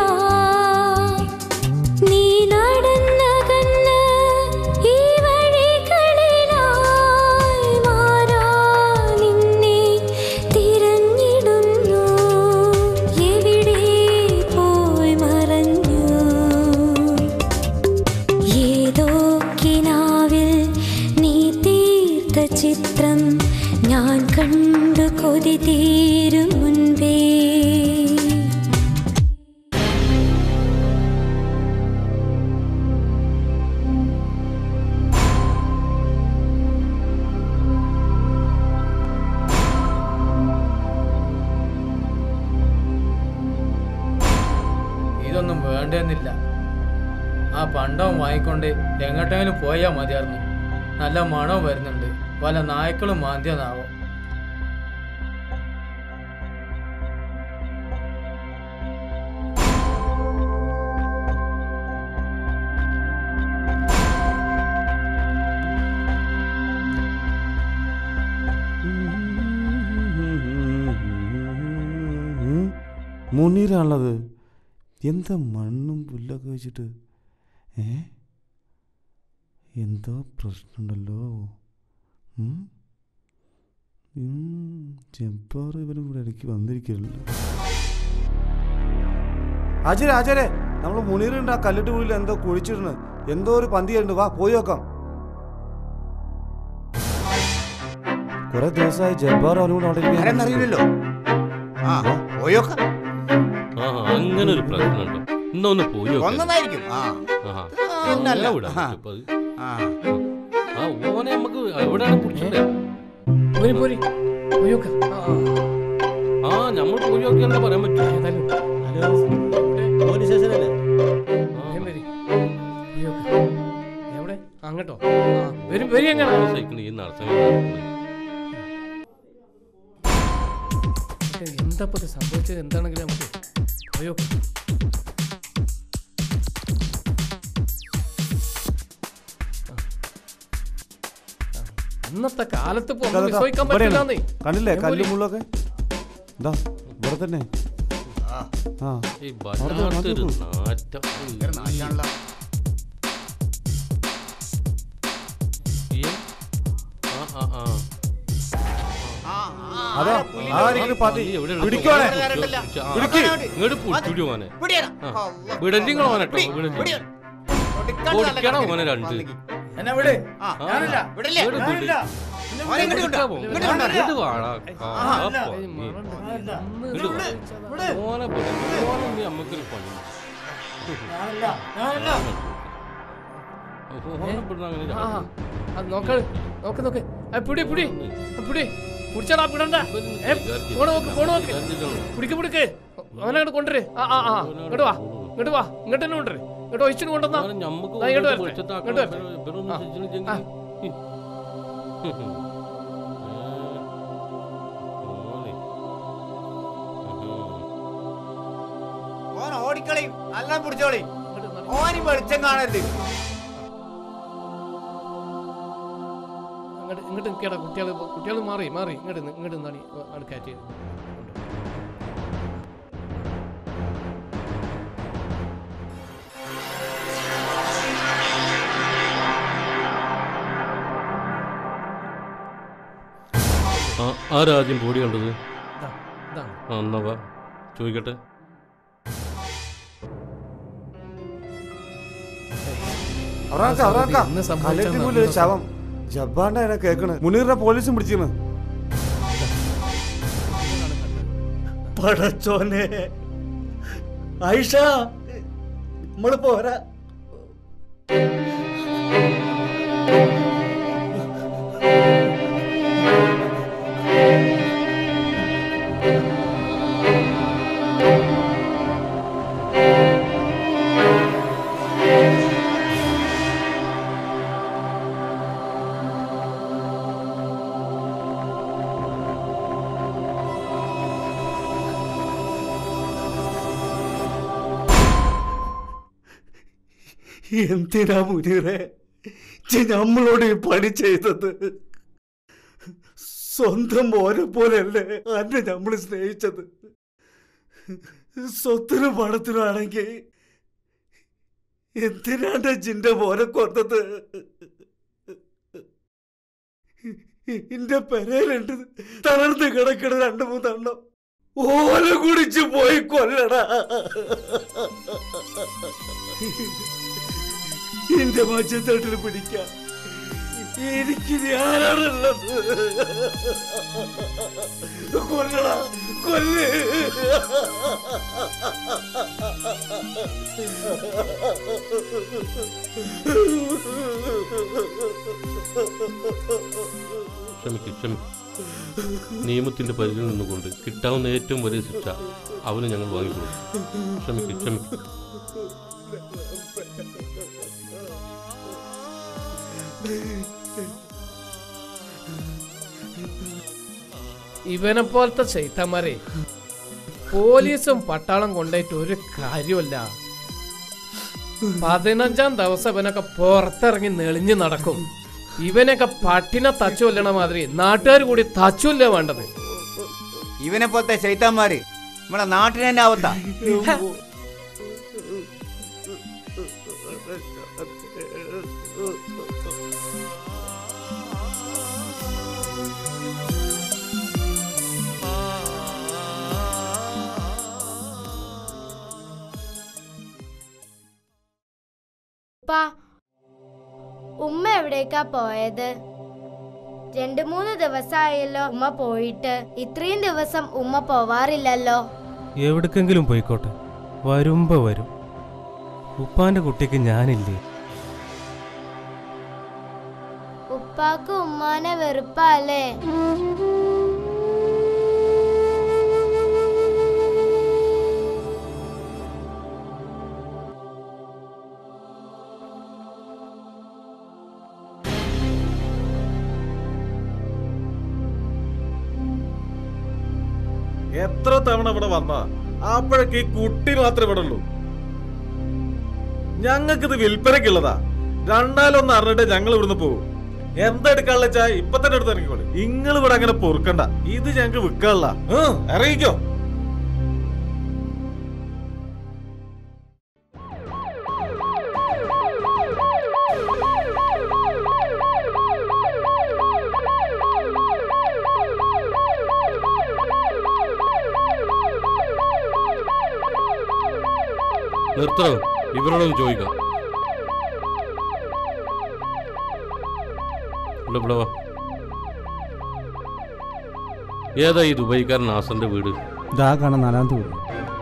നീ നടന്നകന്ന് ഈ വഴികളിലായി മാറാ നിന്നെ തിരഞ്ഞിടുന്നു എവിടെ പോയി മറഞ്ഞു ഏതോ കിനാവിൽ നീ തീർത്ത ചിത്രം ഞാൻ കണ്ടു കൊതി തീരും മുൻപേ ഇതൊന്നും വേണ്ടെന്നില്ല ആ പണ്ടവും വാങ്ങിക്കൊണ്ട് എങ്ങോട്ടെങ്കിലും പോയാൽ മതിയായിരുന്നു നല്ല മണവും വരുന്നുണ്ട് പല നായ്ക്കളും മാന്തിയെന്നാവോ മുനീറാണുള്ളത് എന്താ മണ്ണും പുല്ലൊക്കെ വെച്ചിട്ട് ഏ എന്തോ പ്രശ്നമുണ്ടല്ലോ ഉം? ഉം, ജബ്ബാർ ഇവനും കൂടെ ഇടയ്ക്ക് വന്നിരിക്കല്ലോ ആചാര്യ ആചാര്യ നമ്മൾ മുനീറുണ്ട് ആ കല്ലിട്ട് കുഴിയിൽ എന്തോ കുഴിച്ചിട്ടുണ്ട് എന്തോ ഒരു പന്തിയുണ്ട് വാ പോയി നോക്കാം കുറെ ദിവസമായി ജബ്ബാർ അവനും കൂടെ അവിടെ ഇരിക്കുകയാണ്. ആരെന്നറിയില്ലല്ലോ ആ പോയോക്കാം ആ അങ്ങനെ ഒരു പ്രശ്നമുണ്ടോ ഇന്നൊന്ന് പോയി നോക്ക്. ഒന്നതായിരിക്കും ആ ആഹാ. എന്നല്ല. അങ്ങനെ വിടാൻ ആ. പറ്റും ഇപ്പൊ അത്. ആ ആ ഓനെ നമുക്ക് എവിടെയാണ് പിടിച്ചത് പോരി പോരി പോയോക്കാം ആ നമ്മൾ പോയി നോക്കിയാലേ പറയാൻ പറ്റും ഹലോ പോലീസ് സ്റ്റേഷനല്ലേ വേഗം വരി. പോയോക്കാം. എവിടെ അങ്ങോട്ടോ ആ, വരും വരി അങ്ങനെ സൈക്കിൾ ഈ നടത്താൻ എന്താ ഇപ്പൊ ഇത് സംഭവിച്ചത് എന്താണെങ്കിലും നമുക്ക് പോയോക്കാം ഇന്നത്തെ കാലത്ത് ഇപ്പൊ ഒന്നും ഇതാ, ഇതാ, വിശ്വസിക്കാൻ ഇവിടെയാണ്. പറ്റില്ലാന്നേ കണ്ടില്ലേ ഞാൻ കല്ലും പോരി. മുള്ളൊക്കെ ഇതാ ഇവിടെ തന്നെ ആ ഈ അവിടെ ദേ വല്ലാത്തൊരു വന്നോളൂ. നാറ്റം ഭയങ്കര നാശാണല്ലോ ഈ? ആ ആ ആ അതാ ആ ഇരിക്കുന്ന പാർട്ടി പിടിക്കോളെ പിടിക്ക് ഇങ്ങോട്ട് പിടിച്ചു മോനെ പിടിയടാ. ആ. വിടണ്ടി നിങ്ങൾ മോനെ കേട്ടോ വിടണ്ടി ഓടിക്കണം മോനെ രണ്ട് എന്നെ വിട് ആ, ഞാനില്ല വിടില്ലേ? ഇങ്ങോട്ട് വിട്. ഞാനില്ല. മോനെ ഇങ്ങോട്ട് കൊണ്ടുവാ. ഇങ്ങോട്ട് കൊണ്ടുവാ. ഇങ്ങോട്ട് വാടാ. ആഹാ. ആ, പന്നി. ഇങ്ങോട്ട് വാ. മോനെ വിട്. മോനെ നീ നമ്മക്കൊരു പണി ഞാനില്ല ഞാനില്ല ഓനെ വിടുന്ന അങ്ങനെ ആ അത് നോക്ക് നോക്ക് നോക്ക് ആ, പിടി പിടി ആ, പിടി പിടിച്ചാടാ പിടണ്ട ഏ, പോണ നോക്ക് പോണ നോക്ക് പിടിക്ക് പിടിക്ക് അവനെ അങ്ങോട്ട് കൊണ്ടുവര് ആ ആ ആ ഇങ്ങോട്ട് വാ ഇങ്ങോട്ട് വാ ഇങ്ങോട്ട് തന്നെ കൊണ്ടുവര് ഇങ്ങോട്ട് ഒഴിച്ചിട്ട് കൊണ്ടുവന്നാ ഞമ്മക്ക് ദാ ഇങ്ങോട്ട് കൊണ്ടുവന്ന് വരട്ടെ വെളിച്ചത്താക്കണം. ഇങ്ങോട്ട് വരട്ടെ ഇവര് ഇവരൊന്നും ആ. ശരിച്ചില്ലെങ്കിൽ- ആ. മോനെ. ഓൻ ഓടിക്കളയും എല്ലാം പിടിച്ചോളി ഓന് വെളിച്ചം കാണരുത് അങ്ങോട്ട് ഇങ്ങോട്ട് നിൽക്കടാ കുട്ടികൾ കുട്ടികൾ മാറി മാറി ഇങ്ങോട്ട് നിന്ന്, ഇങ്ങോട്ട് നിന്നാണ് ആണ് കാറ്റ് ചെയ്ത് ആ ആരാ ആദ്യം ബോഡി കണ്ടത് ഇതാ, ഇതാണ് ആ എന്നാ വാ ചോദിക്കട്ടെ അവറാക്ക അവറാക്ക ഇന്ന് സംഭവിച്ചതെന്ന് കല്ലിട്ട് മുന്നിൽ ഒരു ശവം ജബ്ബാന്റെ അതിനെ കേക്കണ് മുനീറിനെ പോലീസും പിടിച്ചിരുന്നു പടച്ചോനെ ഐഷ നമ്മള് പോരാ എന്തിനാ മുനീറെ ഇജ്ജ് നമ്മളോട് ഈ പണി ചെയ്തത് സ്വന്തം മോനെ പോലെയല്ലേ അന്നെ നമ്മൾ സ്നേഹിച്ചത് സ്വത്തിനും പണത്തിനും ആണെങ്കിൽ എന്തിനാണ്ട ജിന്റെ മോനെ കൊന്നത് എന്റെ പെരയിലുണ്ട് തളർന്ന് കിടക്കണ രണ്ടു മൂന്നെണ്ണം ഓല കുടിച്ച് പോയി കൊല്ലടാ എന്റെ മച്ചത്തട്ടിൽ പിടിക്കാൻ എനിക്ക് ആരാണുള്ളത് കൊല്ലടാ കൊല്ല് ക്ഷമിക്കും ക്ഷമിക്കും നിയമത്തിന്റെ പരിധിയിൽ നിന്നുകൊണ്ട് കിട്ടാവുന്ന ഏറ്റവും വലിയ ശിക്ഷ അവന് ഞങ്ങൾ വാങ്ങിക്കൊടുക്കും ക്ഷമിക്കും ക്ഷമിക്കും ഇവനെ പോലത്തെ ചൈത്തന്മാരെ പോലീസും പട്ടാളം കൊണ്ടായിട്ട് ഒരു കാര്യമല്ല പതിനഞ്ചാം ദിവസം ഇവനൊക്കെ പുറത്തിറങ്ങി നെളിഞ്ഞു നടക്കും ഇവനൊക്കെ പട്ടിനെ തച്ചു കൊല്ലണ മാതിരി നാട്ടുകാർ കൂടി തച്ചുല്ല വേണ്ടത് ഇവനെ പോലത്തെ ശൈത്താന്മാര് നമ്മളെ നാട്ടിന് തന്നെ ആവത്താ ഉപ്പ ഉമ്മ എവിടേക്കാ പോയത് രണ്ടു മൂന്ന് ദിവസമായല്ലോ ഉമ്മ പോയിട്ട് ഇത്രയും ദിവസം ഉമ്മ പോവാറില്ലല്ലോ എവിടേക്കെങ്കിലും പോയിക്കോട്ടെ വരുമ്പോ വരും ഉപ്പാന്റെ കുട്ടിക്ക് ഞാനില്ലേ ഉപ്പാക്ക് ഉമ്മാനെ വെറുപ്പല്ലേ എത്ര തവണ ഇവിടെ വന്ന അപ്പോഴൊക്കെ ഈ കുട്ടി മാത്രമേ ഇവിടെ ഉള്ളൂ ഞങ്ങൾക്കിത് വിൽപ്പനക്കുള്ളതാ രണ്ടാലൊന്ന് അറിഞ്ഞിട്ട് ഞങ്ങൾ ഇവിടുന്ന് പോകും എന്താ എടുക്കാനുള്ള ചായ ഇപ്പൊ തന്നെ എടുത്ത് ഇറങ്ങിക്കോളി നിങ്ങൾ ഇവിടെ അങ്ങനെ പൊറുക്കണ്ട ഇത് ഞങ്ങൾക്ക് വിൽക്കാനുള്ള ഇറങ്ങിക്കോ നിർത്തണം ഇവരോടൊന്ന് ചോദിക്കാം ഇവിടെ ഇവിടെ വാ. ഏതാ ഈ ദുബൈക്കാരൻ നാസറിന്റെ വീട് ഇതാ കാണാൻ നാലാമത്തെ വീട്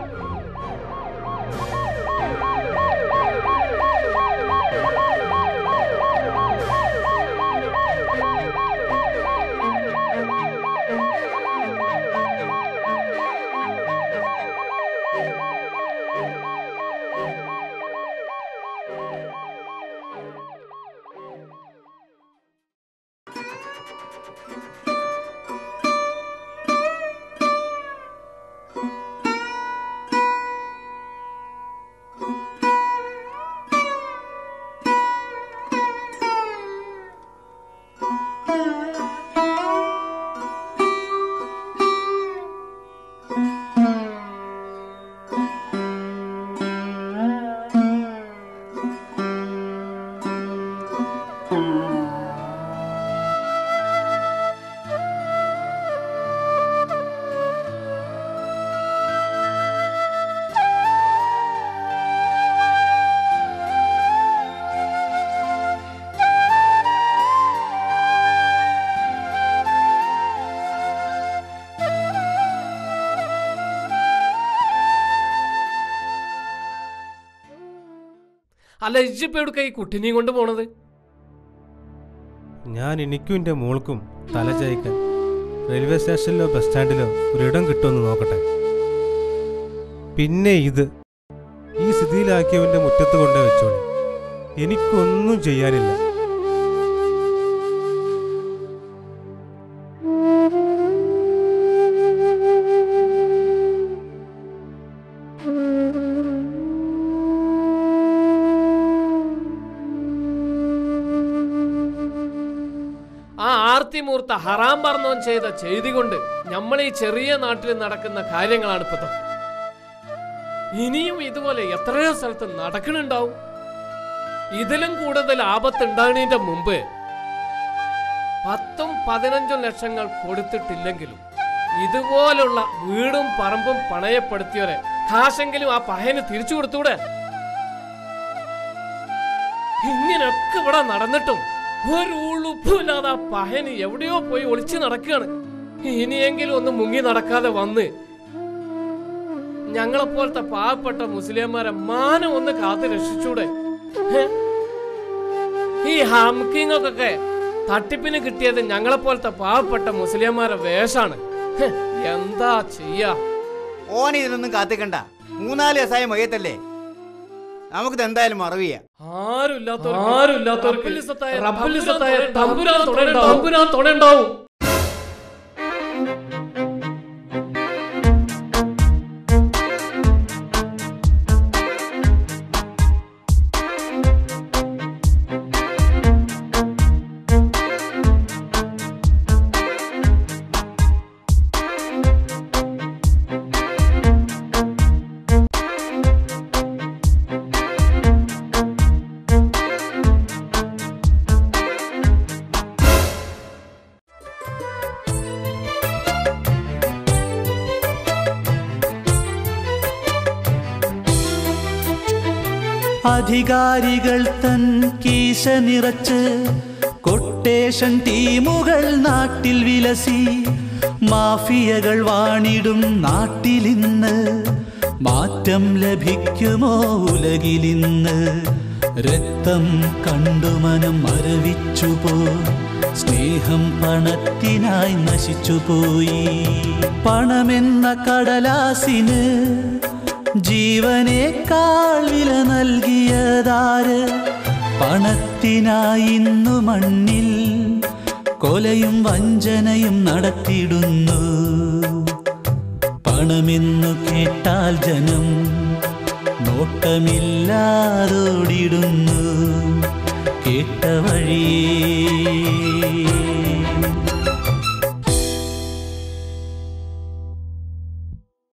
അല്ല ഇജ്ജിപ്പ എവിടുക്ക ഈ കുട്ടിനെയും കൊണ്ട് പോണത് ഞാൻ എനിക്കും എൻ്റെ മോൾക്കും തല ചായ്ക്കാൻ റെയിൽവേ സ്റ്റേഷനിലോ ബസ് സ്റ്റാൻഡിലോ ഒരിടം കിട്ടുമെന്ന് നോക്കട്ടെ പിന്നെ ഇത് ഈ സ്ഥിതിയിലാക്കിയവൻ്റെ മുറ്റത്ത് കൊണ്ടേ വെച്ചോളി എനിക്കൊന്നും ചെയ്യാനില്ല ആർത്തിമൂർത്ത ഹറാം പറഞ്ഞോൻ ചെയ്ത ചെയ്തി കൊണ്ട് നമ്മൾ ഈ ചെറിയ നാട്ടിൽ നടക്കുന്ന കാര്യങ്ങളാണ് ഇപ്പൊ ഇതൊക്കെ. ഇനിയും ഇതുപോലെ എത്രയോ സ്ഥലത്ത് നടക്കണുണ്ടാവും ഇതിലും കൂടുതൽ ആപത്ത് ഉണ്ടാകുന്നതിന്റെ മുമ്പ് പത്തും പതിനഞ്ചും ലക്ഷങ്ങൾ കൊടുത്തിട്ടില്ലെങ്കിലും ഇതുപോലുള്ള വീടും പറമ്പും പണയപ്പെടുത്തിയവരെ കാശെങ്കിലും ആ പഹയന് തിരിച്ചു കൊടുത്തൂടെ ഇങ്ങനെയൊക്കെ ഇവിടെ നടന്നിട്ടും ഒരു ഉളുപ്പില്ലാതെ ആ പഹയന് എവിടെയോ പോയി ഒളിച്ചു നടക്കുകയാണ് ഇനിയെങ്കിലും ഒന്ന് മുങ്ങി നടക്കാതെ വന്ന് ഞങ്ങളെപ്പോലത്തെ പാവപ്പെട്ട മുസ്ലിംമാരെ മാനം ഒന്ന് കാത്തു രക്ഷിച്ചൂടെ ഹെ? ഈ ഹംകിങ്ങൊക്കെ തട്ടിപ്പിന് കിട്ടിയത് ഞങ്ങളെപ്പോലത്തെ പാവപ്പെട്ട മുസ്ലിംമാരെ വേഷാണ് ഹെ, എന്താ ചെയ്യാ ഓൻ ഇതിനൊന്നും കാത്തിക്കണ്ട മൂന്നാല് ദിവസമായ മയ്യത്തല്ലേ നമുക്കിത് എന്തായാലും മറവിയ ആരുമില്ലാത്തവർക്ക് ആരുമില്ലാത്തവർക്ക് റബ്ബുലിസത്തായ തമ്പുരാൻ തുണയുണ്ടാവും തമ്പുരാൻ തുണയുണ്ടാവും അധികാരികൾ തൻ കീശ നിറച്ച് കൊട്ടേഷൻ ടീമുകൾ നാട്ടിൽ വിലസി മാഫിയകൾ വാണിടും നാട്ടിലിന്ന് മാറ്റം ലഭിക്കുമോ ഉലകിലിന്ന് രക്തം കണ്ടു മനം മരവിച്ചുപോ സ്നേഹം പണത്തിനായി നശിച്ചുപോയി പണമെന്ന കടലാസിന് ജീവനേക്കാൾ വില നൽകിയതാര് പണത്തിനായി ഇന്നു മണ്ണിൽ കൊലയും വഞ്ചനയും നടത്തിയിടുന്നു പണമെന്നു കേട്ടാൽ ജനം നോട്ടമില്ലാതോടിടുന്നു കേട്ട വഴി